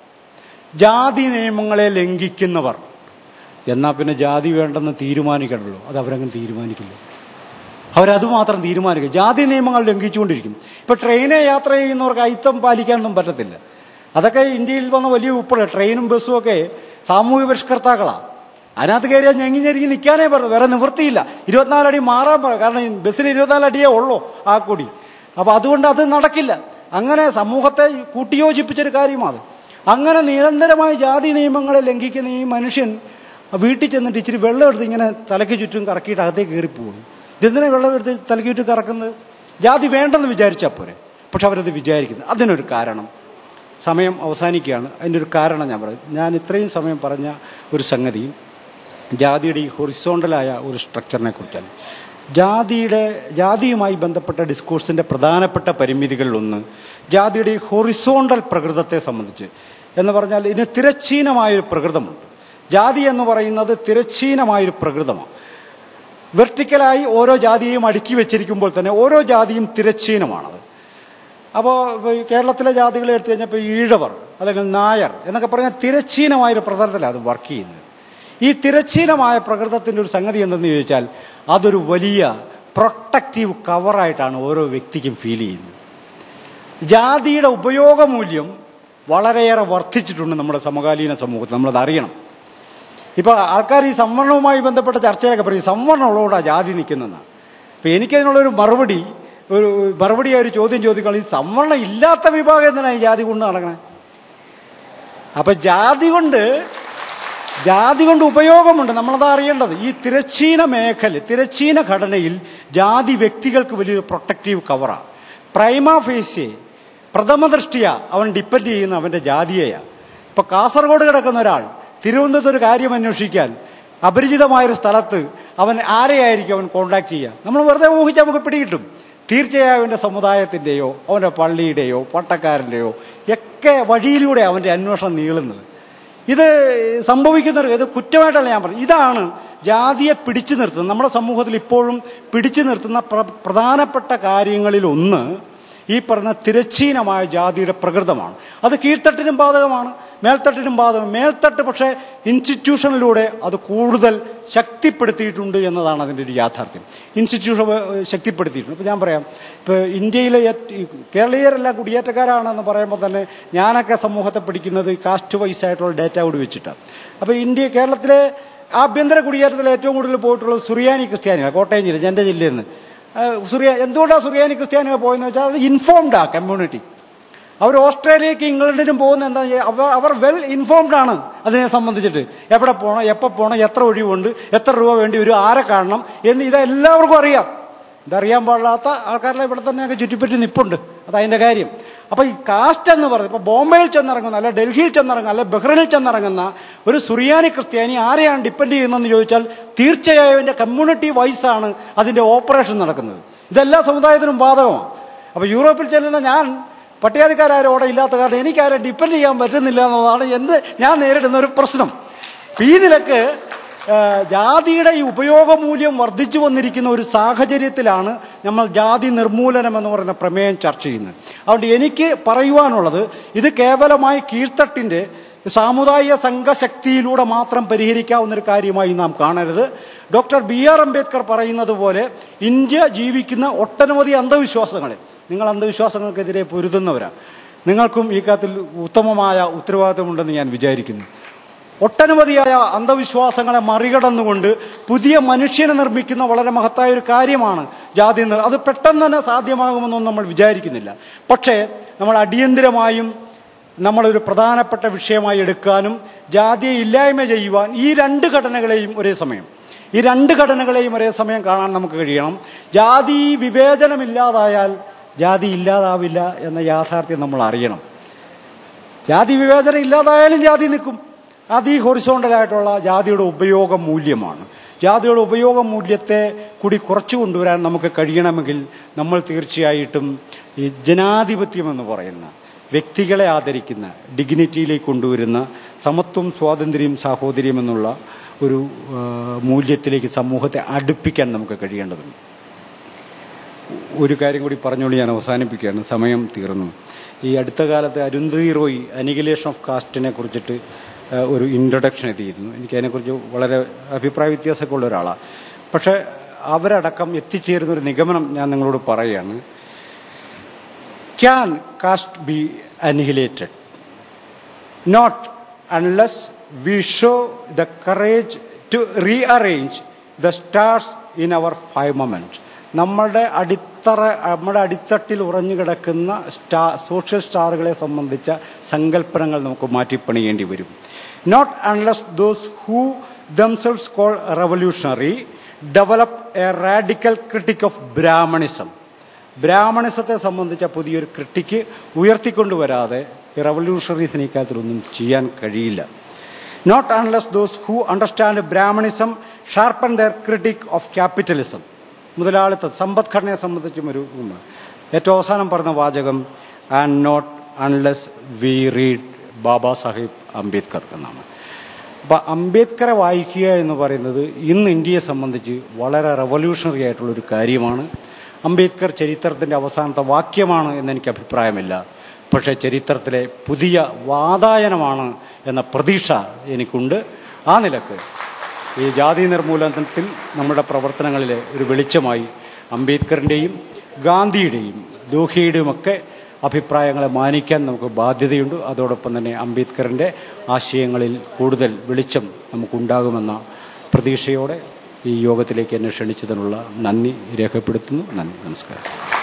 ജാതി നിയമങ്ങളെ ലംഘിക്കുന്നവർ എന്നാൽ പിന്നെ ജാതി വേണ്ടെന്ന് തീരുമാനിക്കണമല്ലോ അത് അവരങ്ങനെ തീരുമാനിക്കില്ല അവരത് മാത്രം തീരുമാനിക്കും ജാതി നിയമങ്ങൾ ലംഘിച്ചുകൊണ്ടിരിക്കും ഇപ്പൊ ട്രെയിനെ യാത്ര ചെയ്യുന്നവർക്ക് അയിത്തം പാലിക്കാനൊന്നും പറ്റത്തില്ല അതൊക്കെ ഇന്ത്യയിൽ വന്ന വലിയ ഉൾപ്പെടെ ട്രെയിനും ബസ്സും ഒക്കെ സാമൂഹ്യ പരിഷ്കർത്താക്കളാണ് അതിനകത്ത് കയറിയാൽ ഞെങ്ങി ഞെരുങ്ങി നിൽക്കാനേ പറഞ്ഞു വേറെ നിവൃത്തിയില്ല ഇരുപത്തിനാല് അടി മാറാൻ പറ കാരണം ഈ ബസ്സിന് ഇരുപത്തിനാല് അടിയേ ഉള്ളൂ ആ കൂടി അപ്പൊ അതുകൊണ്ട് അത് നടക്കില്ല അങ്ങനെ സമൂഹത്തെ കൂട്ടിയോജിപ്പിച്ചൊരു കാര്യമാണ് അങ്ങനെ നിരന്തരമായ ജാതി നിയമങ്ങളെ ലംഘിക്കുന്ന ഈ മനുഷ്യൻ വീട്ടിൽ ചെന്നിട്ട് ഇച്ചിരി വെള്ളം എടുത്ത് ഇങ്ങനെ തലയ്ക്ക് ചുറ്റും കറക്കിയിട്ട് അകത്തേക്ക് കയറിപ്പോകും ഇതെന്തിനാ വെള്ളം എടുത്ത് തലയ്ക്ക് ചുറ്റും കറക്കുന്നത് ജാതി വേണ്ടെന്ന് വിചാരിച്ചാൽ പോരെ പക്ഷെ അവരത് വിചാരിക്കുന്നു അതിനൊരു കാരണം സമയം അവസാനിക്കുകയാണ് അതിൻ്റെ ഒരു കാരണം ഞാൻ പറയും ഞാൻ ഇത്രയും സമയം പറഞ്ഞ ഒരു സംഗതി ജാതിയുടെ ഈ ഹൊറിസോണ്ടലായ ഒരു സ്ട്രക്ചറിനെ കുറിച്ചാണ് ജാതിയുടെ ജാതിയുമായി ബന്ധപ്പെട്ട ഡിസ്കോഴ്സിന്റെ പ്രധാനപ്പെട്ട പരിമിതികളിലൊന്ന് ജാതിയുടെ ഈ ഹൊറിസോണ്ടൽ പ്രകൃതത്തെ സംബന്ധിച്ച് എന്ന് പറഞ്ഞാൽ ഇതിന് തിരച്ചീനമായൊരു പ്രകൃതമുണ്ട് ജാതി എന്ന് പറയുന്നത് തിരച്ചീനമായൊരു പ്രകൃതമാണ് വെർട്ടിക്കലായി ഓരോ ജാതിയെയും അടുക്കി വെച്ചിരിക്കുമ്പോൾ തന്നെ ഓരോ ജാതിയും തിരച്ചീനമാണത് അപ്പോൾ കേരളത്തിലെ ജാതികളെ എടുത്തു കഴിഞ്ഞപ്പോൾ ഈഴവർ അല്ലെങ്കിൽ നായർ എന്നൊക്കെ പറഞ്ഞാൽ തിരച്ചീനമായൊരു പ്രതലത്തിലാണ് അത് വർക്ക് ചെയ്യുന്നത് ഈ തിരച്ചീനമായ പ്രകൃതത്തിൻ്റെ ഒരു സംഗതി എന്തെന്ന് ചോദിച്ചാൽ അതൊരു വലിയ പ്രൊട്ടക്റ്റീവ് കവറായിട്ടാണ് ഓരോ വ്യക്തിക്കും ഫീൽ ചെയ്യുന്നത് ജാതിയുടെ ഉപയോഗമൂല്യം വളരെയേറെ വർദ്ധിച്ചിട്ടുണ്ട് നമ്മുടെ സമകാലീന സമൂഹത്തിൽ നമ്മളത് അറിയണം ഇപ്പോൾ ആൾക്കാർ ഈ സംവരണവുമായി ബന്ധപ്പെട്ട ചർച്ചയിലൊക്കെ പറയും സംവരണം ഉള്ളതുകൊണ്ടാണ് ജാതി നിൽക്കുന്നതെന്നാണ് അപ്പോൾ എനിക്കതിനുള്ളൊരു മറുപടി ഒരു മറുപടി ഒരു ചോദ്യം ചോദിക്കണം ഈ സംവരണം ഇല്ലാത്ത വിഭാഗം എന്തിനാണ് ഈ ജാതി കൊണ്ട് നടക്കണേ അപ്പൊ ജാതി കൊണ്ട് ജാതി കൊണ്ട് ഉപയോഗമുണ്ട് നമ്മളത് അറിയേണ്ടത് ഈ തിരച്ചീന മേഖല തിരച്ചീന ഘടനയിൽ ജാതി വ്യക്തികൾക്ക് വലിയൊരു പ്രൊട്ടക്റ്റീവ് കവറാണ് പ്രൈമ ഫേസ്യെ പ്രഥമ ദൃഷ്ടിയ അവൻ ഡിപ്പെൻഡ് ചെയ്യുന്ന അവന്റെ ജാതിയെയാണ് ഇപ്പൊ കാസർഗോഡ് കിടക്കുന്ന ഒരാൾ തിരുവനന്തപുരത്ത് ഒരു കാര്യം അന്വേഷിക്കാൻ അപരിചിതമായൊരു സ്ഥലത്ത് അവൻ ആരെയായിരിക്കും അവൻ കോണ്ടാക്ട് ചെയ്യുക നമ്മൾ വെറുതെ ഊഹിച്ചാൽ നമുക്ക് പിടികിട്ടും തീർച്ചയായും അവൻ്റെ സമുദായത്തിൻ്റെയോ അവൻ്റെ പള്ളിയുടെയോ പട്ടക്കാരൻ്റെയോ ഒക്കെ വഴിയിലൂടെ അവൻ്റെ അന്വേഷണം നീളുന്നത് ഇത് സംഭവിക്കുന്ന ഒരു ഇത് കുറ്റമായിട്ടല്ല ഞാൻ പറഞ്ഞത് ഇതാണ് ജാതിയെ പിടിച്ചു നിർത്തുന്നത് നമ്മുടെ സമൂഹത്തിൽ ഇപ്പോഴും പിടിച്ചു നിർത്തുന്ന പ്ര- പ്രധാനപ്പെട്ട കാര്യങ്ങളിൽ ഒന്ന് ഈ പറഞ്ഞ തിരച്ചീനമായ ജാതിയുടെ പ്രകൃതമാണ് അത് കീഴ്ത്തട്ടിനും ബാധകമാണ് മേൽത്തട്ടിനും ബാധകം മേൽത്തട്ട് പക്ഷേ ഇൻസ്റ്റിറ്റ്യൂഷനിലൂടെ അത് കൂടുതൽ ശക്തിപ്പെടുത്തിയിട്ടുണ്ട് എന്നതാണ് അതിൻ്റെ ഒരു യാഥാർത്ഥ്യം ഇൻസ്റ്റിറ്റ്യൂഷൻ ഏഹ്, ശക്തിപ്പെടുത്തിയിട്ടുണ്ട് ഇപ്പോൾ ഞാൻ പറയാം ഇപ്പോൾ ഇന്ത്യയിലെ ഏറ്റ്- ഈ കേരളീയരെല്ലാം കുടിയേറ്റക്കാരാണെന്ന് പറയുമ്പോൾ തന്നെ ഞാനൊക്കെ സമൂഹത്തെ പഠിക്കുന്നത് കാസ്റ്റ് വൈസ് ആയിട്ടുള്ള ഡേറ്റ കൂടി വെച്ചിട്ടാണ് അപ്പോൾ ഇന്ത്യ കേരളത്തിലെ ആഭ്യന്തര കുടിയേറ്റത്തിൽ ഏറ്റവും കൂടുതൽ പോയിട്ടുള്ളത് സുറിയാനി ക്രിസ്ത്യാനികളാണ് കോട്ടയം ജില്ല എൻ്റെ ജില്ലയിൽ നിന്ന് സുറിയ എന്തുകൊണ്ടാണ് സുറിയാനി ക്രിസ്ത്യാനികൾ പോയെന്ന് വെച്ചാൽ അത് ഇൻഫോംഡ് ആ കമ്മ്യൂണിറ്റി അവർ ഓസ്ട്രേലിയക്ക് ഇംഗ്ലണ്ടിനും പോകുന്ന എന്താ അവർ അവർ വെൽ ഇൻഫോംഡ് ആണ് അതിനെ സംബന്ധിച്ചിട്ട് എവിടെ പോകണം എപ്പോൾ പോകണം എത്ര ഒഴിവുണ്ട് എത്ര രൂപ വേണ്ടി വരും ആരെ കാണണം എന്ന് ഇത് എല്ലാവർക്കും അറിയാം ഇതറിയാൻ പാടില്ലാത്ത ആൾക്കാരെല്ലാം ഇവിടെ തന്നെയൊക്കെ ചുറ്റിപ്പറ്റി നിപ്പുണ്ട് അതതിൻ്റെ കാര്യം അപ്പോൾ ഈ കാസ്റ്റ് എന്ന് പറയുന്നത് ഇപ്പോൾ ബോംബെയിൽ ചെന്നിറങ്ങുന്ന അല്ലെ ഡൽഹിയിൽ ചെന്നിറങ്ങുന്ന അല്ലെ ബഹ്റിനിൽ ചെന്നിറങ്ങുന്ന ഒരു സുറിയാനി ക്രിസ്ത്യാനി ആരെയാണ് ഡിപ്പെൻഡ് ചെയ്യുന്നതെന്ന് ചോദിച്ചാൽ തീർച്ചയായും അതിൻ്റെ കമ്മ്യൂണിറ്റി വൈസാണ് അതിൻ്റെ ഓപ്പറേഷൻ നടക്കുന്നത് ഇതെല്ലാ സമുദായത്തിനും ബാധകമാണ് അപ്പോൾ യൂറോപ്പിൽ ചെല്ലുന്ന ഞാൻ പട്ടികാതിക്കാരും അവിടെ ഇല്ലാത്ത കാരണം എനിക്കാരെ ഡിപ്പെൻഡ് ചെയ്യാൻ പറ്റുന്നില്ല എന്നുള്ളതാണ് എൻ്റെ ഞാൻ നേരിടുന്ന ഒരു പ്രശ്നം അപ്പൊ ഈ നിലക്ക് ആ, ജാതിയുടെ ഈ ഉപയോഗമൂല്യം വർദ്ധിച്ചു വന്നിരിക്കുന്ന ഒരു സാഹചര്യത്തിലാണ് നമ്മൾ ജാതി നിർമൂലനം എന്ന് പറയുന്ന പ്രമേയം ചർച്ച ചെയ്യുന്നത് അതുകൊണ്ട് എനിക്ക് പറയുവാനുള്ളത് ഇത് കേവലമായി കീഴ്ത്തട്ടിൻ്റെ സാമുദായിക സംഘശക്തിയിലൂടെ മാത്രം പരിഹരിക്കാവുന്ന ഒരു കാര്യമായി നാം കാണരുത് ഡോക്ടർ ബി ആർ അംബേദ്കർ പറയുന്നത് പോലെ ഇന്ത്യ ജീവിക്കുന്ന ഒട്ടനവധി അന്ധവിശ്വാസങ്ങളെ നിങ്ങൾ അന്ധവിശ്വാസങ്ങൾക്കെതിരെ പൊരുതുന്നവരാണ് നിങ്ങൾക്കും ഈ കാര്യത്തിൽ ഉത്തമമായ ഉത്തരവാദിത്തമുണ്ടെന്ന് ഞാൻ വിചാരിക്കുന്നു ഒട്ടനവധിയായ അന്ധവിശ്വാസങ്ങളെ മറികടന്നുകൊണ്ട് പുതിയ മനുഷ്യനെ നിർമ്മിക്കുന്ന വളരെ മഹത്തായ ഒരു കാര്യമാണ് ജാതി നിർ അത് പെട്ടെന്ന് തന്നെ സാധ്യമാകുമെന്നൊന്നും നമ്മൾ വിചാരിക്കുന്നില്ല പക്ഷേ നമ്മൾ അടിയന്തിരമായും നമ്മളൊരു പ്രധാനപ്പെട്ട വിഷയമായി എടുക്കാനും ജാതിയെ ഇല്ലായ്മ ചെയ്യുവാൻ ഈ രണ്ട് ഘടനകളെയും ഒരേ സമയം ഈ രണ്ട് ഘടനകളെയും ഒരേ സമയം കാണാൻ നമുക്ക് കഴിയണം ജാതി വിവേചനമില്ലാതായാൽ ജാതി ഇല്ലാതാവില്ല എന്ന യാഥാർത്ഥ്യം നമ്മൾ അറിയണം ജാതി വിവേചനം ഇല്ലാതായാലും ജാതി നിൽക്കും അത് ഈ ഹൊറിസോണ്ടലായിട്ടുള്ള ജാതിയുടെ ഉപയോഗ മൂല്യമാണ് ജാതിയുടെ ഉപയോഗ മൂല്യത്തെ കൂടി കുറച്ചു കൊണ്ടുവരാൻ നമുക്ക് കഴിയണമെങ്കിൽ നമ്മൾ തീർച്ചയായിട്ടും ഈ ജനാധിപത്യം എന്ന് പറയുന്ന വ്യക്തികളെ ആദരിക്കുന്ന ഡിഗ്നിറ്റിയിലേക്ക് കൊണ്ടുവരുന്ന സമത്വം സ്വാതന്ത്ര്യം സാഹോദര്യം എന്നുള്ള ഒരു ആ, മൂല്യത്തിലേക്ക് സമൂഹത്തെ അടുപ്പിക്കാൻ നമുക്ക് കഴിയേണ്ടതുണ്ട് ഒരു കാര്യം കൂടി പറഞ്ഞുകൊണ്ട് ഞാൻ അവസാനിപ്പിക്കുകയാണ് സമയം തീർന്നു ഈ അടുത്ത കാലത്ത് അരുന്ധതി റോയ് അനിഗിലേഷൻ ഓഫ് കാസ്റ്റിനെ കുറിച്ചിട്ട് ആ, ഒരു ഇൻട്രൊഡക്ഷൻ എത്തിയിരുന്നു എനിക്ക് അതിനെക്കുറിച്ച് വളരെ അഭിപ്രായ വ്യത്യാസമൊക്കെ ഉള്ള ഒരാളാണ് പക്ഷെ അവരടക്കം എത്തിച്ചേരുന്ന ഒരു നിഗമനം ഞാൻ നിങ്ങളോട് പറയുകയാണ് can caste be annihilated not unless we show the courage to rearrange the stars in our firmament നമ്മളുടെ അടിത്തറ നമ്മുടെ അടിത്തട്ടിൽ ഉറഞ്ഞു കിടക്കുന്ന സ്റ്റാ സോഷ്യൽ സ്റ്റാറുകളെ സംബന്ധിച്ച സങ്കല്പനങ്ങൾ നമുക്ക് മാറ്റിപ്പണിയേണ്ടി വരും not unless those who themselves call revolutionary develop a radical critique of Brahminism ബ്രാഹ്മണിസത്തെ സംബന്ധിച്ച പുതിയൊരു ക്രിട്ടിക്ക് ഉയർത്തിക്കൊണ്ടുവരാതെ ഈ റവല്യൂഷണറീസിന് ഇക്കാര്യത്തിലൊന്നും ചെയ്യാൻ കഴിയില്ല not unless those who understand Brahminism sharpen their critique of capitalism മുതലാളിത്ത സമ്പദ്ഘടനയെ സംബന്ധിച്ചും ഒരു ഉം. ഏറ്റവും അവസാനം പറഞ്ഞ വാചകം and not unless we read Baba Sahib Ambedkar എന്നാണ് അപ്പം അംബേദ്കറെ വായിക്കുക എന്ന് പറയുന്നത് ഇന്ന് ഇന്ത്യയെ സംബന്ധിച്ച് വളരെ റവല്യൂഷണറി ആയിട്ടുള്ള ഒരു കാര്യമാണ് അംബേദ്കർ ചരിത്രത്തിൻ്റെ അവസാനത്തെ വാക്യമാണ് എന്നെനിക്ക് അഭിപ്രായമില്ല പക്ഷേ ചരിത്രത്തിലെ പുതിയ വാതായനമാണ് എന്ന പ്രതീക്ഷ എനിക്കുണ്ട് ആ നിലക്ക് ഈ ജാതി നിർമൂലനത്തിൽ നമ്മുടെ പ്രവർത്തനങ്ങളിലെ ഒരു വെളിച്ചമായി അംബേദ്കറിൻ്റെയും ഗാന്ധിയുടെയും ലോഹിയുടെയും ഒക്കെ അഭിപ്രായങ്ങളെ മാനിക്കാൻ നമുക്ക് ബാധ്യതയുണ്ട് അതോടൊപ്പം തന്നെ അംബേദ്കറിൻ്റെ ആശയങ്ങളിൽ കൂടുതൽ വെളിച്ചം നമുക്കുണ്ടാകുമെന്ന പ്രതീക്ഷയോടെ ഈ യോഗത്തിലേക്ക് എന്നെ ക്ഷണിച്ചതിനുള്ള നന്ദി രേഖപ്പെടുത്തുന്നു നന്ദി നമസ്കാരം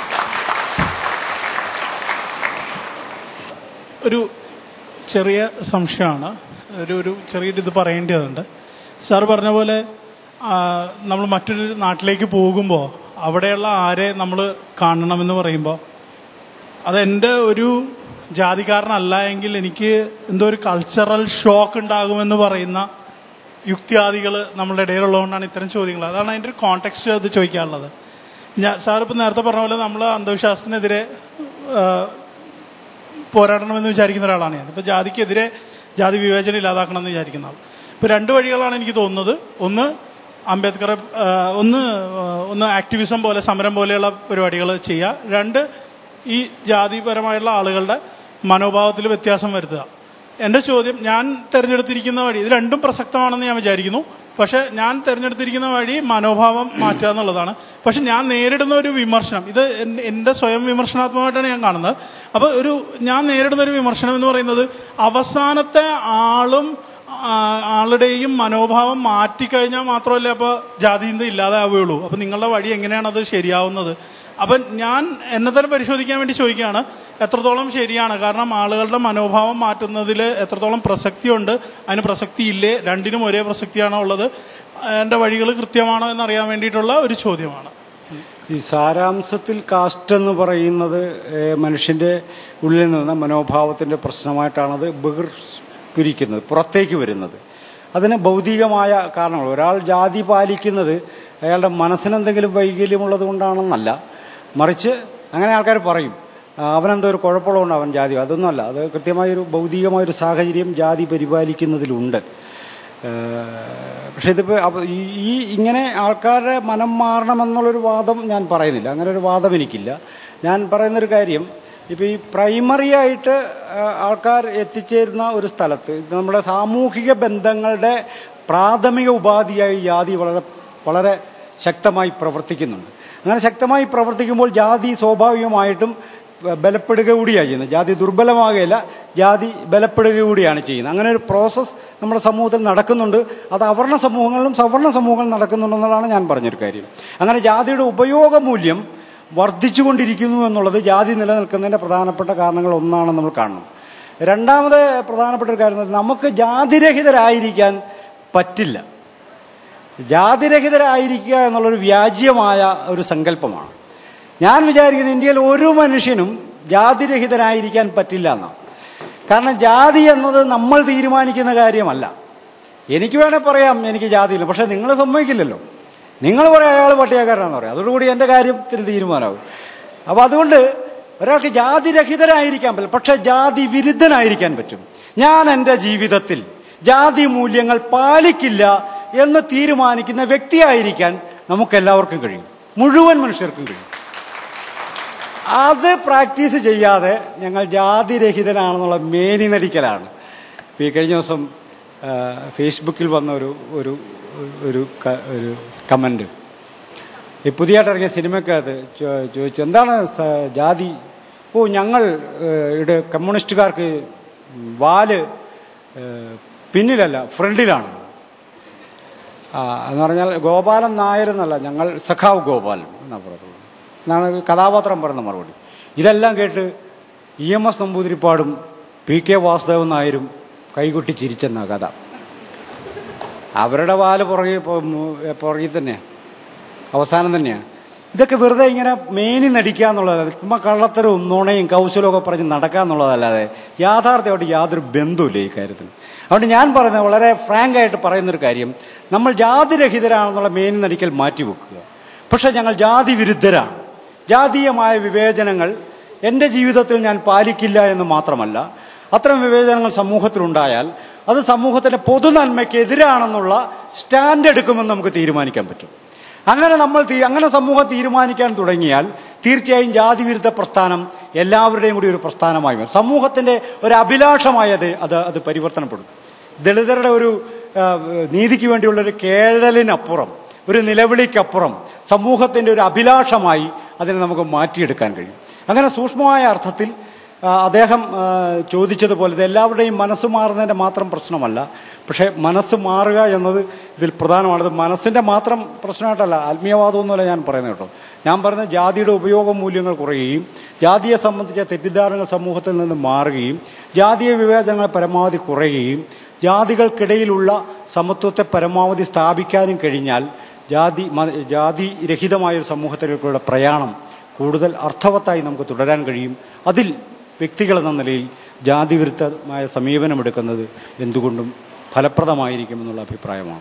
ഒരു ചെറിയ സംശയമാണ് ഒരു ഒരു ചെറിയൊരു ഇത് പറയേണ്ടതുണ്ട് സാർ പറഞ്ഞ പോലെ നമ്മൾ മറ്റൊരു നാട്ടിലേക്ക് പോകുമ്പോൾ അവിടെയുള്ള ആരെ നമ്മൾ കാണണമെന്ന് പറയുമ്പോൾ അത് എൻ്റെ ഒരു ജാതിക്കാരനല്ല എങ്കിൽ എനിക്ക് എന്തോ ഒരു കൾച്ചറൽ ഷോക്ക് ഉണ്ടാകുമെന്ന് പറയുന്ന യുക്തിവാദികൾ നമ്മളുടെ ഇടയിലുള്ളതുകൊണ്ടാണ് ഇത്തരം ചോദ്യങ്ങൾ അതാണ് അതിൻ്റെ ഒരു കോണ്ടെക്സ്റ്റ് അത് ചോദിക്കാനുള്ളത് ഞാൻ സാർ ഇപ്പം നേരത്തെ പറഞ്ഞ പോലെ നമ്മൾ അന്ധവിശ്വാസത്തിനെതിരെ ആ, പോരാടണമെന്ന് വിചാരിക്കുന്ന ഒരാളാണ് ഞാൻ ഇപ്പോൾ ജാതിക്കെതിരെ ജാതി വിവേചനം ഇല്ലാതാക്കണം എന്ന് വിചാരിക്കുന്ന ആൾ ഇപ്പോൾ രണ്ട് വഴികളാണ് എനിക്ക് തോന്നുന്നത് ഒന്ന് അംബേദ്കറെ ആ, ഒന്ന് ആ, ഒന്ന് ആക്ടിവിസം പോലെ സമരം പോലെയുള്ള പരിപാടികൾ ചെയ്യുക രണ്ട് ഈ ജാതിപരമായുള്ള ആളുകളുടെ മനോഭാവത്തിൽ വ്യത്യാസം വരുത്തുക എൻ്റെ ചോദ്യം ഞാൻ തിരഞ്ഞെടുത്തിരിക്കുന്ന വഴി ഇത് രണ്ടും പ്രസക്തമാണെന്ന് ഞാൻ വിചാരിക്കുന്നു പക്ഷെ ഞാൻ തിരഞ്ഞെടുത്തിരിക്കുന്ന വഴി മനോഭാവം മാറ്റുക എന്നുള്ളതാണ് പക്ഷെ ഞാൻ നേരിടുന്ന ഒരു വിമർശനം ഇത് എൻ- എൻ്റെ സ്വയം വിമർശനാത്മകമായിട്ടാണ് ഞാൻ കാണുന്നത് അപ്പോൾ ഒരു ഞാൻ നേരിടുന്ന ഒരു വിമർശനം എന്ന് പറയുന്നത് അവസാനത്തെ ആളും ആ, ആളുടെയും മനോഭാവം മാറ്റിക്കഴിഞ്ഞാൽ മാത്രമല്ലേ അപ്പോൾ ജാതിചിന്ത ഇല്ലാതെ ആവുകയുള്ളൂ അപ്പം നിങ്ങളുടെ വഴി എങ്ങനെയാണ് അത് ശരിയാവുന്നത് അപ്പം ഞാൻ എന്നെ തന്നെ പരിശോധിക്കാൻ വേണ്ടി ചോദിക്കുകയാണ് എത്രത്തോളം ശരിയാണ് കാരണം ആളുകളുടെ മനോഭാവം മാറ്റുന്നതിൽ എത്രത്തോളം പ്രസക്തിയുണ്ട് അതിന് പ്രസക്തി ഇല്ലേ രണ്ടിനും ഒരേ പ്രസക്തിയാണോ ഉള്ളത് എൻ്റെ വഴികൾ കൃത്യമാണോ എന്നറിയാൻ വേണ്ടിയിട്ടുള്ള ഒരു ചോദ്യമാണ് ഈ സാരാംശത്തിൽ കാസ്റ്റ് എന്ന് പറയുന്നത് ഏഹ്, മനുഷ്യന്റെ ഉള്ളിൽ നിന്ന് മനോഭാവത്തിന്റെ പ്രശ്നമായിട്ടാണത് ബഹിർസ്ഫുരിക്കുന്നത് പുറത്തേക്ക് വരുന്നത് അതിന് ഭൗതികമായ കാരണങ്ങൾ ഒരാൾ ജാതി പാലിക്കുന്നത് അയാളുടെ മനസ്സിനെന്തെങ്കിലും വൈകല്യമുള്ളത് കൊണ്ടാണെന്നല്ല മറിച്ച് അങ്ങനെ ആൾക്കാർ പറയും ആ, അവനെന്തോ ഒരു കുഴപ്പമുള്ളതുകൊണ്ട് അവൻ ജാതി അതൊന്നുമല്ല അത് കൃത്യമായൊരു ഭൗതികമായൊരു സാഹചര്യം ജാതി പരിപാലിക്കുന്നതിലുണ്ട് ഏഹ് പക്ഷെ ഇതിപ്പോൾ അപ്പൊ ഈ ഈ ഇങ്ങനെ ആൾക്കാരുടെ മനം മാറണമെന്നുള്ളൊരു വാദം ഞാൻ പറയുന്നില്ല അങ്ങനെ ഒരു വാദം എനിക്കില്ല ഞാൻ പറയുന്നൊരു കാര്യം ഇപ്പോൾ ഈ പ്രൈമറി ആയിട്ട് ഏഹ് ആൾക്കാർ എത്തിച്ചേരുന്ന ഒരു സ്ഥലത്ത് ഇത് നമ്മുടെ സാമൂഹിക ബന്ധങ്ങളുടെ പ്രാഥമിക ഉപാധിയായി ജാതി വളരെ വളരെ ശക്തമായി പ്രവർത്തിക്കുന്നുണ്ട് അങ്ങനെ ശക്തമായി പ്രവർത്തിക്കുമ്പോൾ ജാതി സ്വാഭാവികമായിട്ടും ബലപ്പെടുക കൂടിയാണ് ചെയ്യുന്നത് ജാതി ദുർബലമാകുകയില്ല ജാതി ബലപ്പെടുക കൂടിയാണ് ചെയ്യുന്നത് അങ്ങനെ ഒരു പ്രോസസ്സ് നമ്മുടെ സമൂഹത്തിൽ നടക്കുന്നുണ്ട് അത് അവർണ സമൂഹങ്ങളിലും സവർണ സമൂഹങ്ങളിലും നടക്കുന്നുണ്ടെന്നുള്ളതാണ് ഞാൻ പറഞ്ഞൊരു കാര്യം അങ്ങനെ ജാതിയുടെ ഉപയോഗമൂല്യം വർദ്ധിച്ചുകൊണ്ടിരിക്കുന്നു എന്നുള്ളത് ജാതി നിലനിൽക്കുന്നതിൻ്റെ പ്രധാനപ്പെട്ട കാരണങ്ങൾ ഒന്നാണെന്ന് നമ്മൾ കാണണം രണ്ടാമത് പ്രധാനപ്പെട്ട ഒരു കാര്യം എന്ന് പറഞ്ഞാൽ നമുക്ക് ജാതിരഹിതരായിരിക്കാൻ പറ്റില്ല ജാതിരഹിതരായിരിക്കുക എന്നുള്ളൊരു വ്യാജ്യമായ ഒരു സങ്കല്പമാണ് ഞാൻ വിചാരിക്കുന്നത് ഇന്ത്യയിൽ ഒരു മനുഷ്യനും ജാതിരഹിതനായിരിക്കാൻ പറ്റില്ല എന്നാണ് കാരണം ജാതി എന്നത് നമ്മൾ തീരുമാനിക്കുന്ന കാര്യമല്ല എനിക്ക് വേണേൽ പറയാം എനിക്ക് ജാതിയില്ല പക്ഷെ നിങ്ങൾ സമ്മതിക്കില്ലല്ലോ നിങ്ങൾ പറയാം അയാൾ പട്ടികക്കാരനാന്ന് പറയാം അതോടുകൂടി എൻ്റെ കാര്യത്തിന് തീരുമാനമാകും അപ്പോൾ അതുകൊണ്ട് ഒരാൾക്ക് ജാതിരഹിതരായിരിക്കാൻ പറ്റില്ല പക്ഷെ ജാതി വിരുദ്ധനായിരിക്കാൻ പറ്റും ഞാൻ എൻ്റെ ജീവിതത്തിൽ ജാതി മൂല്യങ്ങൾ പാലിക്കില്ല എന്ന് തീരുമാനിക്കുന്ന വ്യക്തിയായിരിക്കാൻ നമുക്കെല്ലാവർക്കും കഴിയും മുഴുവൻ മനുഷ്യർക്കും കഴിയും അത് പ്രാക്ടീസ് ചെയ്യാതെ ഞങ്ങൾ ജാതിരഹിതനാണെന്നുള്ള മേനി നടിക്കലാണ് ഇപ്പം ഈ കഴിഞ്ഞ ദിവസം ആ, ഫേസ്ബുക്കിൽ വന്ന ഒരു ഒരു ഒരു ക- ഒരു കമൻറ്റ് ഈ പുതിയതായിട്ട് ഇറങ്ങിയ സിനിമക്കകത്ത് ചോ- ചോദിച്ചു എന്താണ് സ- ജാതി ഓ ഞങ്ങൾ ഏഹ്, ഇവിടെ കമ്മ്യൂണിസ്റ്റുകാർക്ക് വാല് ഏഹ്, പിന്നിലല്ല ഫ്രണ്ടിലാണ് ആ, എന്ന് പറഞ്ഞാൽ ഗോപാലൻ നായർ എന്നല്ല ഞങ്ങൾ സഖാവ് ഗോപാലൻ എന്നാണ് പറഞ്ഞത് എന്നാണ് കഥാപാത്രം പറയുന്ന മറുപടി ഇതെല്ലാം കേട്ട് ഇ എം എസ് നമ്പൂതിരിപ്പാടും പി കെ വാസുദേവൻ നായരും കൈകൊട്ടി ചിരിച്ചെന്ന കഥ അവരുടെ വാല് പുറകെ പുറകിൽ തന്നെയാണ് അവസാനം തന്നെയാണ് ഇതൊക്കെ വെറുതെ ഇങ്ങനെ മേനി നടിക്കുക എന്നുള്ളതല്ലാതെ ചുമ്മാ കള്ളത്തരവും നുണയും കൗശലവും ഒക്കെ പറഞ്ഞ് നടക്കുക എന്നുള്ളതല്ലാതെ യാഥാർത്ഥ്യമായിട്ട് യാതൊരു ബന്ധവുമില്ല ഈ കാര്യത്തിൽ അതുകൊണ്ട് ഞാൻ പറയുന്നത് വളരെ ഫ്രാങ്ക് ആയിട്ട് പറയുന്നൊരു കാര്യം നമ്മൾ ജാതിരഹിതരാണെന്നുള്ള മേനി നടിക്കൽ മാറ്റിവെക്കുക പക്ഷെ ഞങ്ങൾ ജാതി വിരുദ്ധരാണ് ജാതീയമായ വിവേചനങ്ങൾ എൻ്റെ ജീവിതത്തിൽ ഞാൻ പാലിക്കില്ല എന്ന് മാത്രമല്ല അത്തരം വിവേചനങ്ങൾ സമൂഹത്തിലുണ്ടായാൽ അത് സമൂഹത്തിന്റെ പൊതുനന്മയ്ക്ക് എതിരാണെന്നുള്ള സ്റ്റാൻഡ് എടുക്കുമെന്ന് നമുക്ക് തീരുമാനിക്കാൻ പറ്റും അങ്ങനെ നമ്മൾ തീ- അങ്ങനെ സമൂഹം തീരുമാനിക്കാൻ തുടങ്ങിയാൽ തീർച്ചയായും ജാതി വിരുദ്ധ പ്രസ്ഥാനം എല്ലാവരുടെയും കൂടി ഒരു പ്രസ്ഥാനമായി വരും സമൂഹത്തിന്റെ ഒരു അഭിലാഷമായത് അത് അത് പരിവർത്തനപ്പെടും ദളിതരുടെ ഒരു ആ, നീതിക്ക് വേണ്ടിയുള്ള ഒരു കേഴലിനപ്പുറം ഒരു നിലവിളിക്കപ്പുറം സമൂഹത്തിന്റെ ഒരു അഭിലാഷമായി അതിനെ നമുക്ക് മാറ്റിയെടുക്കാൻ കഴിയും അങ്ങനെ സൂക്ഷ്മമായ അർത്ഥത്തിൽ ആ, അദ്ദേഹം ആ, ചോദിച്ചതുപോലെ ഇത് എല്ലാവരുടെയും മനസ്സ് മാറുന്നതിന്റെ മാത്രം പ്രശ്നമല്ല പക്ഷേ മനസ്സ് മാറുക എന്നത് ഇതിൽ പ്രധാനമാണ് ഇത് മനസ്സിന്റെ മാത്രം പ്രശ്നമായിട്ടല്ല ആത്മീയവാദമൊന്നുമല്ല ഞാൻ പറയുന്നത് കേട്ടോ ഞാൻ പറയുന്നത് ജാതിയുടെ ഉപയോഗ മൂല്യങ്ങൾ കുറയുകയും ജാതിയെ സംബന്ധിച്ച തെറ്റിദ്ധാരണകൾ സമൂഹത്തിൽ നിന്ന് മാറുകയും ജാതീയ വിവേചനങ്ങൾ പരമാവധി കുറയുകയും ജാതികൾക്കിടയിലുള്ള സമത്വത്തെ പരമാവധി സ്ഥാപിക്കാനും കഴിഞ്ഞാൽ ജാതി മ- ജാതി രഹിതമായ ഒരു സമൂഹത്തിലേക്കുള്ള പ്രയാണം കൂടുതൽ അർത്ഥവത്തായി നമുക്ക് തുടരാൻ കഴിയും അതിൽ വ്യക്തികൾ എന്ന നിലയിൽ ജാതി വിരുദ്ധമായ സമീപനമെടുക്കുന്നത് എന്തുകൊണ്ടും ഫലപ്രദമായിരിക്കുമെന്നുള്ള അഭിപ്രായമാണ്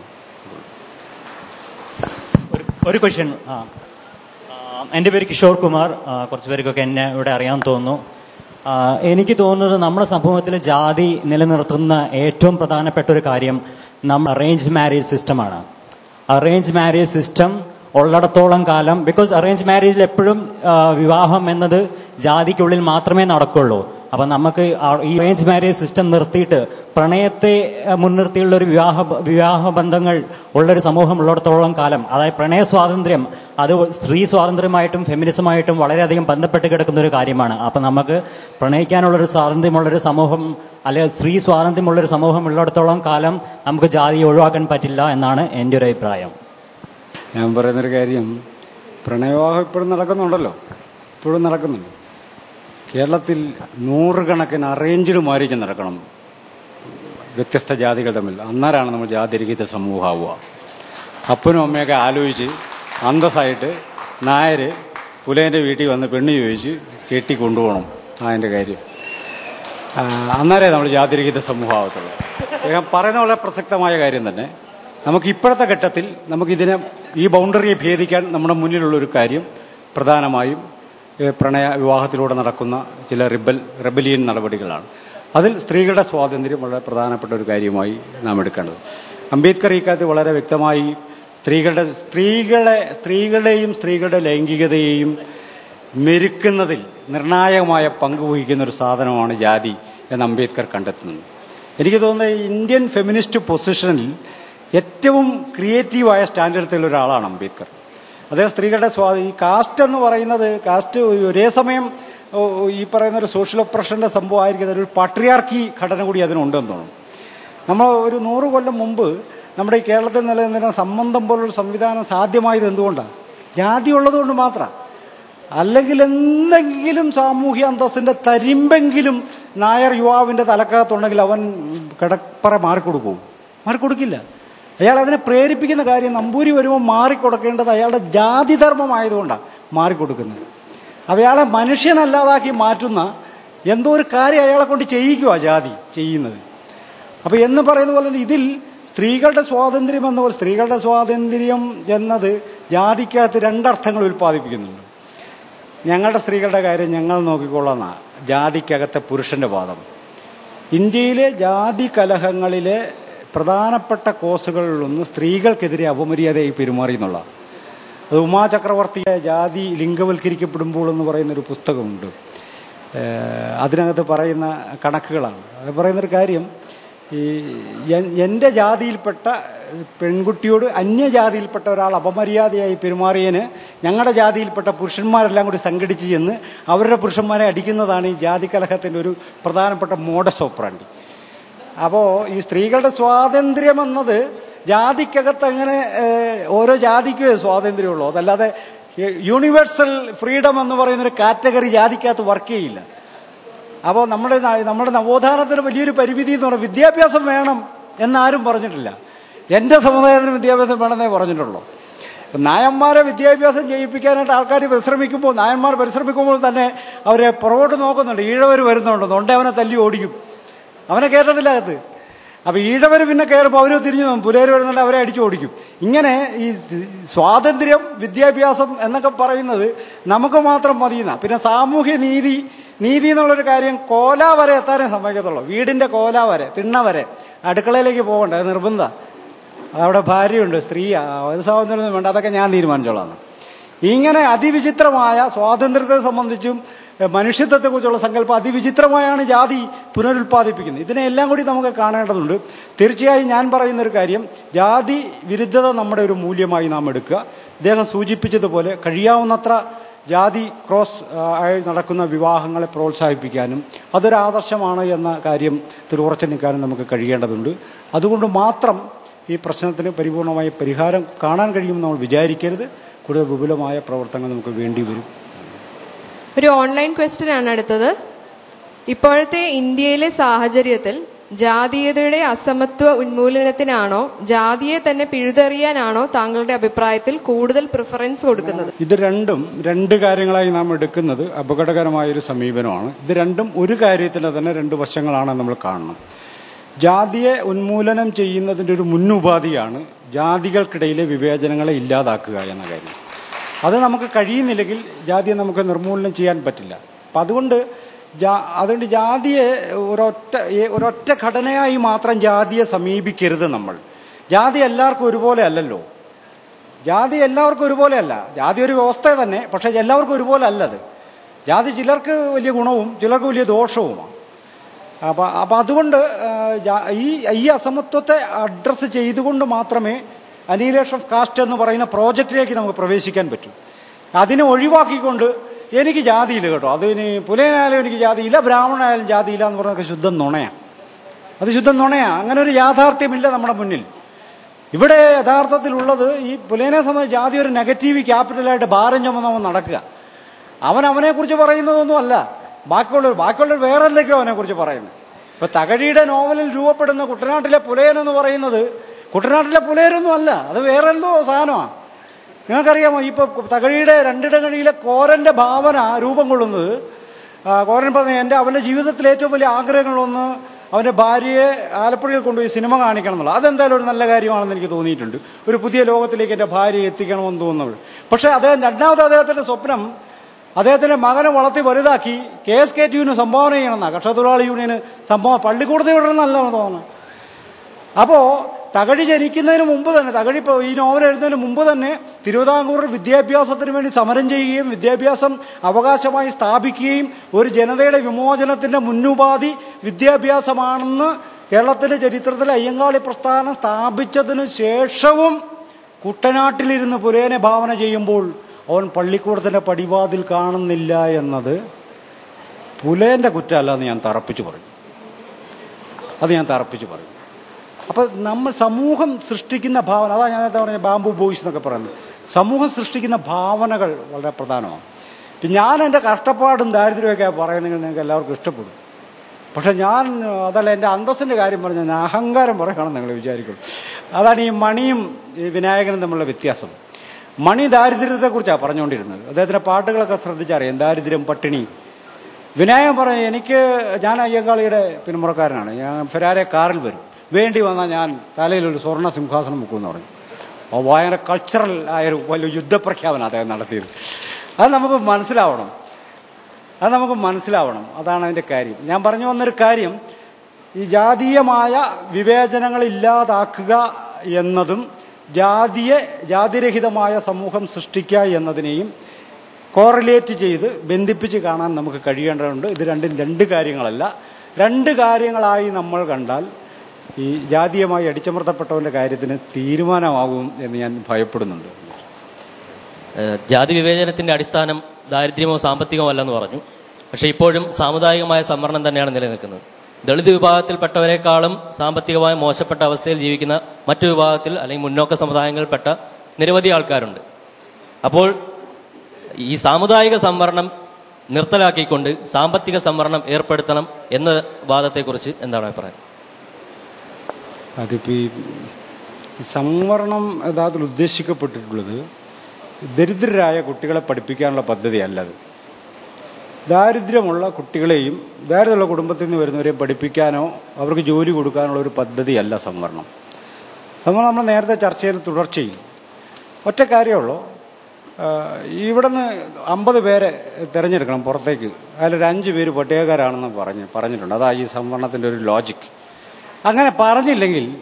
ഒരു- ഒരു ക്വസ്റ്റ്യൻ ആ ആ, എൻ്റെ പേര് കിഷോർ കുമാർ ആ, കുറച്ച് പേർക്കൊക്കെ എന്നെ ഇവിടെ അറിയാൻ തോന്നുന്നു ആ, എനിക്ക് തോന്നുന്നത് നമ്മുടെ സമൂഹത്തിൽ ജാതി നിലനിർത്തുന്ന ഏറ്റവും പ്രധാനപ്പെട്ട ഒരു കാര്യം നമ്മൾ അറേഞ്ച് മാരേജ് സിസ്റ്റമാണ് അറേഞ്ച് മാരേജ് സിസ്റ്റം ഉള്ളിടത്തോളം കാലം ബിക്കോസ് അറേഞ്ച് മാരേജിൽ എപ്പോഴും ആ, വിവാഹം എന്നത് ജാതിക്കുള്ളിൽ മാത്രമേ നടക്കുള്ളൂ അപ്പൊ നമുക്ക് ആ- ഈ അറേഞ്ച് മാരേജ് സിസ്റ്റം നിർത്തിയിട്ട് പ്രണയത്തെ ആ, മുൻനിർത്തിയുള്ള ഒരു വിവാഹ വിവാഹ ബന്ധങ്ങൾ ഉള്ളൊരു സമൂഹം ഉള്ളിടത്തോളം കാലം അതായത് പ്രണയ സ്വാതന്ത്ര്യം അത് സ്ത്രീ സ്വാതന്ത്ര്യമായിട്ടും ഫെമിനിസമായിട്ടും വളരെയധികം ബന്ധപ്പെട്ട് കിടക്കുന്ന ഒരു കാര്യമാണ് അപ്പൊ നമുക്ക് പ്രണയിക്കാനുള്ളൊരു സ്വാതന്ത്ര്യമുള്ളൊരു സമൂഹം അല്ലെങ്കിൽ സ്ത്രീ സ്വാതന്ത്ര്യമുള്ളൊരു സമൂഹം ഉള്ളിടത്തോളം കാലം നമുക്ക് ജാതി ഒഴിവാക്കാൻ പറ്റില്ല എന്നാണ് എൻ്റെ ഒരു അഭിപ്രായം ഞാൻ പറയുന്നൊരു കാര്യം പ്രണയവിവാഹം ഇപ്പോഴും നടക്കുന്നുണ്ടല്ലോ ഇപ്പോഴും നടക്കുന്നുണ്ട് കേരളത്തിൽ നൂറുകണക്കിന് അറേഞ്ച്ഡ് മാരേജ് നടക്കണം വ്യത്യസ്ത ജാതികൾ തമ്മിൽ അന്നേരമാണ് നമ്മൾ ജാതിരഹിത സമൂഹമാവുക അപ്പനും അമ്മയൊക്കെ ആലോചിച്ച് അന്തസ്സായിട്ട് നായര് പുലേൻ്റെ വീട്ടിൽ വന്ന് പെണ്ണ് ചോദിച്ച് കെട്ടി കൊണ്ടുപോകണം അതിൻ്റെ കാര്യം ആ, അന്നേരേ നമ്മൾ ജാതിരഹിത സമൂഹമാവത്തുള്ളൂ അദ്ദേഹം പറയുന്ന വളരെ പ്രസക്തമായ കാര്യം തന്നെ നമുക്ക് ഇപ്പോഴത്തെ ഘട്ടത്തിൽ നമുക്കിതിനെ ഈ ബൗണ്ടറിയെ ഭേദിക്കാൻ നമ്മുടെ മുന്നിലുള്ള ഒരു കാര്യം പ്രധാനമായും ഏ, പ്രണയ വിവാഹത്തിലൂടെ നടക്കുന്ന ചില റിബൽ റെബലിയൻ നടപടികളാണ് അതിൽ സ്ത്രീകളുടെ സ്വാതന്ത്ര്യം വളരെ പ്രധാനപ്പെട്ട ഒരു കാര്യമായി നാം എടുക്കേണ്ടത് അംബേദ്കർ ഈ കാര്യത്തിൽ വളരെ വ്യക്തമായി സ്ത്രീകളുടെ സ്ത്രീകളെ സ്ത്രീകളുടെയും സ്ത്രീകളുടെ ലൈംഗികതയെയും മെരുക്കുന്നതിൽ നിർണായകമായ പങ്ക് വഹിക്കുന്ന ഒരു സാധനമാണ് ജാതി എന്ന് അംബേദ്കർ കണ്ടെത്തുന്നത് എനിക്ക് തോന്നുന്നത് ഇന്ത്യൻ ഫെമിനിസ്റ്റ് പൊസിഷനിൽ ഏറ്റവും ക്രിയേറ്റീവായ സ്റ്റാൻഡേർഡത്തിലുള്ള ഒരാളാണ് അംബേദ്കർ അദ്ദേഹം സ്ത്രീകളുടെ സ്വാ ഈ കാസ്റ്റ് എന്ന് പറയുന്നത് കാസ്റ്റ് ഒരേ സമയം ഓ, ഈ പറയുന്ന ഒരു സോഷ്യൽ ഒപ്രഷന്റെ സംഭവമായിരിക്കുന്നത് ഒരു പാട്രിയാർക്കി ഘടന കൂടി അതിനുണ്ടെന്ന് തോന്നുന്നു നമ്മൾ ഒരു നൂറ് കൊല്ലം മുമ്പ് നമ്മുടെ ഈ കേരളത്തിൽ നിലനിന്നിരുന്ന സംബന്ധം പോലുള്ള സംവിധാനം സാധ്യമായത് എന്തുകൊണ്ടാണ് ജാതി ഉള്ളതുകൊണ്ട് മാത്രം അല്ലെങ്കിൽ എന്തെങ്കിലും സാമൂഹ്യ അന്തസ്സിന്റെ തരിമ്പെങ്കിലും നായർ യുവാവിന്റെ തലക്കകത്തുണ്ടെങ്കിൽ അവൻ കിടപ്പറ മാറിക്കൊടുക്കും മാറിക്കൊടുക്കില്ല അയാൾ അതിനെ പ്രേരിപ്പിക്കുന്ന കാര്യം നമ്പൂരി വരുമ്പോൾ മാറിക്കൊടുക്കേണ്ടത് അയാളുടെ ജാതിധർമ്മമായതുകൊണ്ടാണ് മാറിക്കൊടുക്കുന്നത് അപ്പോൾ അയാളെ മനുഷ്യനല്ലാതാക്കി മാറ്റുന്ന എന്തോ ഒരു കാര്യം അയാളെ കൊണ്ട് ചെയ്യിക്കുക ജാതി ചെയ്യുന്നത് അപ്പൊ എന്ന് പറയുന്ന പോലെ തന്നെ ഇതിൽ സ്ത്രീകളുടെ സ്വാതന്ത്ര്യം എന്ന പോലെ സ്ത്രീകളുടെ സ്വാതന്ത്ര്യം എന്നത് ജാതിക്കകത്ത് രണ്ടർത്ഥങ്ങൾ ഉൽപ്പാദിപ്പിക്കുന്നുണ്ട് ഞങ്ങളുടെ സ്ത്രീകളുടെ കാര്യം ഞങ്ങൾ നോക്കിക്കൊള്ളാന്ന ജാതിക്കകത്തെ പുരുഷന്റെ വാദം ഇന്ത്യയിലെ ജാതി കലഹങ്ങളിലെ പ്രധാനപ്പെട്ട കോസുകളിലൊന്ന് സ്ത്രീകൾക്കെതിരെ അപമര്യാദയായി പെരുമാറി എന്നുള്ള അത് ഉമാ ചക്രവർത്തിയെ ജാതി ലിംഗവൽക്കരിക്കപ്പെടുമ്പോൾ എന്ന് പറയുന്ന ഒരു പുസ്തകമുണ്ട് ഏഹ് അതിനകത്ത് പറയുന്ന കണക്കുകളാണ് അത് പറയുന്നൊരു കാര്യം ഈ എൻ- എൻ്റെ ജാതിയിൽപ്പെട്ട പെൺകുട്ടിയോട് അന്യജാതിയിൽപ്പെട്ട ഒരാൾ അപമര്യാദയായി പെരുമാറിയതിന് ഞങ്ങളുടെ ജാതിയിൽപ്പെട്ട പുരുഷന്മാരെല്ലാം കൂടി സംഘടിച്ച് ചെന്ന് അവരുടെ പുരുഷന്മാരെ അടിക്കുന്നതാണ് ഈ ജാതി കലഹത്തിൻ്റെ ഒരു പ്രധാനപ്പെട്ട മോഡസ് ഓപ്പറാണ്ടി അപ്പോൾ ഈ സ്ത്രീകളുടെ സ്വാതന്ത്ര്യം എന്നത് ജാതിക്കകത്ത് അങ്ങനെ ഏഹ്, ഓരോ ജാതിക്കേ സ്വാതന്ത്ര്യമുള്ളൂ അതല്ലാതെ യൂണിവേഴ്സൽ ഫ്രീഡം എന്ന് പറയുന്ന ഒരു കാറ്റഗറി ജാതിക്കകത്ത് വർക്ക് ചെയ്യില്ല അപ്പോൾ നമ്മുടെ ന- നമ്മുടെ നവോത്ഥാനത്തിന് വലിയൊരു പരിമിതി എന്ന് പറഞ്ഞാൽ വിദ്യാഭ്യാസം വേണം എന്നാരും പറഞ്ഞിട്ടില്ല എൻ്റെ സമുദായത്തിന് വിദ്യാഭ്യാസം വേണമെന്നേ പറഞ്ഞിട്ടുള്ളൂ ഇപ്പം നായന്മാരെ വിദ്യാഭ്യാസം ചെയ്യിപ്പിക്കാനായിട്ട് ആൾക്കാർ പരിശ്രമിക്കുമ്പോൾ നായന്മാർ പരിശ്രമിക്കുമ്പോൾ തന്നെ അവരെ പുറകോട്ട് നോക്കുന്നുണ്ട് ഈഴവർ വരുന്നുണ്ട് തൊണ്ടേ അവനെ തല്ലി ഓടിക്കും അവനെ കയറ്റത്തില്ല അകത്ത് അപ്പൊ ഈഴവർ പിന്നെ കയറുമ്പോൾ അവര് തിരിഞ്ഞു നോക്കും പുലേര് വരുന്നുണ്ട് അവരെ അടിച്ചു ഓടിക്കും ഇങ്ങനെ ഈ സ്വാതന്ത്ര്യം വിദ്യാഭ്യാസം എന്നൊക്കെ പറയുന്നത് നമുക്ക് മാത്രം മതിയെന്ന പിന്നെ സാമൂഹ്യ നീതി നീതി എന്നുള്ളൊരു കാര്യം കോല വരെ എത്താനേ സമ്മതിക്കത്തുള്ളൂ വീടിന്റെ കോല വരെ തിണ്ണ വരെ അടുക്കളയിലേക്ക് പോകണ്ട അത് നിർബന്ധ അതവിടെ ഭാര്യയുണ്ട് സ്ത്രീ അത് സ്വാതന്ത്ര്യമൊന്നും വേണ്ട അതൊക്കെ ഞാൻ തീരുമാനിച്ചോളാം ഇങ്ങനെ അതിവിചിത്രമായ സ്വാതന്ത്ര്യത്തെ സംബന്ധിച്ചും എഹ്, മനുഷ്യത്വത്തെക്കുറിച്ചുള്ള സങ്കല്പം അതിവിചിത്രമായാണ് ജാതി പുനരുൽപ്പാദിപ്പിക്കുന്നത് ഇതിനെല്ലാം കൂടി നമുക്ക് കാണേണ്ടതുണ്ട് തീർച്ചയായും ഞാൻ പറയുന്ന ഒരു കാര്യം ജാതി വിരുദ്ധത നമ്മുടെ ഒരു മൂല്യമായി നാം എടുക്കുക ഇദ്ദേഹം സൂചിപ്പിച്ചതുപോലെ കഴിയാവുന്നത്ര ജാതി ക്രോസ് ആ, ആയി നടക്കുന്ന വിവാഹങ്ങളെ പ്രോത്സാഹിപ്പിക്കാനും അതൊരു ആദർശമാണ് എന്ന കാര്യത്തിൽ ഉറച്ചു നിൽക്കാനും നമുക്ക് കഴിയേണ്ടതുണ്ട് അതുകൊണ്ട് മാത്രം ഈ പ്രശ്നത്തിന് പരിപൂർണമായ പരിഹാരം കാണാൻ കഴിയുമെന്ന് നമ്മൾ വിചാരിക്കരുത് കൂടുതൽ വിപുലമായ പ്രവർത്തനങ്ങൾ നമുക്ക് വേണ്ടി വരും ഒരു ഓൺലൈൻ ക്വസ്റ്റ്യൻ ആണ് അടുത്തത് ഇപ്പോഴത്തെ ഇന്ത്യയിലെ സാഹചര്യത്തിൽ ജാതീയതയുടെ അസമത്വ ഉന്മൂലനത്തിനാണോ ജാതിയെ തന്നെ പിഴുതെറിയാനാണോ താങ്കളുടെ അഭിപ്രായത്തിൽ കൂടുതൽ പ്രിഫറൻസ് കൊടുക്കുന്നത് ഇത് രണ്ടും രണ്ട് കാര്യങ്ങളായി നാം എടുക്കുന്നത് അപകടകരമായ ഒരു സമീപനമാണ് ഇത് രണ്ടും ഒരു കാര്യത്തിന് തന്നെ രണ്ട് വശങ്ങളാണ് നമ്മൾ കാണണം ജാതിയെ ഉന്മൂലനം ചെയ്യുന്നതിൻ്റെ ഒരു മുന്നുപാധിയാണ് ജാതികൾക്കിടയിലെ വിവേചനങ്ങളെ ഇല്ലാതാക്കുക എന്ന കാര്യം അത് നമുക്ക് കഴിയുന്നില്ലെങ്കിൽ ജാതിയെ നമുക്ക് നിർമൂലനം ചെയ്യാൻ പറ്റില്ല അപ്പം അതുകൊണ്ട് ജാ അതുകൊണ്ട് ജാതിയെ ഒരൊറ്റ ഏ- ഒരൊറ്റ ഘടനയായി മാത്രം ജാതിയെ സമീപിക്കരുത് നമ്മൾ ജാതി എല്ലാവർക്കും ഒരുപോലെ അല്ലല്ലോ ജാതി എല്ലാവർക്കും ഒരുപോലെ അല്ല ജാതി ഒരു വ്യവസ്ഥ തന്നെ പക്ഷെ എല്ലാവർക്കും ഒരുപോലെ അല്ലത് ജാതി ചിലർക്ക് വലിയ ഗുണവും ചിലർക്ക് വലിയ ദോഷവുമാണ് അപ്പം അപ്പം അതുകൊണ്ട് ആ, ജാ- ഈ ഈ അസമത്വത്തെ അഡ്രസ്സ് ചെയ്തുകൊണ്ട് മാത്രമേ അനീലേഷൻ ഓഫ് കാസ്റ്റ് എന്ന് പറയുന്ന പ്രോജക്റ്റിലേക്ക് നമുക്ക് പ്രവേശിക്കാൻ പറ്റൂ അതിനെ ഒഴിവാക്കിക്കൊണ്ട് എനിക്ക് ജാതിയില്ല കേട്ടോ അതിന് പുലയനായാലും എനിക്ക് ജാതിയില്ല ബ്രാഹ്മണനായാലും ജാതിയില്ല എന്ന് പറഞ്ഞതൊക്കെ ശുദ്ധം നുണയാണ് അത് ശുദ്ധം നുണയാ അങ്ങനെ ഒരു യാഥാർത്ഥ്യമില്ല നമ്മുടെ മുന്നിൽ ഇവിടെ യഥാർത്ഥത്തിലുള്ളത് ഈ പുലേനെ സംബന്ധിച്ച് ജാതി ഒരു നെഗറ്റീവ് ക്യാപിറ്റലായിട്ട് ഭാരം ചുമന്നവൻ നടക്കുക അവൻ അവനെക്കുറിച്ച് പറയുന്നതൊന്നും അല്ല ബാക്കിയുള്ളവർ ബാക്കിയുള്ളവർ വേറെ എന്തൊക്കെയോ അവനെക്കുറിച്ച് പറയുന്നത് ഇപ്പൊ തകഴിയുടെ നോവലിൽ രൂപപ്പെടുന്ന കുട്ടനാട്ടിലെ പുലയൻ എന്ന് പറയുന്നത് കുട്ടനാട്ടിലെ പുലയരൊന്നും അല്ല അത് വേറെ എന്തോ സാധനമാണ് നിങ്ങൾക്കറിയാമോ ഇപ്പൊ തകഴിയുടെ രണ്ടിടങ്ങളിലെ കോരന്റെ ഭാവന രൂപം കൊള്ളുന്നത് ആ, കോരൻ പറഞ്ഞ എൻ്റെ അവൻ്റെ ജീവിതത്തിലെ ഏറ്റവും വലിയ ആഗ്രഹങ്ങളൊന്ന് അവൻ്റെ ഭാര്യയെ ആലപ്പുഴയിൽ കൊണ്ടുപോയി സിനിമ കാണിക്കണം എന്നുള്ളത് അതെന്തായാലും ഒരു നല്ല കാര്യമാണെന്ന് എനിക്ക് തോന്നിയിട്ടുണ്ട് ഒരു പുതിയ ലോകത്തിലേക്ക് എൻ്റെ ഭാര്യയെ എത്തിക്കണമെന്ന് തോന്നുന്നത് പക്ഷേ അദ്ദേഹം രണ്ടാമത് അദ്ദേഹത്തിൻ്റെ സ്വപ്നം അദ്ദേഹത്തിൻ്റെ മകനെ വളർത്തി വലുതാക്കി കെ എസ് കെ ടി യുവിന് സംഭാവന ചെയ്യണമെന്നാണ് കർഷക തൊഴിലാളി യൂണിയന് സംഭാവന പള്ളിക്കൂടത്തിൽ വിടണമെന്നല്ല തോന്നുന്നു അപ്പോ തകഴി ജനിക്കുന്നതിന് മുമ്പ് തന്നെ തകഴി ഇപ്പോൾ ഈ നോവൽ എഴുതുന്നതിന് മുമ്പ് തന്നെ തിരുവിതാംകൂറിൽ വിദ്യാഭ്യാസത്തിന് വേണ്ടി സമരം ചെയ്യുകയും വിദ്യാഭ്യാസം അവകാശമായി സ്ഥാപിക്കുകയും ഒരു ജനതയുടെ വിമോചനത്തിന്റെ മുന്നുപാധി വിദ്യാഭ്യാസമാണെന്ന് കേരളത്തിന്റെ ചരിത്രത്തിൽ അയ്യങ്കാളി പ്രസ്ഥാനം സ്ഥാപിച്ചതിന് ശേഷവും കുട്ടനാട്ടിലിരുന്ന് പുലേനെ ഭാവന ചെയ്യുമ്പോൾ അവൻ പള്ളിക്കൂടത്തിന്റെ പടിവാതിൽ കാണുന്നില്ല എന്നത് പുലേന്റെ കുറ്റമല്ല എന്ന് ഞാൻ തറപ്പിച്ചു പറയും അത് ഞാൻ തറപ്പിച്ച് പറയും അപ്പം നമ്മൾ സമൂഹം സൃഷ്ടിക്കുന്ന ഭാവന അതാ ഞാൻ നേരത്തെ പറഞ്ഞ ബാംബു ബോയ്സ് എന്നൊക്കെ പറയുന്നത് സമൂഹം സൃഷ്ടിക്കുന്ന ഭാവനകൾ വളരെ പ്രധാനമാണ് ഇപ്പം ഞാൻ എൻ്റെ കഷ്ടപ്പാടും ദാരിദ്ര്യമൊക്കെ പറയുന്നെങ്കിൽ നിങ്ങൾക്ക് എല്ലാവർക്കും ഇഷ്ടപ്പെടും പക്ഷെ ഞാൻ അതല്ല എൻ്റെ അന്തസ്സിൻ്റെ കാര്യം പറഞ്ഞ ഞാൻ അഹങ്കാരം പറയുകയാണെന്ന് നിങ്ങൾ വിചാരിക്കുള്ളൂ അതാണ് ഈ മണിയും ഈ വിനായകനും തമ്മിലുള്ള വ്യത്യാസം മണി ദാരിദ്ര്യത്തെക്കുറിച്ചാണ് പറഞ്ഞുകൊണ്ടിരുന്നത് അദ്ദേഹത്തിൻ്റെ പാട്ടുകളൊക്കെ ശ്രദ്ധിച്ചറിയാം ദാരിദ്ര്യം പട്ടിണി വിനായകൻ പറഞ്ഞു എനിക്ക് ഞാൻ അയ്യങ്കാളിയുടെ പിന്മുറക്കാരനാണ് ഞാൻ ഫെരാരെ കാറിൽ വരും വേണ്ടി വന്നാൽ ഞാൻ തലയിൽ ഒരു സ്വർണ്ണ സിംഹാസനം വെക്കുമെന്ന് പറഞ്ഞു അപ്പോൾ ഭയങ്കര കൾച്ചറൽ ആയൊരു വലിയ യുദ്ധപ്രഖ്യാപനം അദ്ദേഹം നടത്തിയത് അത് നമുക്ക് മനസ്സിലാവണം അത് നമുക്ക് മനസ്സിലാവണം അതാണ് അതിൻ്റെ കാര്യം ഞാൻ പറഞ്ഞു വന്നൊരു കാര്യം ഈ ജാതീയമായ വിവേചനങ്ങൾ ഇല്ലാതാക്കുക എന്നതും ജാതിയെ ജാതിരഹിതമായ സമൂഹം സൃഷ്ടിക്കുക എന്നതിനെയും കോറിലേറ്റ് ചെയ്ത് ബന്ധിപ്പിച്ച് കാണാൻ നമുക്ക് കഴിയേണ്ടതുണ്ട് ഇത് രണ്ടും രണ്ട് കാര്യങ്ങളല്ല രണ്ട് കാര്യങ്ങളായി നമ്മൾ കണ്ടാൽ ഈ ജാതീയമായി അടിച്ചമർത്തപ്പെട്ടവന്റെ കാര്യത്തിന് തീരുമാനമാകും എന്ന് ഞാൻ ഭയപ്പെടുന്നുണ്ട് ഏഹ് ജാതി വിവേചനത്തിന്റെ അടിസ്ഥാനം ദാരിദ്ര്യമോ സാമ്പത്തികമോ അല്ലെന്ന് പറഞ്ഞു പക്ഷെ ഇപ്പോഴും സാമുദായികമായ സംവരണം തന്നെയാണ് നിലനിൽക്കുന്നത് ദളിത് വിഭാഗത്തിൽപ്പെട്ടവരെക്കാളും സാമ്പത്തികമായി മോശപ്പെട്ട അവസ്ഥയിൽ ജീവിക്കുന്ന മറ്റു വിഭാഗത്തിൽ അല്ലെങ്കിൽ മുന്നോക്ക സമുദായങ്ങളിൽപ്പെട്ട നിരവധി ആൾക്കാരുണ്ട് അപ്പോൾ ഈ സാമുദായിക സംവരണം നിർത്തലാക്കിക്കൊണ്ട് സാമ്പത്തിക സംവരണം ഏർപ്പെടുത്തണം എന്ന വാദത്തെക്കുറിച്ച് എന്താണ് അഭിപ്രായം അതിപ്പോൾ ഈ സംവരണം യഥാർത്ഥത്തിൽ ഉദ്ദേശിക്കപ്പെട്ടിട്ടുള്ളത് ദരിദ്രരായ കുട്ടികളെ പഠിപ്പിക്കാനുള്ള പദ്ധതിയല്ല അത് ദാരിദ്ര്യമുള്ള കുട്ടികളെയും ദാരിദ്ര്യമുള്ള കുടുംബത്തിൽ നിന്ന് വരുന്നവരെയും പഠിപ്പിക്കാനോ അവർക്ക് ജോലി കൊടുക്കാനുള്ള ഒരു പദ്ധതിയല്ല സംവരണം സംവരണം നമ്മൾ നേരത്തെ ചർച്ച ചെയ്ത് തുടർച്ചയിൽ ഒറ്റ കാര്യമുള്ളൂ ഇവിടുന്ന് അമ്പത് പേരെ തിരഞ്ഞെടുക്കണം പുറത്തേക്ക് അതിലൊരു അഞ്ച് പേര് പട്ടികക്കാരാണെന്ന് പറഞ്ഞ് പറഞ്ഞിട്ടുണ്ട് അതാ ഈ സംവരണത്തിൻ്റെ ഒരു ലോജിക്ക് അങ്ങനെ പറഞ്ഞില്ലെങ്കിൽ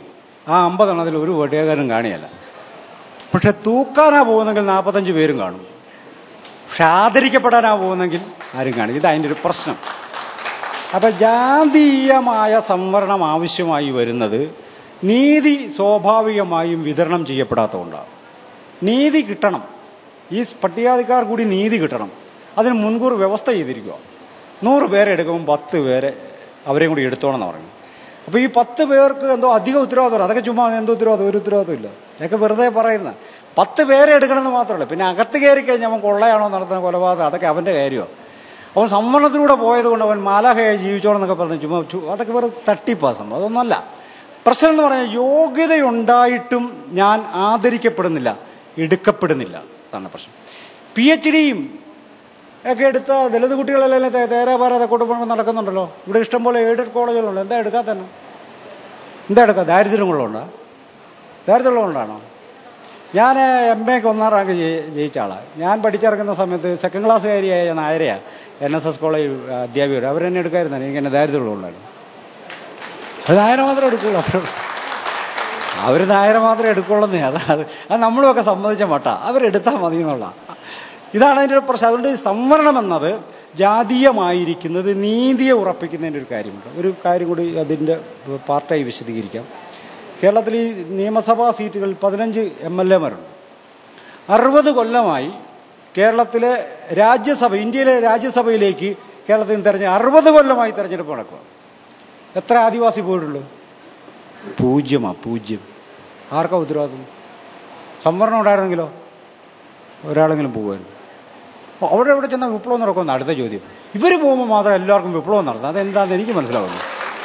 ആ അമ്പതെണ്ണത്തിൽ ഒരു പട്ടികക്കാരനും കാണിയല്ല പക്ഷെ തൂക്കാനാ പോകുന്നെങ്കിൽ നാൽപ്പത്തഞ്ച് പേരും കാണും പക്ഷെ ആദരിക്കപ്പെടാനാ പോകുന്നെങ്കിൽ ആരും കാണും ഇത് അതിൻ്റെ ഒരു പ്രശ്നം അപ്പൊ ജാതീയമായ സംവരണം ആവശ്യമായി വരുന്നത് നീതി സ്വാഭാവികമായും വിതരണം ചെയ്യപ്പെടാത്തതുകൊണ്ടാണ് നീതി കിട്ടണം ഈ പട്ടികാധിക്കാർ കൂടി നീതി കിട്ടണം അതിന് മുൻകൂർ വ്യവസ്ഥ ചെയ്തിരിക്കുക നൂറ് പേരെ എടുക്കുമ്പോൾ പത്ത് പേരെ അവരെയും കൂടി എടുത്തോണം എന്ന് പറഞ്ഞു അപ്പോൾ ഈ പത്ത് പേർക്ക് എന്തോ അധിക ഉത്തരവാദിത്തം അതൊക്കെ ചുമ്മാ എന്തോ ഉത്തരവാദിത്തം ഒരു ഉത്തരവാദിത്തം ഇല്ല അതൊക്കെ വെറുതെ പറയുന്ന പത്ത് പേരെ എടുക്കണമെന്ന് മാത്രമല്ല പിന്നെ അകത്ത് കയറി കഴിഞ്ഞാൽ അവൻ കൊള്ളയാണോ നടത്തുന്ന കൊലപാതകം അതൊക്കെ അവൻ്റെ കാര്യമാണ് അവൻ സംവരണത്തിലൂടെ പോയതുകൊണ്ട് അവൻ മാലാഹയായി ജീവിച്ചോളെന്നൊക്കെ പറഞ്ഞു ചുമ്മാ ചു- അതൊക്കെ വെറുതെ തട്ടിപ്പാ സംഭവം അതൊന്നുമല്ല പ്രശ്നം എന്ന് പറഞ്ഞാൽ യോഗ്യതയുണ്ടായിട്ടും ഞാൻ ആദരിക്കപ്പെടുന്നില്ല എടുക്കപ്പെടുന്നില്ല അതാണ് പ്രശ്നം പി എച്ച് ഡിയും ഒക്കെ എടുത്ത ദളിത് കുട്ടികളെല്ലാം തേ- തേരാപാര തെക്കോട്ട് നടക്കുന്നുണ്ടല്ലോ ഇവിടെ ഇഷ്ടംപോലെ എയ്ഡഡ് കോളേജുകളുണ്ട് എന്താ എടുക്കാത്ത തന്നെ എന്താ എടുക്കുക ദാരിദ്ര്യം കൊള്ളുണ്ടോ ദാരിദ്ര്യം കൊണ്ടാണോ ഞാൻ എം എക്ക് ഒന്നാം റാങ്ക് ജയി- ജയിച്ച ആളാണ് ഞാൻ പഠിച്ചിറങ്ങുന്ന സമയത്ത് സെക്കൻഡ് ക്ലാസ്സുകാരിയായ നായരയാണ് എൻ എസ് എസ് കോളേജ് അധ്യാപികർ അവരെന്നെ എടുക്കായിരുന്നു എനിക്ക് എന്നെ ദാരിദ്ര്യമുള്ളതുകൊണ്ടായിരുന്നു അത് നായര മാത്രമേ എടുക്കുള്ളൂ അത്രേ ഉള്ളൂ അവർ നായര മാത്രമേ എടുക്കുള്ളൂ അതാ അത് അത് നമ്മളുമൊക്കെ സമ്മതിച്ച മട്ട അവരെടുത്താൽ മതി എന്നുള്ള ഇതാണ് അതിൻ്റെ ഒരു പ്രശ്നം അതുകൊണ്ട് ഈ സംവരണം എന്നത് ജാതീയമായിരിക്കുന്നത് നീതിയെ ഉറപ്പിക്കുന്നതിൻ്റെ ഒരു കാര്യമുണ്ട് ഒരു കാര്യം കൂടി അതിൻ്റെ പാർട്ടായി വിശദീകരിക്കാം കേരളത്തിൽ ഈ നിയമസഭാ സീറ്റുകളിൽ പതിനഞ്ച് എം എൽ എമാരുണ്ട് അറുപത് കൊല്ലമായി കേരളത്തിലെ രാജ്യസഭ ഇന്ത്യയിലെ രാജ്യസഭയിലേക്ക് കേരളത്തിൽ നിന്ന് തെരഞ്ഞെടുപ്പ് അറുപത് കൊല്ലമായി തെരഞ്ഞെടുപ്പ് നടക്കുക എത്ര ആദിവാസി പോയിട്ടുള്ളൂ പൂജ്യമാ പൂജ്യം ആർക്കാ ഉത്തരവാദിത്വം സംവരണം ഉണ്ടായിരുന്നെങ്കിലോ ഒരാളെങ്കിലും പോകുമായിരുന്നു അപ്പോൾ അവിടെ എവിടെ ചെന്നാൽ വിപ്ലവം നടക്കുമെന്ന് അടുത്ത ചോദ്യം ഇവർ പോകുമ്പോൾ മാത്രം എല്ലാവർക്കും വിപ്ലവം നടത്തുന്നത് അതെന്താണെന്ന് എനിക്ക് മനസ്സിലാവുന്നു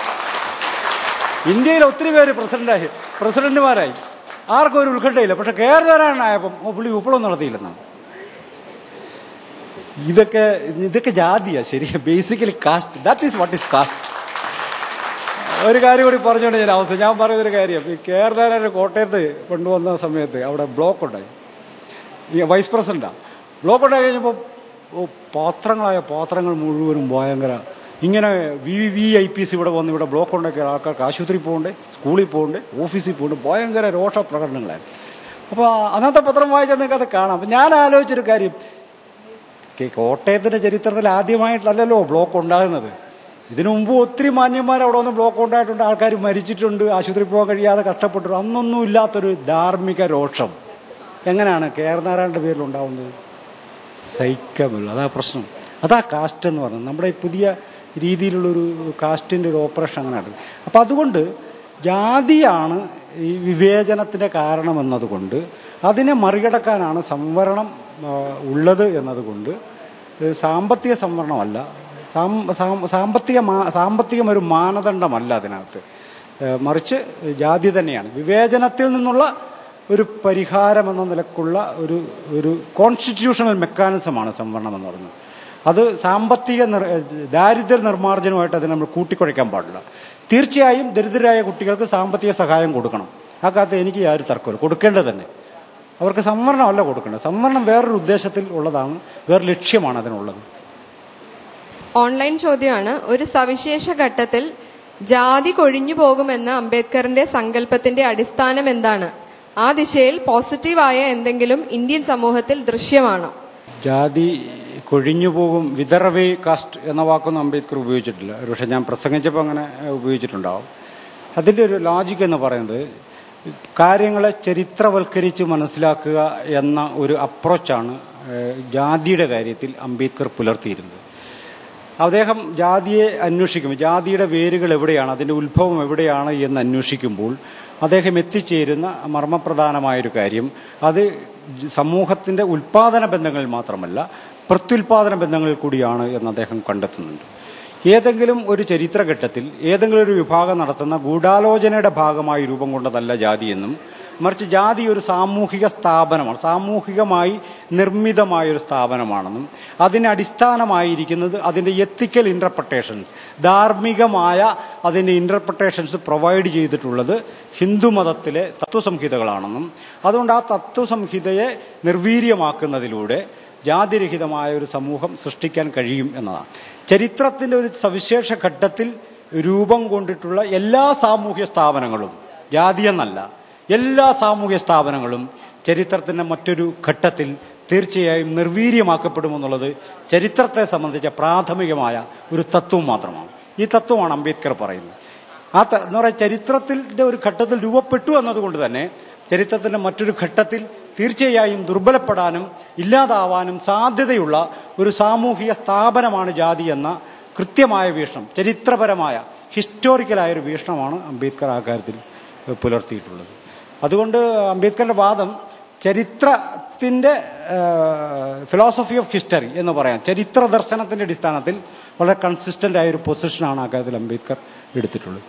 ഇന്ത്യയിൽ ഒത്തിരി പേര് പ്രസിഡന്റായി പ്രസിഡന്റുമാരായി ആർക്കും ഒരു ഉത്കണ്ഠയില്ല പക്ഷെ കേരളനായപ്പം ഓ പുള്ളി വിപ്ലവം നടത്തിയില്ലെന്നാണ് ഇതൊക്കെ ഇതൊക്കെ ജാതിയാ ശരിയാ basically caste that is what is caste ഒരു കാര്യം കൂടി പറഞ്ഞുകൊണ്ട് ഞാൻ അവസ്ഥ ഞാൻ പറയുന്നൊരു കാര്യം ഈ കേരള കോട്ടയത്ത് കൊണ്ടുവന്ന സമയത്ത് അവിടെ ബ്ലോക്ക് ഉണ്ടായി ഈ വൈസ് പ്രസിഡന്റാ ബ്ലോക്ക് ഉണ്ടായി കഴിഞ്ഞപ്പോൾ ഓ പാത്രങ്ങളായ പാത്രങ്ങൾ മുഴുവനും ഭയങ്കര ഇങ്ങനെ V V I P C ഇവിടെ വന്ന് ഇവിടെ ബ്ലോക്ക് ഉണ്ടാക്കിയ ആൾക്കാർക്ക് ആശുപത്രിയിൽ പോകണ്ടേ സ്കൂളിൽ പോകണ്ടേ ഓഫീസിൽ പോകണ്ടേ ഭയങ്കര രോഷ പ്രകടനങ്ങളായിരുന്നു അപ്പോൾ അന്നത്തെ പത്രം വായിച്ചാൽ നിങ്ങൾക്ക് അത് കാണാം അപ്പം ഞാൻ ആലോചിച്ചൊരു കാര്യം കെ- കോട്ടയത്തിന്റെ ചരിത്രത്തിൽ ആദ്യമായിട്ടല്ലല്ലോ ബ്ലോക്ക് ഉണ്ടാകുന്നത് ഇതിനു മുമ്പ് ഒത്തിരി മാന്യന്മാർ അവിടെ വന്ന് ബ്ലോക്ക് ഉണ്ടായിട്ടുണ്ട് ആൾക്കാർ മരിച്ചിട്ടുണ്ട് ആശുപത്രി പോകാൻ കഴിയാതെ കഷ്ടപ്പെട്ടു അന്നൊന്നും ഇല്ലാത്തൊരു ധാർമ്മിക രോഷം എങ്ങനെയാണ് കേരനാരായണന്റെ പേരിൽ ഉണ്ടാവുന്നത് സഹിക്കാൻ പറ്റില്ല അതാ പ്രശ്നം അതാ കാസ്റ്റ് എന്ന് പറയുന്നത് നമ്മുടെ ഈ പുതിയ രീതിയിലുള്ളൊരു കാസ്റ്റിൻ്റെ ഒരു ഓപ്പറേഷൻ അങ്ങനെയാണ് അപ്പം അതുകൊണ്ട് ജാതിയാണ് ഈ വിവേചനത്തിൻ്റെ കാരണമെന്നതുകൊണ്ട് അതിനെ മറികടക്കാനാണ് സംവരണം ആ, ഉള്ളത് എന്നതുകൊണ്ട് ഇത് സാമ്പത്തിക സംവരണമല്ല സാം- സാം- സാമ്പത്തിക മാ- സാമ്പത്തികം ഒരു മാനദണ്ഡമല്ല അതിനകത്ത് ഏഹ് മറിച്ച് ജാതി തന്നെയാണ് വിവേചനത്തിൽ നിന്നുള്ള ഒരു പരിഹാരം എന്ന നിലക്കുള്ള ഒരു ഒരു കോൺസ്റ്റിറ്റ്യൂഷണൽ മെക്കാനിസമാണ് സംവരണം എന്ന് പറയുന്നത് അത് സാമ്പത്തിക നിർ ദാരിദ്ര്യ നിർമ്മാർജ്ജനമായിട്ട് അതിനെ നമ്മൾ കൂട്ടിക്കുഴയ്ക്കാൻ പാടില്ല തീർച്ചയായും ദരിദ്രരായ കുട്ടികൾക്ക് സാമ്പത്തിക സഹായം കൊടുക്കണം ആ കാലത്ത് എനിക്ക് യാതൊരു തർക്കമില്ല കൊടുക്കേണ്ടത് തന്നെ അവർക്ക് സംവരണമല്ല കൊടുക്കേണ്ടത് സംവരണം വേറൊരു ഉദ്ദേശത്തിൽ ഉള്ളതാണ് വേറെ ലക്ഷ്യമാണ് അതിനുള്ളത് ഓൺലൈൻ ചോദ്യമാണ് ഒരു സവിശേഷ ഘട്ടത്തിൽ ജാതി കൊഴിഞ്ഞു പോകുമെന്ന അംബേദ്കറിന്റെ സങ്കല്പത്തിന്റെ അടിസ്ഥാനം എന്താണ് ആ ദിശയിൽ പോസിറ്റീവായ എന്തെങ്കിലും ഇന്ത്യൻ സമൂഹത്തിൽ ദൃശ്യമാണോ ജാതി കൊഴിഞ്ഞു പോകും വിതറവേ കാസ്റ്റ് എന്ന വാക്കൊന്നും അംബേദ്കർ ഉപയോഗിച്ചിട്ടില്ല പക്ഷെ ഞാൻ പ്രസംഗിച്ചപ്പോൾ അങ്ങനെ ഏഹ്, ഉപയോഗിച്ചിട്ടുണ്ടാവും അതിൻ്റെ ഒരു ലോജിക്ക് എന്ന് പറയുന്നത് കാര്യങ്ങളെ ചരിത്രവൽക്കരിച്ച് മനസ്സിലാക്കുക എന്ന ഒരു അപ്രോച്ചാണ് ഏഹ്, ജാതിയുടെ കാര്യത്തിൽ അംബേദ്കർ പുലർത്തിയിരുന്നത് അദ്ദേഹം ജാതിയെ അന്വേഷിക്കും ജാതിയുടെ വേരുകൾ എവിടെയാണ് അതിൻ്റെ ഉത്ഭവം എവിടെയാണ് എന്ന് അന്വേഷിക്കുമ്പോൾ അദ്ദേഹം എത്തിച്ചേരുന്ന മർമ്മപ്രധാനമായൊരു കാര്യം അത് സമൂഹത്തിൻ്റെ ഉൽപാദന ബന്ധങ്ങളിൽ മാത്രമല്ല പ്രത്യുൽപാദന ബന്ധങ്ങളിൽ കൂടിയാണ് എന്ന് അദ്ദേഹം കണ്ടെത്തുന്നുണ്ട് ഏതെങ്കിലും ഒരു ചരിത്രഘട്ടത്തിൽ ഏതെങ്കിലും ഒരു വിഭാഗം നടത്തുന്ന ഗൂഢാലോചനയുടെ ഭാഗമായി രൂപം കൊണ്ടതല്ല ജാതിയെന്നും മറിച്ച് ജാതി ഒരു സാമൂഹിക സ്ഥാപനമാണ് സാമൂഹികമായി നിർമ്മിതമായ ഒരു സ്ഥാപനമാണെന്നും അതിന് അടിസ്ഥാനമായിരിക്കുന്നത് അതിൻ്റെ എത്തിക്കൽ ഇൻ്റർപ്രട്ടേഷൻസ് ധാർമ്മികമായ അതിൻ്റെ ഇൻ്റർപ്രട്ടേഷൻസ് പ്രൊവൈഡ് ചെയ്തിട്ടുള്ളത് ഹിന്ദുമതത്തിലെ തത്വസംഹിതകളാണെന്നും അതുകൊണ്ട് ആ തത്വസംഹിതയെ നിർവീര്യമാക്കുന്നതിലൂടെ ജാതിരഹിതമായ ഒരു സമൂഹം സൃഷ്ടിക്കാൻ കഴിയും എന്നതാണ് ചരിത്രത്തിൻ്റെ ഒരു സവിശേഷ ഘട്ടത്തിൽ രൂപം കൊണ്ടിട്ടുള്ള എല്ലാ സാമൂഹ്യ സ്ഥാപനങ്ങളും ജാതിയെന്നല്ല എല്ലാ സാമൂഹ്യ സ്ഥാപനങ്ങളും ചരിത്രത്തിൻ്റെ മറ്റൊരു ഘട്ടത്തിൽ തീർച്ചയായും നിർവീര്യമാക്കപ്പെടുമെന്നുള്ളത് ചരിത്രത്തെ സംബന്ധിച്ച പ്രാഥമികമായ ഒരു തത്വം മാത്രമാണ് ഈ തത്വമാണ് അംബേദ്കർ പറയുന്നത് ആ ത- എന്ന് പറയുക ചരിത്രത്തിൻ്റെ ഒരു ഘട്ടത്തിൽ രൂപപ്പെട്ടു എന്നതുകൊണ്ട് തന്നെ ചരിത്രത്തിൻ്റെ മറ്റൊരു ഘട്ടത്തിൽ തീർച്ചയായും ദുർബലപ്പെടാനും ഇല്ലാതാവാനും സാധ്യതയുള്ള ഒരു സാമൂഹിക സ്ഥാപനമാണ് ജാതി എന്ന കൃത്യമായ വീക്ഷണം ചരിത്രപരമായ ഹിസ്റ്റോറിക്കലായ ഒരു വീക്ഷണമാണ് അംബേദ്കർ ആ കാര്യത്തിൽ പുലർത്തിയിട്ടുള്ളത് അതുകൊണ്ട് അംബേദ്കറുടെ വാദം ചരിത്രത്തിൻ്റെ ഫിലോസഫി ഓഫ് ഹിസ്റ്ററി എന്ന് പറയാം ചരിത്ര ദർശനത്തിൻ്റെ അടിസ്ഥാനത്തിൽ വളരെ കൺസിസ്റ്റൻ്റ് ആയ ഒരു പൊസിഷനാണ് ആ കാര്യത്തിൽ അംബേദ്കർ എടുത്തിട്ടുള്ളത്